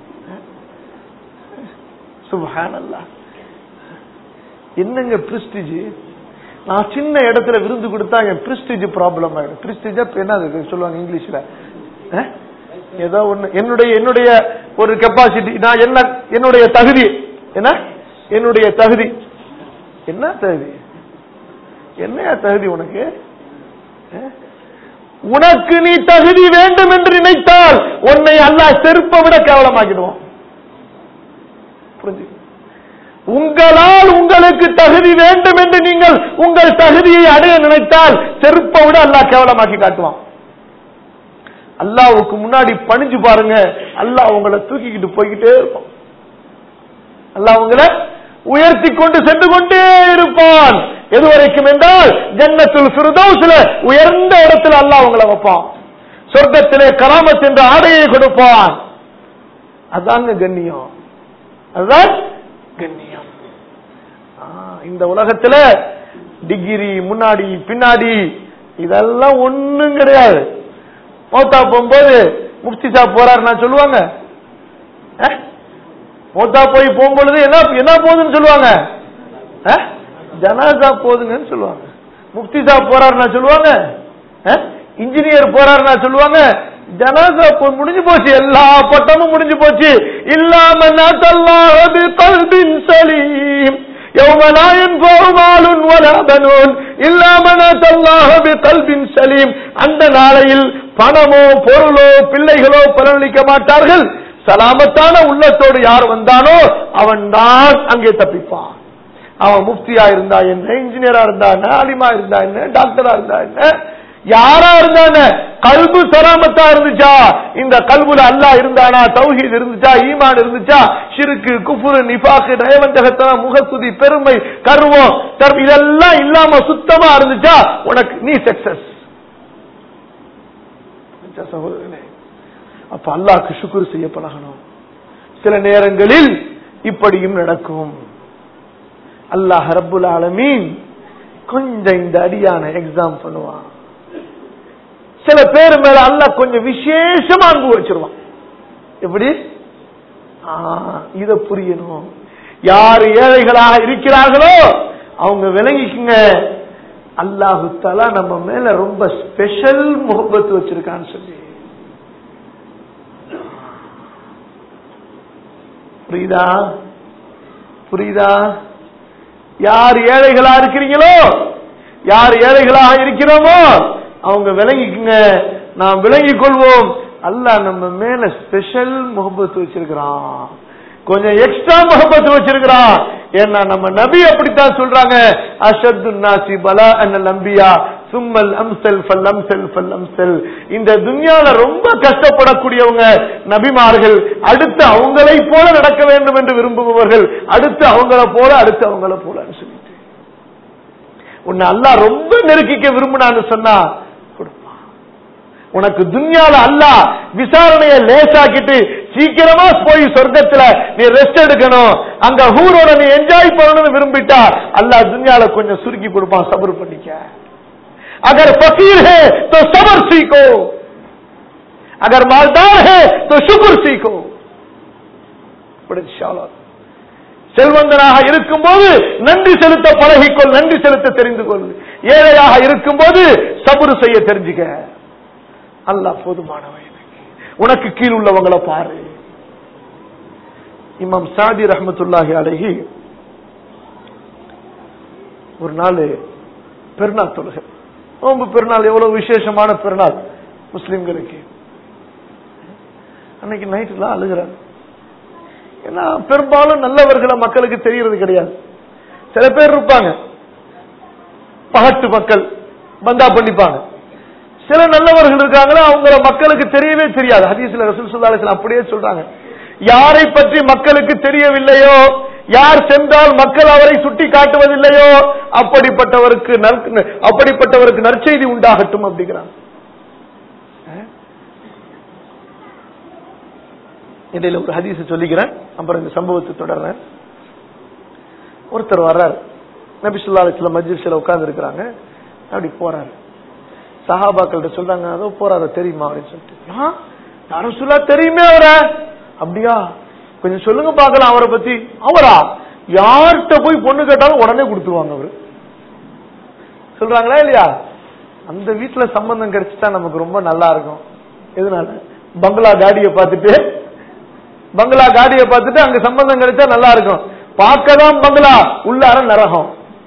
சுபஹானல்லாஹ் என்னங்க பிரிஸ்டிஜ் நான் சின்ன இடத்துல விருந்து கொடுத்தா என் பிரிஸ்டிஜ் ப்ராப்ளம் ஆயிடும் பிரிஸ்டிஜ் என்ன அது சொல்லுவாங்க இங்கிலீஷ்ல அஹ்? ஏதோ ஒண்ணு என்னுடைய என்னுடைய ஒரு கெப்பாசிட்டி நான் என்ன என்னுடைய தகுதி என்ன என்னுடைய தகுதி என்ன தகுதி என்னையா தகுதி உனக்கு அஹ்? உனக்கு நீ தகுதி வேண்டும் என்று நினைத்தால் உன்னை அல்லாஹ் செருப்பை விட கேவலமாக்கிடுவான் புரிஞ்சு உங்களால் உங்களுக்கு தகுதி வேண்டும் என்று நீங்கள் உங்கள் தகுதியை அடைய நினைத்தால் செருப்பை விட அல்லாஹ் கேவலமாக்கி காட்டுவான் அல்லாவுக்கு முன்னாடி பணிஞ்சு பாருங்க அல்லாஹ் உங்களை தூக்கிக்கிட்டு போய்கிட்டே இருப்பான் அல்லாஹ் உங்களை உயர்த்தி கொண்டு சென்று கொண்டே இருப்பான் எது வரைக்கும் என்றால் ஜன்னத்துல் ஃபிர்தௌஸ்ல உயர்ந்த இடத்துல அல்லாஹ் உங்களை வைப்பான் சொர்க்கத்திலே கராமத் என்ற ஆடையை கொடுப்பான் அதாங்க கண்ணியம் அதுதான் கண்ணியம் ஆ, இந்த உலகத்துல டிகிரி முன்னாடி பின்னாடி இதெல்லாம் ஒண்ணும் கிடையாது மௌத்தா போகும்போது முஃப்தி சாப் போறாரு நான் சொல்லுவாங்க அஹ்? மூத்தா போய் போகும்பொழுது என்ன என்ன போகுதுன்னு சொல்லுவாங்க அஹ்? ஜனாசா போகுதுங்கன்னு சொல்லுவாங்க முஃப்தி சாப் போறாருன்னா சொல்லுவாங்க அஹ்? இன்ஜினியர் போறாருன்னா சொல்லுவாங்க ஜனாசா போ- முடிஞ்சு போச்சு எல்லா பட்டமும் முடிஞ்சு போச்சு இல்லாம நத்தல்லாஹு கல்பின் சலீம் يوم لا ينفع مال ولا بنون إلا من أتى الله بقلب سليم அந்த நாளையில் பணமோ பொருளோ பிள்ளைகளோ பலனளிக்க மாட்டார்கள் சலாமத்தான உள்ளத்தோடு யார் வந்தானோ அவன் தான் அங்கே தப்பிப்பான் அவன் முஃப்தியா இருந்தா என்ன இன்ஜினியரா இருந்தா என்ன அலிமா இருந்தா என்ன டாக்டரா இருந்தா என்ன யாரா இருந்தா என்ன கல்பு சலாமத்தா இருந்துச்சா இந்த கல்புல அல்லாஹ் இருந்தானா தௌஹீத் இருந்துச்சா ஈமான் இருந்துச்சா ஷிருக்கு குஃபுரு நிஃபாக்கு நயவஞ்சகத்தனம் முகத்துதி பெருமை கர்வம் கர்வம் இதெல்லாம் இல்லாம சுத்தமா இருந்துச்சா உனக்கு நீ சக்சஸ் சகோதரனே அப்ப அல்லாஹ்க்கு சுக்குர் செய்ய பழகணும் சில நேரங்களில் இப்படியும் நடக்கும் அல்லாஹ் ரப்புல் ஆலமீன் கொஞ்சம் இந்த அடியான எக்ஸாம் பண்ணுவான் சில பேர் மேல அல்லாஹ் கொஞ்சம் விசேஷமா அன்பு வச்சிருவான் எப்படி ஆ, இத புரியணும் யார் ஏழைகளாக இருக்கிறார்களோ அவங்க விளங்கிக்குங்க அல்லாஹு தலா நம்ம மேல ரொம்ப ஸ்பெஷல் முகப்பத்து வச்சிருக்கான்னு சொல்லி புரியுதா புரியுதா யார் ஏழைகளா இருக்கிறீங்களோ யார் ஏழைகளாக இருக்கிறோமோ அவங்க விளங்கிக்குங்க நாம் விளங்கிக் கொள்வோம் அல்லாஹ் நம்ம மேல ஸ்பெஷல் முகப்பத்து வச்சிருக்கிறான் கொஞ்சம் எக்ஸ்ட்ரா முகப்பத்து வச்சிருக்கிறான் ஏன்னா நம்ம நபி அப்படித்தான் சொல்றாங்க அஷத்து நாசி பலா அண்ணல் அம்பியா சும்மல் அம்சல் ஃபல் அம்சல் ஃபல் அம்சல் இந்த துன்யால ரொம்ப கஷ்டப்படக்கூடியவங்க நபிமார்கள் அடுத்து அவங்களை போல நடக்க வேண்டும் என்று விரும்புபவர்கள் அடுத்து அவங்கள போல அடுத்து அவங்கள போலன்னு சொல்லிட்டு உன்னை அல்லாஹ் ரொம்ப நெருக்கிக்க விரும்பினான்னு சொன்னா கொடுப்பான் உனக்கு துன்யால அல்லாஹ் விசாரணையை லேசாக்கிட்டு சீக்கிரமா போய் சொர்க்கத்துல நீ ரெஸ்ட் எடுக்கணும் அங்க ஹூரோட நீ என்ஜாய் பண்ணணும்னு விரும்பிட்டா அல்லாஹ் துன்யால கொஞ்சம் சுருக்கி கொடுப்பான் சபர் பண்ணிக்க अगर फकीर है तो सबर सीखो अगर मालदार है तो शुक्र सीखो बड़े इंशाअल्लाह செல்வந்தனாக இருக்கும்போது நன்றி செலுத்த பழகிக்கொள் நன்றி செலுத்த தெரிந்து கொள் ஏழையாக இருக்கும்போது சபுரு செய்ய தெரிஞ்சுக்க அல்லாஹ் போதுமானவன் எனக்கு. உனக்கு கீழ் உள்ளவங்களை பாரு இமாம் சாதி ரஹமத்துல்லாஹி அலைஹி ஒரு நாள் பெருநாள் தொழுகை நோன்பு பெருநாள் எவ்வளவு விசேஷமான பெருநாள் முஸ்லிம்களுக்கு அன்னைக்கு நைட்டுலாம் அழுகிறாங்க ஏன்னா பெரும்பாலும் நல்லவர்களை மக்களுக்கு தெரியறது கிடையாது சில பேர் இருப்பாங்க பகட்டு மக்கள் பந்தா பண்ணிப்பாங்க சில நல்லவர்கள் இருக்காங்களோ அவங்கள மக்களுக்கு தெரியவே தெரியாது ஹதீஸ்ல ரசூல் ஸல்லல்லாஹு அலைஹி வஸல்லம் அப்படியே சொல்றாங்க யாரை பற்றி மக்களுக்கு தெரியவில்லையோ யார் சென்றால் மக்கள் அவரை சுட்டி காட்டுவதில்லையோ அப்படிப்பட்டவருக்கு நற்- அப்படிப்பட்டவருக்கு நற்செய்தி உண்டாகட்டும் அப்படிங்கிறாங்க இடையில ஒரு ஹதீஸ் சொல்லிக்கிறேன் அப்புறம் இந்த சம்பவத்தை தொடர்றேன் ஒருத்தர் வர்றாரு நபி ஸல்லல்லாஹு அலைஹி வஸல்லம் மஜ்லிஸ்ல உட்கார்ந்து இருக்கிறாங்க அப்படி போறாரு சஹாபாக்கள்கிட்ட சொல்றாங்க அதோ போறாரு தெரியுமா அப்படின்னு சொல்லிட்டு "ஆ, யாரும் சொல்லா தெரியுமே அவரை அப்படியா கொஞ்சம் சொல்லுங்க பார்க்கலாம் அவரை பத்தி அவரா யார்கிட்ட போய் பொண்ணு கேட்டாலும் உடனே கொடுத்துருவாங்க அவரு சொல்றாங்களா இல்லையா அந்த வீட்டுல சம்பந்தம் கிடைச்சிட்டா நமக்கு ரொம்ப நல்லா இருக்கும் எதனால பங்களா காடியை பார்த்துட்டு பங்களா காடியை பார்த்துட்டு அங்க சம்பந்தம் கிடைச்சா நல்லா இருக்கும் பார்க்கதான் பங்களா உள்ளார நரகம்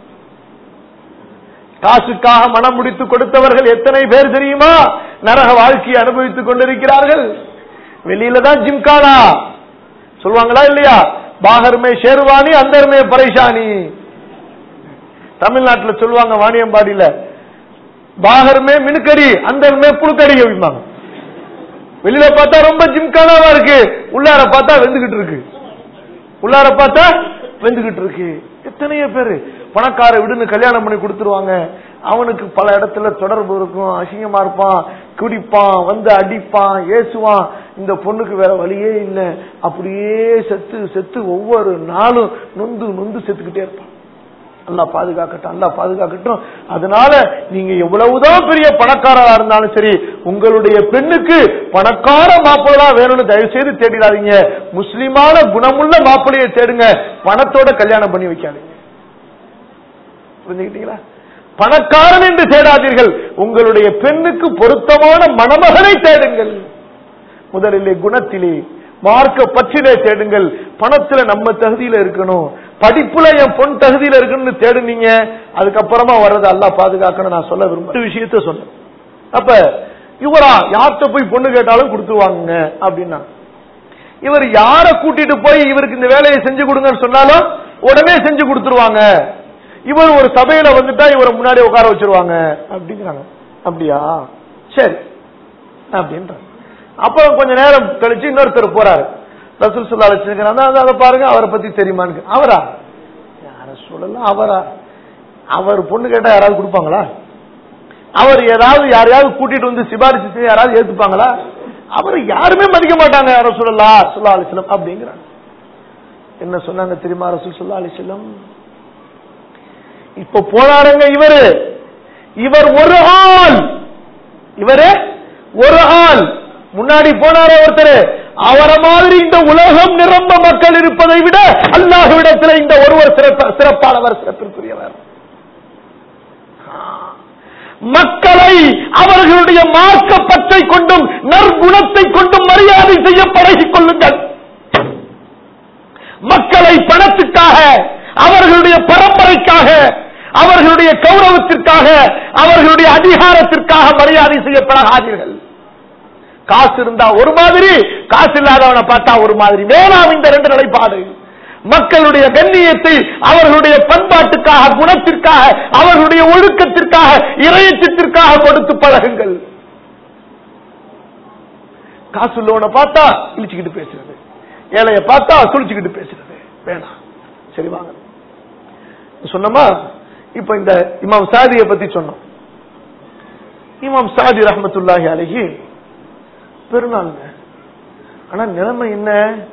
காசுக்காக மனம் முடித்து கொடுத்தவர்கள் எத்தனை பேர் தெரியுமா நரக வாழ்க்கையை அனுபவித்துக் கொண்டிருக்கிறார்கள் வெளியில தான் ஜிம்கானா சொல்லுவாங்களா இல்லையா பாகர்மே ஷேர்வானி அந்தர்மே பரைஷானி தமிழ்நாட்டுல சொல்லுவாங்க வாணியம்பாடியில பாகர்மே மினுக்கடி அந்தர்மே புழுக்கடி அப்படிம்பாங்க வெளியில பார்த்தா ரொம்ப ஜிம்கானாவா இருக்கு உள்ளார பார்த்தா வெந்துகிட்டு இருக்கு உள்ளார பார்த்தா வெந்துகிட்டு இருக்கு எத்தனையோ பேரு பணக்கார விடுன்னு கல்யாணம் பண்ணி கொடுத்துருவாங்க அவனுக்கு பல இடத்துல தொடர்பு இருக்கும் அசிங்கமா இருப்பான் குடிப்பான் வந்து அடிப்பான் ஏசுவான் இந்த பொண்ணுக்கு வேற வழியே இல்லை அப்படியே செத்து செத்து ஒவ்வொரு நாளும் நொந்து நொந்து செத்துக்கிட்டே இருப்பான் அல்லா பாதுகாக்கட்டும் அல்லா பாதுகாக்கட்டும் அதனால நீங்க எவ்வளவுதான் பெரிய பணக்காரரா இருந்தாலும் சரி உங்களுடைய பெண்ணுக்கு பணக்கார மாப்பிள்ளா வேணும்னு தயவு செய்து தேடிடாதீங்க முஸ்லிமான குணமுள்ள மாப்பிள்ளையை தேடுங்க பணத்தோட கல்யாணம் பண்ணி வைக்காதீங்க புரிஞ்சுக்கிட்டீங்களா பணக்காரன் என்று தேடாதீர்கள் உங்களுடைய பெண்ணுக்கு பொருத்தமான மணமகனை தேடுங்கள் முதலிலே குணத்திலே மார்க்க பற்றிலே தேடுங்கள் பணத்துல நம்ம தகுதியில இருக்கணும் படிப்புல என் பொன் தகுதியில இருக்கணும்னு தேடுனீங்க அதுக்கப்புறமா வர்றது அல்லாஹ் பாதுகாக்கணும் நான் சொல்ல விரும்ப ஒரு விஷயத்த சொன்னேன் அப்ப இவரா யார்கிட்ட போய் பொண்ணு கேட்டாலும் கொடுத்துருவாங்க அப்படின்னா இவர் யார கூட்டிட்டு போய் இவருக்கு இந்த வேலையை செஞ்சு கொடுங்கன்னு சொன்னாலும் உடனே செஞ்சு கொடுத்துருவாங்க இவர் ஒரு சபையில வந்துட்டா இவரை முன்னாடி உட்கார வச்சிருவாங்க அப்படிங்கிறாங்க அப்படியா சரி அப்படின்றாங்க அப்புறம் கொஞ்ச நேரம் கழிச்சு இன்னொருத்தர் போறாரு ரசூல் சொல்லா வச்சிருக்கிறாங்க அதை பாருங்க அவரை பத்தி தெரியுமான்னு அவரா யார சொல்லலாம் அவரா அவர் பொண்ணு கேட்டா யாராவது கொடுப்பாங்களா அவர் ஏதாவது யாரையாவது கூட்டிட்டு வந்து சிபாரிசு செய்ய யாராவது ஏத்துப்பாங்களா அவர் யாருமே மதிக்க மாட்டாங்க யார சொல்லலா சொல்லா அலிஸ்லம் அப்படிங்கிறாங்க என்ன சொன்னாங்க தெரியுமா ரசூல் சொல்லா அலிஸ்லம் இப்ப போனாருங்க இவரு இவர் ஒரு ஆள் இவரு ஒரு ஆள் முன்னாடி போனாரே ஒருத்தர் அவரை மாதிரி இந்த உலகம் நிரம்ப மக்கள் இருப்பதை விட அல்லாஹ்விடத்தில் இந்த ஒருவர் சிறப்ப- சிறப்பானவர் சிறப்பிற்குரியவர் மக்களை அவர்களுடைய மார்க்க பற்றை கொண்டும் நற்குணத்தை கொண்டும் மரியாதை செய்ய பழகிக் கொள்ளுங்கள் மக்களை பணத்துக்காக அவர்களுடைய பரம்பரைக்காக அவர்களுடைய கௌரவத்திற்காக அவர்களுடைய அதிகாரத்திற்காக மரியாதை செய்ய பழகாதீர்கள் காசு இருந்தா ஒரு மாதிரி காசு இல்லாதவனை பார்த்தா ஒரு மாதிரி வேணாம் இந்த ரெண்டு நிலைப்பாடு மக்களுடைய கண்ணியத்தை அவர்களுடைய பண்பாட்டுக்காக குணத்திற்காக அவர்களுடைய ஒழுக்கத்திற்காக இறையச்சத்திற்காக கொடுத்து பழகுங்கள் காசு உள்ளவனை பார்த்தா இழிச்சுக்கிட்டு பேசுறது ஏழைய பார்த்தா சுழிச்சுக்கிட்டு பேசுறது வேணாம் சரி வாங்க சொன்னோமா இப்ப இந்த இமாம் சாதியை பத்தி சொன்னோம் இமாம் சாதி ரஹமத்துல்லாஹி அழகி பெருநாளுங்க ஆனா நிலைமை என்ன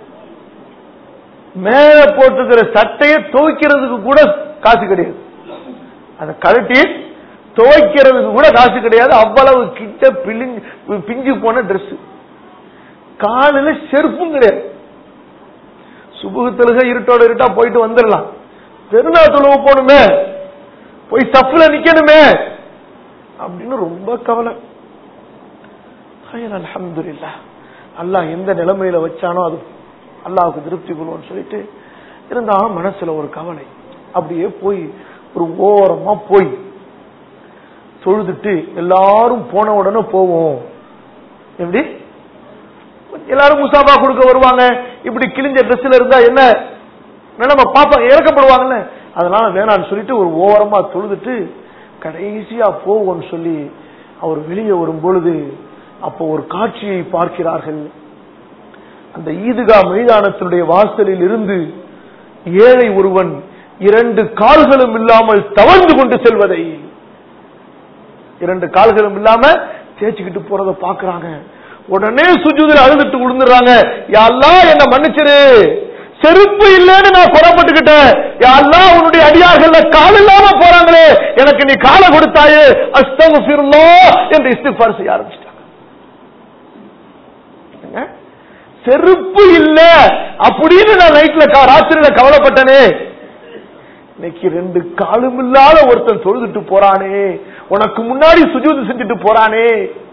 மேல போட்டுக்கிற சட்டையை துவைக்கிறதுக்கு கூட காசு கிடையாது அதை கழட்டி துவைக்கிறதுக்கு கூட காசு கிடையாது அவ்வளவு கிட்ட பிழிஞ்சு பிஞ்சு போன Dress காலில செருப்பும் கிடையாது சுபுகத்தலுக இருட்டோட இருட்டா போயிட்டு வந்துடலாம் பெருநாள் தொழுவு போகணுமே போய் சஃப்ல நிக்கணுமே அப்படின்னு ரொம்ப கவலை அல்ஹம்துலில்லாஹ் அல்லாஹ் எந்த நிலைமையில வச்சானோ அது அல்லாஹ்வுக்கு திருப்தி கொள்வோம்னு சொல்லிட்டு இருந்தாலும் மனசுல ஒரு கவலை அப்படியே போய் ஒரு ஓரமா போய் தொழுதுட்டு எல்லாரும் போன உடனே போவோம் எப்படி எல்லாரும் முசாபா கொடுக்க வருவாங்க இப்படி கிழிஞ்ச ட்ரெஸ்ல இருந்தா என்ன நம்ம பாப்பா இறக்கப்படுவாங்கல்ல அதனால வேணாம்னு சொல்லிட்டு ஒரு ஓரமா தொழுதுட்டு கடைசியா போவோம்னு சொல்லி அவர் வெளியே வரும் பொழுது அப்போ ஒரு காட்சியை பார்க்கிறார்கள் அந்த ஈதுகா மைதானத்தினுடைய வாசலில் இருந்து ஏழை ஒருவன் இரண்டு கால்களும் இல்லாமல் தவழ்ந்து கொண்டு செல்வதை இரண்டு கால்களும் இல்லாம தேய்ச்சிக்கிட்டு போறத பாக்குறாங்க உடனே சுஜூதில் அழுதுட்டு விழுந்துடுறாங்க யாரெல்லாம் என்ன மன்னிச்சிரு செருப்பு இல்லைன்னு நான் புறப்பட்டுக்கிட்டேன் யாரெல்லாம் உன்னுடைய அடியார்கள் கால் இல்லாம போறாங்களே எனக்கு நீ காலை கொடுத்தாயே அஸ்தகுஃபிருல்லா என்று இஸ்திஃபார் செய்ய ஆரம்பிச்சிட்டாங்க என்னங்க? செருப்பு இல்ல அப்படின்னு நான் நைட்ல க- ராத்திரியில கவலைப்பட்டனே இன்னைக்கு ரெண்டு காலும் இல்லாத ஒருத்தன் தொழுதுட்டு போறானே உனக்கு முன்னாடி சுஜூது செஞ்சுட்டு போறானே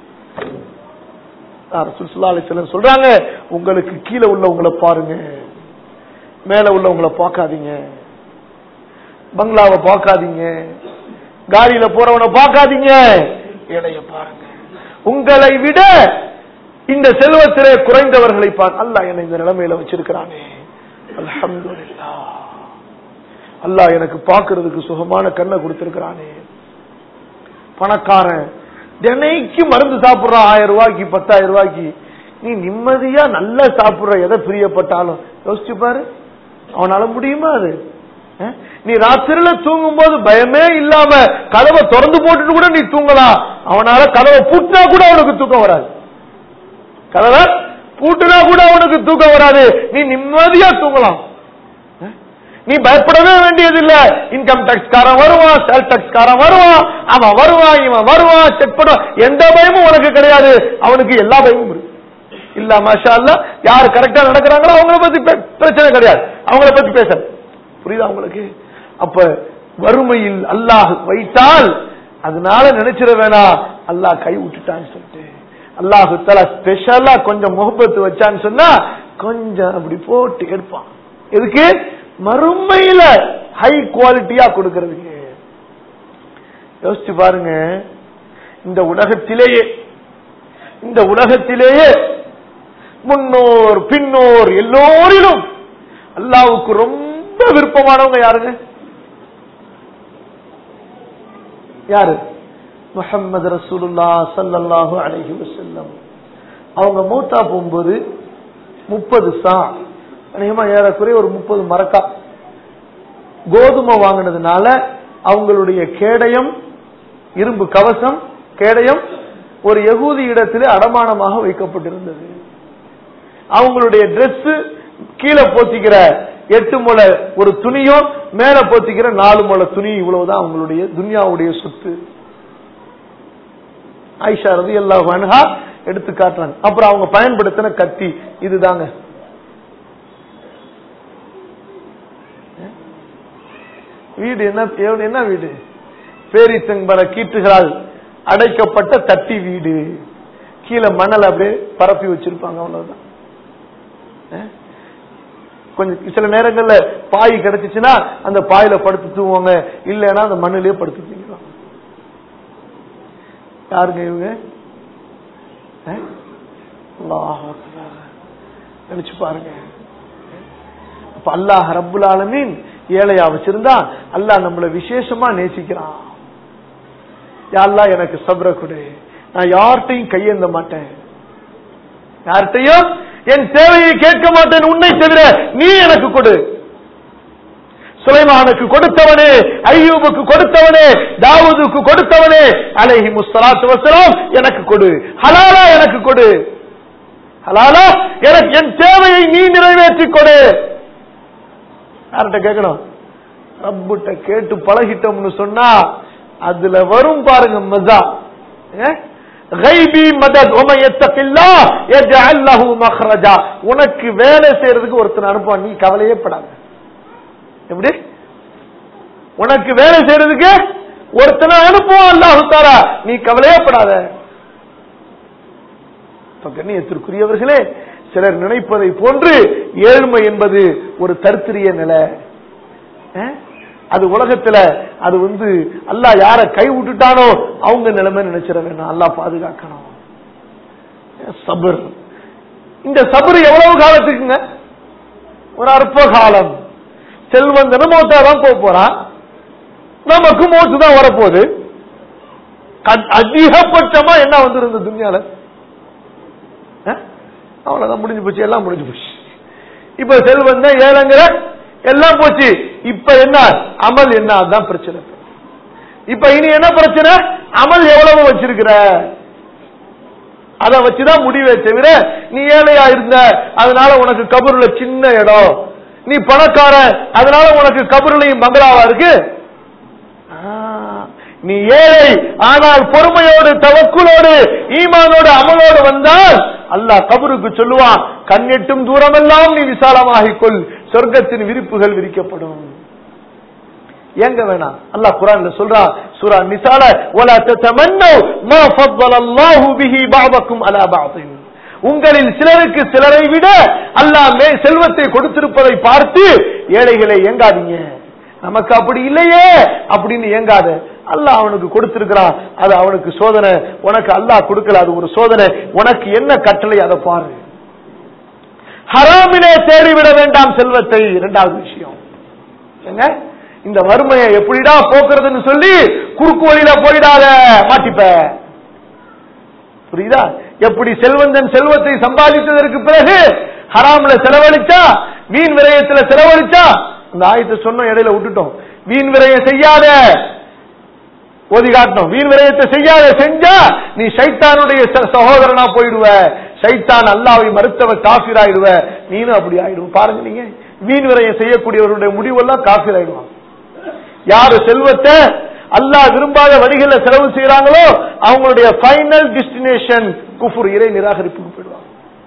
ரசூல் ஸல்லல்லாஹு அலைஹி வஸல்லம் சொல்றாங்க உங்களுக்கு கீழே உள்ளவங்களை பாருங்க மேல உள்ளவங்களை பார்க்காதீங்க பங்களாவை பார்க்காதீங்க காரியில போறவனை பார்க்காதீங்க இடைய பாருங்க உங்களை விட இந்த செல்வத்திலே குறைந்தவர்களை பார் அல்லாஹ் என்னை இந்த நிலைமையில வச்சிருக்கிறானே அல்ஹம்துலில்லாஹ் அல்லாஹ் எனக்கு பார்க்கிறதுக்கு சுகமான கண்ணை கொடுத்திருக்கிறானே பணக்காரன் தினைக்கு மருந்து சாப்பிடுறான் ஆயிரம் ரூபாய்க்கு பத்தாயிரம் ரூபாய்க்கு நீ நிம்மதியா நல்லா சாப்பிடுற எதை பிரியப்பட்டாலும் யோசிச்சு பாரு அவனால முடியுமா அது அஹ்? நீ ராத்திரில தூங்கும் போது பயமே இல்லாம கதவை திறந்து போட்டுட்டு கூட நீ தூங்கலாம் அவனால கதவை பூட்டினா கூட அவனுக்கு தூக்கம் வராது கதவை பூட்டினா கூட அவனுக்கு தூக்கம் வராது நீ நிம்மதியா தூங்கலாம் அஹ்? நீ பயப்படவே வேண்டியதில்ல இன்கம் டாக்ஸ் காரன் வருவான் சேல் டாக்ஸ் காரன் வருவான் அவன் வருவான் இவன் வருவான் செக் பண்ணுவான் எந்த பயமும் உனக்கு கிடையாது அவனுக்கு எல்லா பயமும் இருக்கு இல்ல மாஷா அல்லா யார் கரெக்டா நடக்கிறாங்களோ அவங்கள பத்தி பே- பிரச்சனை கிடையாது அவங்கள பத்தி பேச புரியுதா உங்களுக்கு அப்ப வறுமையில் அல்லாஹ் வைத்தால் அதனால நினைச்சிட வேணாம் அல்லாஹ் கை விட்டுட்டான்னு சொல்லிட்டு அல்லாஹு தலா ஸ்பெஷலா கொஞ்சம் முகப்பத்து வச்சான்னு சொன்னா கொஞ்சம் அப்படி போட்டு எடுப்பான் எதுக்கு மறுமையில ஹை குவாலிட்டியா கொடுக்கறதுக்கு யோசிச்சு பாருங்க இந்த உலகத்திலேயே இந்த உலகத்திலேயே முன்னோர் பின்னோர் எல்லோரிலும் அல்லாவுக்கு ரொம்ப விருப்பமானவங்க யாருங்க யாரு முஹம்மது ரசூலுல்லா ஸல்லல்லாஹு அலைஹி வஸல்லம் அவங்க மூத்தா போகும்போது முப்பது சா அநேகமா ஏறக்குறைய ஒரு முப்பது மரக்கா கோதுமை வாங்கினதுனால அவங்களுடைய கேடயம் இரும்பு கவசம் கேடயம் ஒரு யகூதி இடத்திலே அடமானமாக வைக்கப்பட்டிருந்தது அவங்களுடைய Dress கீழே போத்திக்கிற எட்டு முளை ஒரு துணியும் மேல போத்திக்கிற நாலு முளை துணி இவ்வளவுதான் அவங்களுடைய துன்யாவுடைய சொத்து ஆயிஷா ரதி எல்லா வன்ஹா எடுத்து காட்டுறாங்க அப்புறம் அவங்க பயன்படுத்தின கத்தி இதுதாங்க வீடு என்ன எவ்வளவு- என்ன வீடு பேரித்தம்பர கீற்றுகளால் அடைக்கப்பட்ட தட்டி வீடு கீழே மணல் அப்படியே பரப்பி வச்சிருப்பாங்க அவ்வளவுதான் அஹ்? கொஞ்சம் சில நேரங்கள்ல பாய் கிடைச்சிச்சுன்னா அந்த பாயில படுத்து தூங்குவாங்க இல்லைன்னா அந்த மண்ணிலேயே படுத்து தூங்கிடுவாங்க யாருங்க இவங்க அஹ்? அல்லாஹ் அக்பர். நினைச்சு பாருங்க அப்ப அல்லாஹ் ரப்புல் ஆலமீன் ஏழையா வச்சிருந்தா அல்லாஹ் நம்மள விசேஷமா நேசிக்கிறான் யா அல்லாஹ் எனக்கு சப்ர கொடு நான் யார்கிட்டையும் கையேந்த மாட்டேன் யார்கிட்டையும் என் தேவையை கேட்க மாட்டேன் உன்னை தவிர நீ எனக்கு கொடு சுலைமானுக்கு கொடுத்தவனே ஐயூபுக்கு கொடுத்தவனே தாவூதுக்கு கொடுத்தவனே அலைஹி முஸ்தலாத்து வசலாம் எனக்கு கொடு ஹலாலா எனக்கு கொடு ஹலாலா எனக்கு என் தேவையை நீ நிறைவேற்றிக் கொடு யார்கிட்ட கேட்கணும் ரப்புட்ட கேட்டு பழகிட்டோம்னு சொன்னா அதுல வரும் பாருங்க மஜா ஏ? கைபி மதத் உமை எத்தகில்லா எஜ்அல் லஹு மக்ரஜா உனக்கு வேலை செய்யறதுக்கு ஒருத்தன் அனுப்புவான் நீ கவலையே படாத எப்படி உனக்கு வேலை செய்யறதுக்கு ஒருத்தனை அனுப்புவான் அல்லாஹு தாலா நீ கவலையே படாத இப்ப கண்ணியத்திற்குரியவர்களே சிலர் நினைப்பதை போன்று ஏழ்மை என்பது ஒரு தருத்திரிய நிலை அஹ்? அது உலகத்துல அது வந்து அல்லாஹ் யார கை விட்டுட்டானோ அவங்க நிலைமை நினைச்சிட வேணாம் அல்லாஹ் பாதுகாக்கணும் சபர் இந்த சபர் எவ்வளவு காலத்துக்குங்க ஒரு அற்ப காலம் செல்வந்தனும் மௌத்தா தான் போக போறான் நமக்கு மோசு தான் வரப்போகுது கட்- அதிகபட்சமா என்ன வந்திருந்த துன்யால அஹ்? அவ்வளவுதான் முடிஞ்சு போச்சு எல்லாம் முடிஞ்சு போச்சு இப்ப செல்வந்தன் ஏழைங்கிற எல்லாம் போச்சு இப்ப என்ன அமல் என்ன அதுதான் பிரச்சனை இப்ப இனி என்ன பிரச்சனை அமல் எவ்வளவு வச்சிருக்கிற அதை வச்சுதான் முடிவே தவிர நீ ஏழையா இருந்த அதனால உனக்கு கபருல சின்ன இடம் நீ பணக்காரன் அதனால உனக்கு கபருலையும் பங்களாவா இருக்கு ஆ, நீ ஏழை ஆனால் பொறுமையோடு தவக்குலோடு ஈமானோடு அமலோடு வந்தால் அல்லாஹ் கபருக்கு சொல்லுவான் கண்ணெட்டும் தூரமெல்லாம் நீ விசாலமாகிக் கொள் சொர்க்கத்தின் விரிப்புகள் விரிக்கப்படும் ஏங்க வேணாம் அல்லாஹ் குரான்ல சொல்றான் சூரா நிசால வலா ததமன்னு மா ஃபضலல்லாஹு பிஹி பஅதக்கும் அலா பஅதின் உங்களில் சிலருக்கு சிலரை விட அல்லாஹ் மே செல்வத்தை கொடுத்திருப்பதை பார்த்து ஏழைகளை ஏங்காதீங்க நமக்கு அப்படி இல்லையே அப்படின்னு ஏங்காத அல்லாஹ் அவனுக்கு கொடுத்திருக்கிறான் அது அவனுக்கு சோதனை உனக்கு அல்லாஹ் கொடுக்கல அது ஒரு சோதனை உனக்கு என்ன கட்டளை அதை பாரு ஹராமிலே தேடிவிட வேண்டாம் செல்வத்தை இரண்டாவது விஷயம் ஏங்க இந்த வறுமையை எப்படிடா போக்குறதுன்னு சொல்லி குறுக்கு வழியில போயிடாத மாட்டிப்ப புரியுதா எப்படி செல்வந்தன் செல்வத்தை சம்பாதித்ததற்கு பிறகு ஹராம்ல செலவழிச்சா வீண் விரயத்துல செலவழிச்சா அந்த ஆயத்தை சொன்ன இடையில விட்டுட்டோம் வீண் விரயம் செய்யாத ஓதி காட்டணும் வீண் விரயத்தை செய்யாத செஞ்சா நீ சைத்தானுடைய ச- சகோதரனா போயிடுவ சைத்தான் அல்லாவை மறுத்தவ காஃபிராயிடுவ நீனும் அப்படி ஆயிடுவ பாருங்க நீங்க வீண் விரயம் செய்யக்கூடியவர்களுடைய முடிவெல்லாம் காஃபிர் ஆயிடுவாங்க யாரு செல்வத்தை அல்லாஹ் விரும்பாத வழிகளில் செலவு செய்யறாங்களோ அவங்களுடைய ஃபைனல் டெஸ்டினேஷன் குஃபுர் இறை நிராகரிப்புக்கு போயிடுவாங்க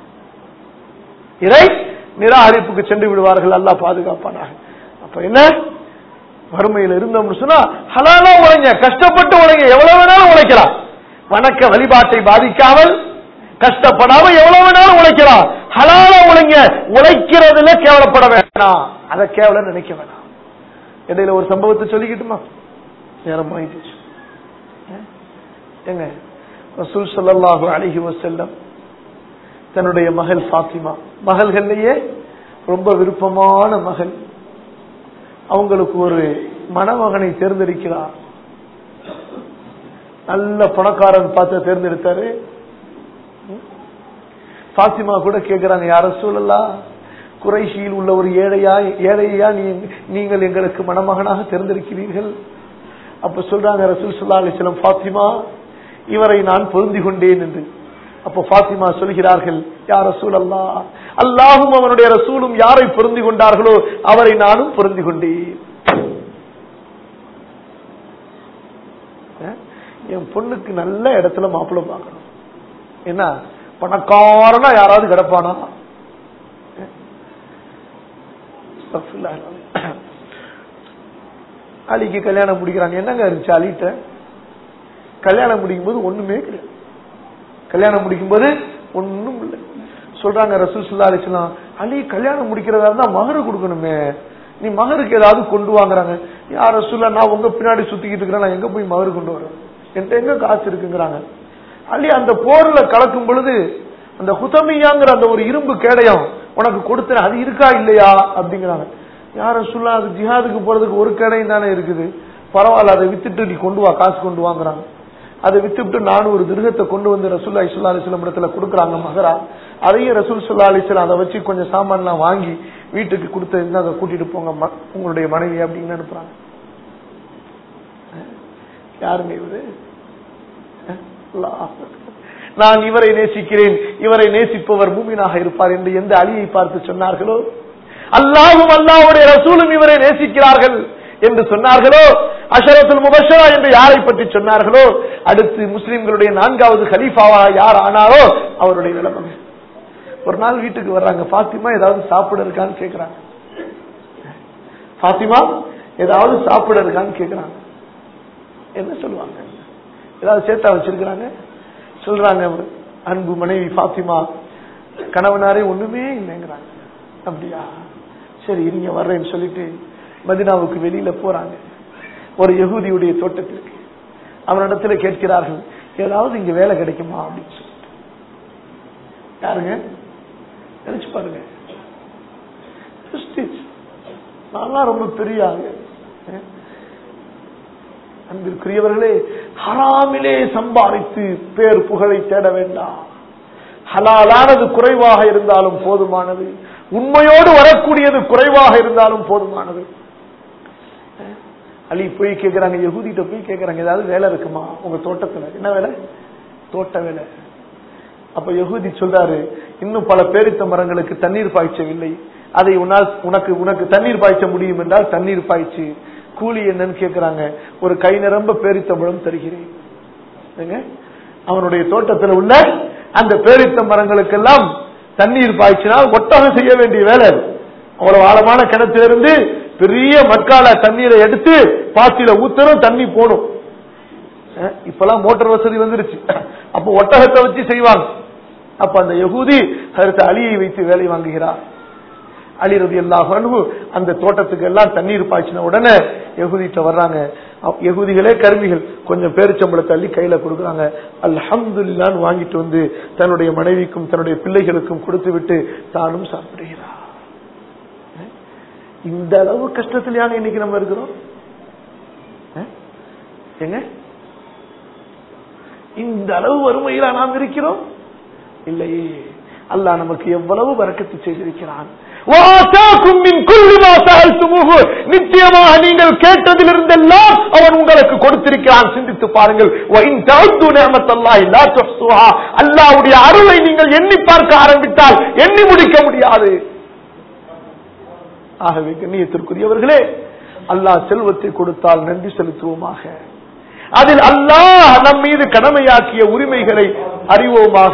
இறை நிராகரிப்புக்கு சென்று விடுவார்கள் அல்லாஹ் பாதுகாப்பானாக அப்ப என்ன வறுமையில் இருந்தோம்னு சொன்னா ஹலாலா உழைங்க கஷ்டப்பட்டு உழைங்க எவ்வளவு வேணாலும் உழைக்கலாம் வணக்க வழிபாட்டை பாதிக்காமல் கஷ்டப்படாம எவ்வளவு வேணாலும் உழைக்கலாம் ஹலாலா உழைங்க உழைக்கிறதுல கேவலப்பட வேண்டாம் அதை கேவலம் நினைக்க வேண்டாம் இடையில ஒரு சம்பவத்தை சொல்லிக்கிட்டுமா நேரம் ஆயிடுச்சு எங்க ரசூல் ஸல்லல்லாஹு அலைஹி வஸல்லம் தன்னுடைய மகள் ஃபாத்திமா மகள்கள்லயே ரொம்ப விருப்பமான மகள் அவங்களுக்கு ஒரு மணமகனை தேர்ந்தெடுக்கிறார் நல்ல பணக்காரன் பார்த்து தேர்ந்தெடுத்தாரு பாத்திமா கூட கேக்குறாங்க யார சூழலா குறைஷியில் உள்ள ஒரு ஏழையா ஏழையா நீ- நீங்கள் எங்களுக்கு மணமகனாக தேர்ந்தெடுக்கிறீர்கள் அப்ப சொல்றாங்க ரசூல் ஸல்லல்லாஹு அலைஹி வஸல்லம் ஃபாத்திமா இவரை நான் பொருந்தி கொண்டேன் என்று அப்ப ஃபாத்திமா சொல்கிறார்கள் யார் ரசூல் அல்லா அல்லாஹும் அவனுடைய ரசூலும் யாரை பொருந்தி கொண்டார்களோ அவரை நானும் பொருந்தி கொண்டேன் அஹ், என் பொண்ணுக்கு நல்ல இடத்துல மாப்பிள்ளை பார்க்கணும் என்ன பணக்காரனா யாராவது கிடப்பானா அஹ், அஸ்தக்ஃபிருல்லாஹ் அல்-அலீம். அலிக்கு கல்யாணம் முடிக்கிறாங்க என்னங்க இருந்துச்சு அலிட்ட கல்யாணம் முடிக்கும் போது ஒண்ணுமே கிடையாது கல்யாணம் முடிக்கும் போது ஒண்ணும் இல்லை சொல்றாங்க ரசூல் சுல்லா அலிஸ்லாம் அலி கல்யாணம் முடிக்கிறதா இருந்தா மகரு கொடுக்கணுமே நீ மகருக்கு ஏதாவது கொண்டு வாங்குறாங்க யார் ரசூல்லா நான் உங்க பின்னாடி சுத்திக்கிட்டு இருக்கிறேன் நான் எங்க போய் மகரு கொண்டு வரேன் என்கிட்ட எங்க காசு இருக்குங்கிறாங்க அலி அந்த போர்ல கலக்கும் பொழுது அந்த குதமியாங்கிற அந்த ஒரு இரும்பு கேடயம் உனக்கு கொடுத்தேன் அது இருக்கா இல்லையா அப்படிங்கிறாங்க யார சொல்லா அது ஜிஹாதுக்கு போறதுக்கு ஒரு கேடயம் தானே இருக்குது பரவாயில்ல அதை வித்துட்டு நீ கொண்டு வா காசு கொண்டு வாங்குறாங்க அதை வித்துட்டு நானும் ஒரு திருகத்தை கொண்டு வந்து ரசூல்லா இஸ்லா அலிஸ்லாம் இடத்துல கொடுக்குறாங்க மகரா அதையும் ரசூல் சுல்லா அலிஸ்லாம் அதை வச்சு கொஞ்சம் சாமான்லாம் வாங்கி வீட்டுக்கு கொடுத்து இருந்தா அதை கூட்டிட்டு போங்க ம- உங்களுடைய மனைவி அப்படின்னு அனுப்புறாங்க யாருங்க இவரு அல்லாஹ் அக்பர். நான் இவரை நேசிக்கிறேன் இவரை நேசிப்பவர் மூமினாக இருப்பார் என்று எந்த அலியை பார்த்து சொன்னார்களோ அல்லாஹும் அல்லாஹ்வுடைய ரசூலும் இவரை நேசிக்கிறார்கள் என்று சொன்னார்களோ அஷரத்துல் முபஷரா என்று யாரை பற்றி சொன்னார்களோ அடுத்து முஸ்லிம்களுடைய நான்காவது கலீஃபாவா யார் ஆனாரோ அவருடைய நிலைமை ஒரு நாள் வீட்டுக்கு வர்றாங்க பாத்திமா ஏதாவது சாப்பிட இருக்கான்னு கேக்குறாங்க பாத்திமா ஏதாவது சாப்பிட இருக்கான்னு கேக்குறாங்க என்ன சொல்லுவாங்க ஏதாவது சேர்த்தா வச்சிருக்கிறாங்க சொல்றாங்க அன்பு மனைவி பாத்திமா கணவனாரே ஒண்ணுமே இல்லைங்கிறாங்க அப்படியா சரி இருங்க வர்றேன்னு சொல்லிட்டு மதினாவுக்கு வெளியில போறாங்க ஒரு யகூதியுடைய தோட்டத்திற்கு அவனிடத்துல கேட்கிறார்கள் ஏதாவது இங்க வேலை கிடைக்குமா அப்படின்னு சொல்லிட்டு யாருங்க நினைச்சு பாருங்க Prestige. நான்லாம் ரொம்ப பெரிய ஆளு அஹ். அன்பிற்குரியவர்களே ஹராமிலே சம்பாதித்து பேர் புகழை தேட வேண்டாம் ஹலாலானது குறைவாக இருந்தாலும் போதுமானது உண்மையோடு வரக்கூடியது குறைவாக இருந்தாலும் போதுமானது அஹ். அலி போய் கேக்குறாங்க யகுதிட்ட போய் கேக்குறாங்க ஏதாவது வேலை இருக்குமா உங்க தோட்டத்துல என்ன வேலை தோட்ட வேலை அப்ப யகுதி சொல்றாரு இன்னும் பல பேரித்த மரங்களுக்கு தண்ணீர் பாய்ச்சவில்லை அதை உன்னால் உனக்கு உனக்கு தண்ணீர் பாய்ச்ச முடியும் என்றால் தண்ணீர் பாய்ச்சு கூலி என்னன்னு கேக்குறாங்க ஒரு கை நிரம்ப பேரித்தம்பழம் தருகிறேன் ஏங்க? அவனுடைய தோட்டத்தில் உள்ள அந்த பேரித்த மரங்களுக்கெல்லாம் தண்ணீர் பாய்ச்சினால் ஒட்டகம் செய்ய வேண்டிய வேலை அது. அவ்வளவு ஆழமான கிணத்திலிருந்து பெரிய மட்கால தண்ணீரை எடுத்து பாத்தியில ஊத்தணும் தண்ணி போடும் அஹ் இப்பெல்லாம் மோட்டார் வசதி வந்துருச்சு அப்ப ஒட்டகத்தை வச்சு செய்வாங்க அப்ப அந்த யகூதி அடுத்த அலியை வைத்து வேலை வாங்குகிறார் அலி ரதி அல்லாஹ் அந்த தோட்டத்துக்கு எல்லாம் தண்ணீர் பாய்ச்சின உடனே யகுதிட்ட வர்றாங்க அவ்- யகூதிகளே கருமிகள் கொஞ்சம் பேரிச்சம்பளத்தை அள்ளி கையில கொடுக்குறாங்க அல்ஹம்துலில்லான்னு வாங்கிட்டு வந்து தன்னுடைய மனைவிக்கும் தன்னுடைய பிள்ளைகளுக்கும் கொடுத்து விட்டு தானும் சாப்பிடுகிறார் அஹ் இந்த அளவு கஷ்டத்திலேயான இன்னைக்கு நம்ம இருக்கிறோம் அஹ்? ஏங்க இந்த அளவு வறுமையில நாம் இருக்கிறோம் இல்லையே அல்லாஹ் நமக்கு எவ்வளவு வரக்கத்து செய்திருக்கிறான் وَآتَاكُم مِّن كُلِّ مَا سَأَلْتُمُوهُ நிச்சயமாக நீங்கள் கேட்டதிலிருந்தெல்லாம் அவன் உங்களுக்கு கொடுத்திருக்கிறான் சிந்தித்து பாருங்கள் وَإِن تَعُدُّوا نِعْمَةَ اللَّهِ لَا تُحْصُوهَا அல்லாஹ்வுடைய அருளை நீங்கள் எண்ணி பார்க்க ஆரம்பித்தால் எண்ணி முடிக்க முடியாது ஆகவே கண்ணியத்திற்குரியவர்களே அல்லாஹ் செல்வத்தை கொடுத்தால் நன்றி செலுத்துவோமாக அதில் அல்லாஹ் நம் மீது கடமையாக்கிய உரிமைகளை அறிவோமாக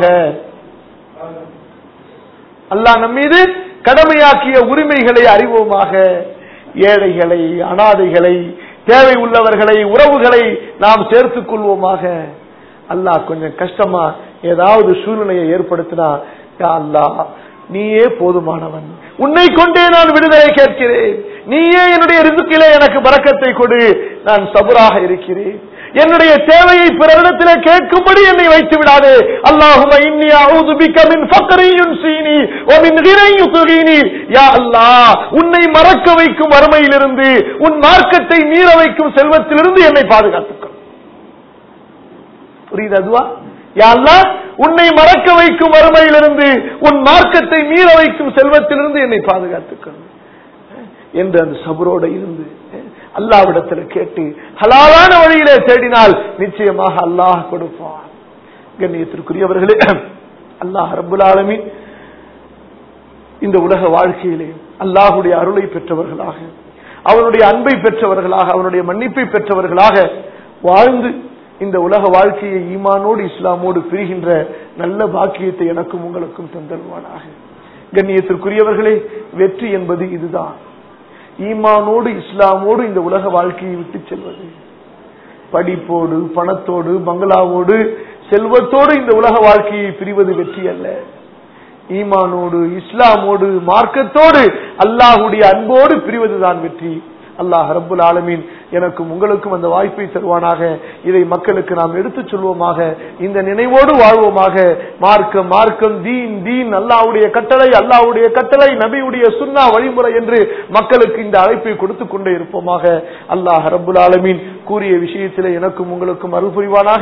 அல்லாஹ் நம் மீது கடமையாக்கிய உரிமைகளை அறிவோமாக ஏழைகளை அனாதைகளை தேவை உள்ளவர்களை உறவுகளை நாம் சேர்த்துக் கொள்வோமாக அல்லாஹ் கொஞ்சம் கஷ்டமா ஏதாவது சூழ்நிலையை ஏற்படுத்தினா யா அல்லாஹ் நீயே போதுமானவன் உன்னை கொண்டே நான் விடுதலை கேட்கிறேன் நீயே என்னுடைய ரிசுக்கிலே எனக்கு பறக்கத்தை கொடு நான் சபுராக இருக்கிறேன் என்னுடைய தேவையை பிறரிடத்திலே கேட்கும்படி என்னை வைத்து விடாதே அல்லாஹும இன்னி அஊது பிக்க மின் ஃபக்ரி யுன்சீனி வ மின் கினை யுத்கீனி யா அல்லாஹ் உன்னை மறக்க வைக்கும் வறுமையிலிருந்து உன் மார்க்கத்தை மீற வைக்கும் செல்வத்திலிருந்து என்னை பாதுகாத்துக்கொள் புரியுது அதுவா யா அல்லாஹ் உன்னை மறக்க வைக்கும் வறுமையிலிருந்து உன் மார்க்கத்தை மீற வைக்கும் செல்வத்திலிருந்து என்னை பாதுகாத்துக்கொள் என்று அந்த சபரோட இருந்து அல்லாவிடத்தில் கேட்டு ஹலாலான வழியிலே தேடினால் நிச்சயமாக அல்லாஹ் கொடுப்பான் கண்ணியத்திற்குரியவர்களே அல்லாஹ் ரபுல் ஆலமீன் இந்த உலக வாழ்க்கையிலே அல்லாஹுடைய அருளை பெற்றவர்களாக அவனுடைய அன்பை பெற்றவர்களாக அவனுடைய மன்னிப்பை பெற்றவர்களாக வாழ்ந்து இந்த உலக வாழ்க்கையை ஈமானோடு இஸ்லாமோடு பிரிகின்ற நல்ல பாக்கியத்தை எனக்கும் உங்களுக்கும் தந்தல்வானாக கண்ணியத்திற்குரியவர்களே வெற்றி என்பது இதுதான் ஈமானோடு இஸ்லாமோடு இந்த உலக வாழ்க்கையை விட்டு செல்வது படிப்போடு பணத்தோடு பங்களாவோடு செல்வத்தோடு இந்த உலக வாழ்க்கையை பிரிவது வெற்றி அல்ல ஈமானோடு இஸ்லாமோடு மார்க்கத்தோடு அல்லாஹுடைய அன்போடு பிரிவதுதான் வெற்றி அல்லாஹ் ரப்புல் ஆலமீன் எனக்கும் உங்களுக்கும் அந்த வாய்ப்பை தருவானாக இதை மக்களுக்கு நாம் எடுத்துச் சொல்வோமாக இந்த நினைவோடு வாழ்வோமாக மார்க்கம் மார்க்கம் தீன் தீன் அல்லாஹ்வுடைய கட்டளை அல்லாஹ்வுடைய கட்டளை நபியுடைய சுன்னா வழிமுறை என்று மக்களுக்கு இந்த அழைப்பை கொடுத்துக் கொண்டே இருப்போமாக அல்லாஹ் ரப்புல் ஆலமீன் கூறிய விஷயத்திலே எனக்கும் உங்களுக்கும் அருள் புரிவானாக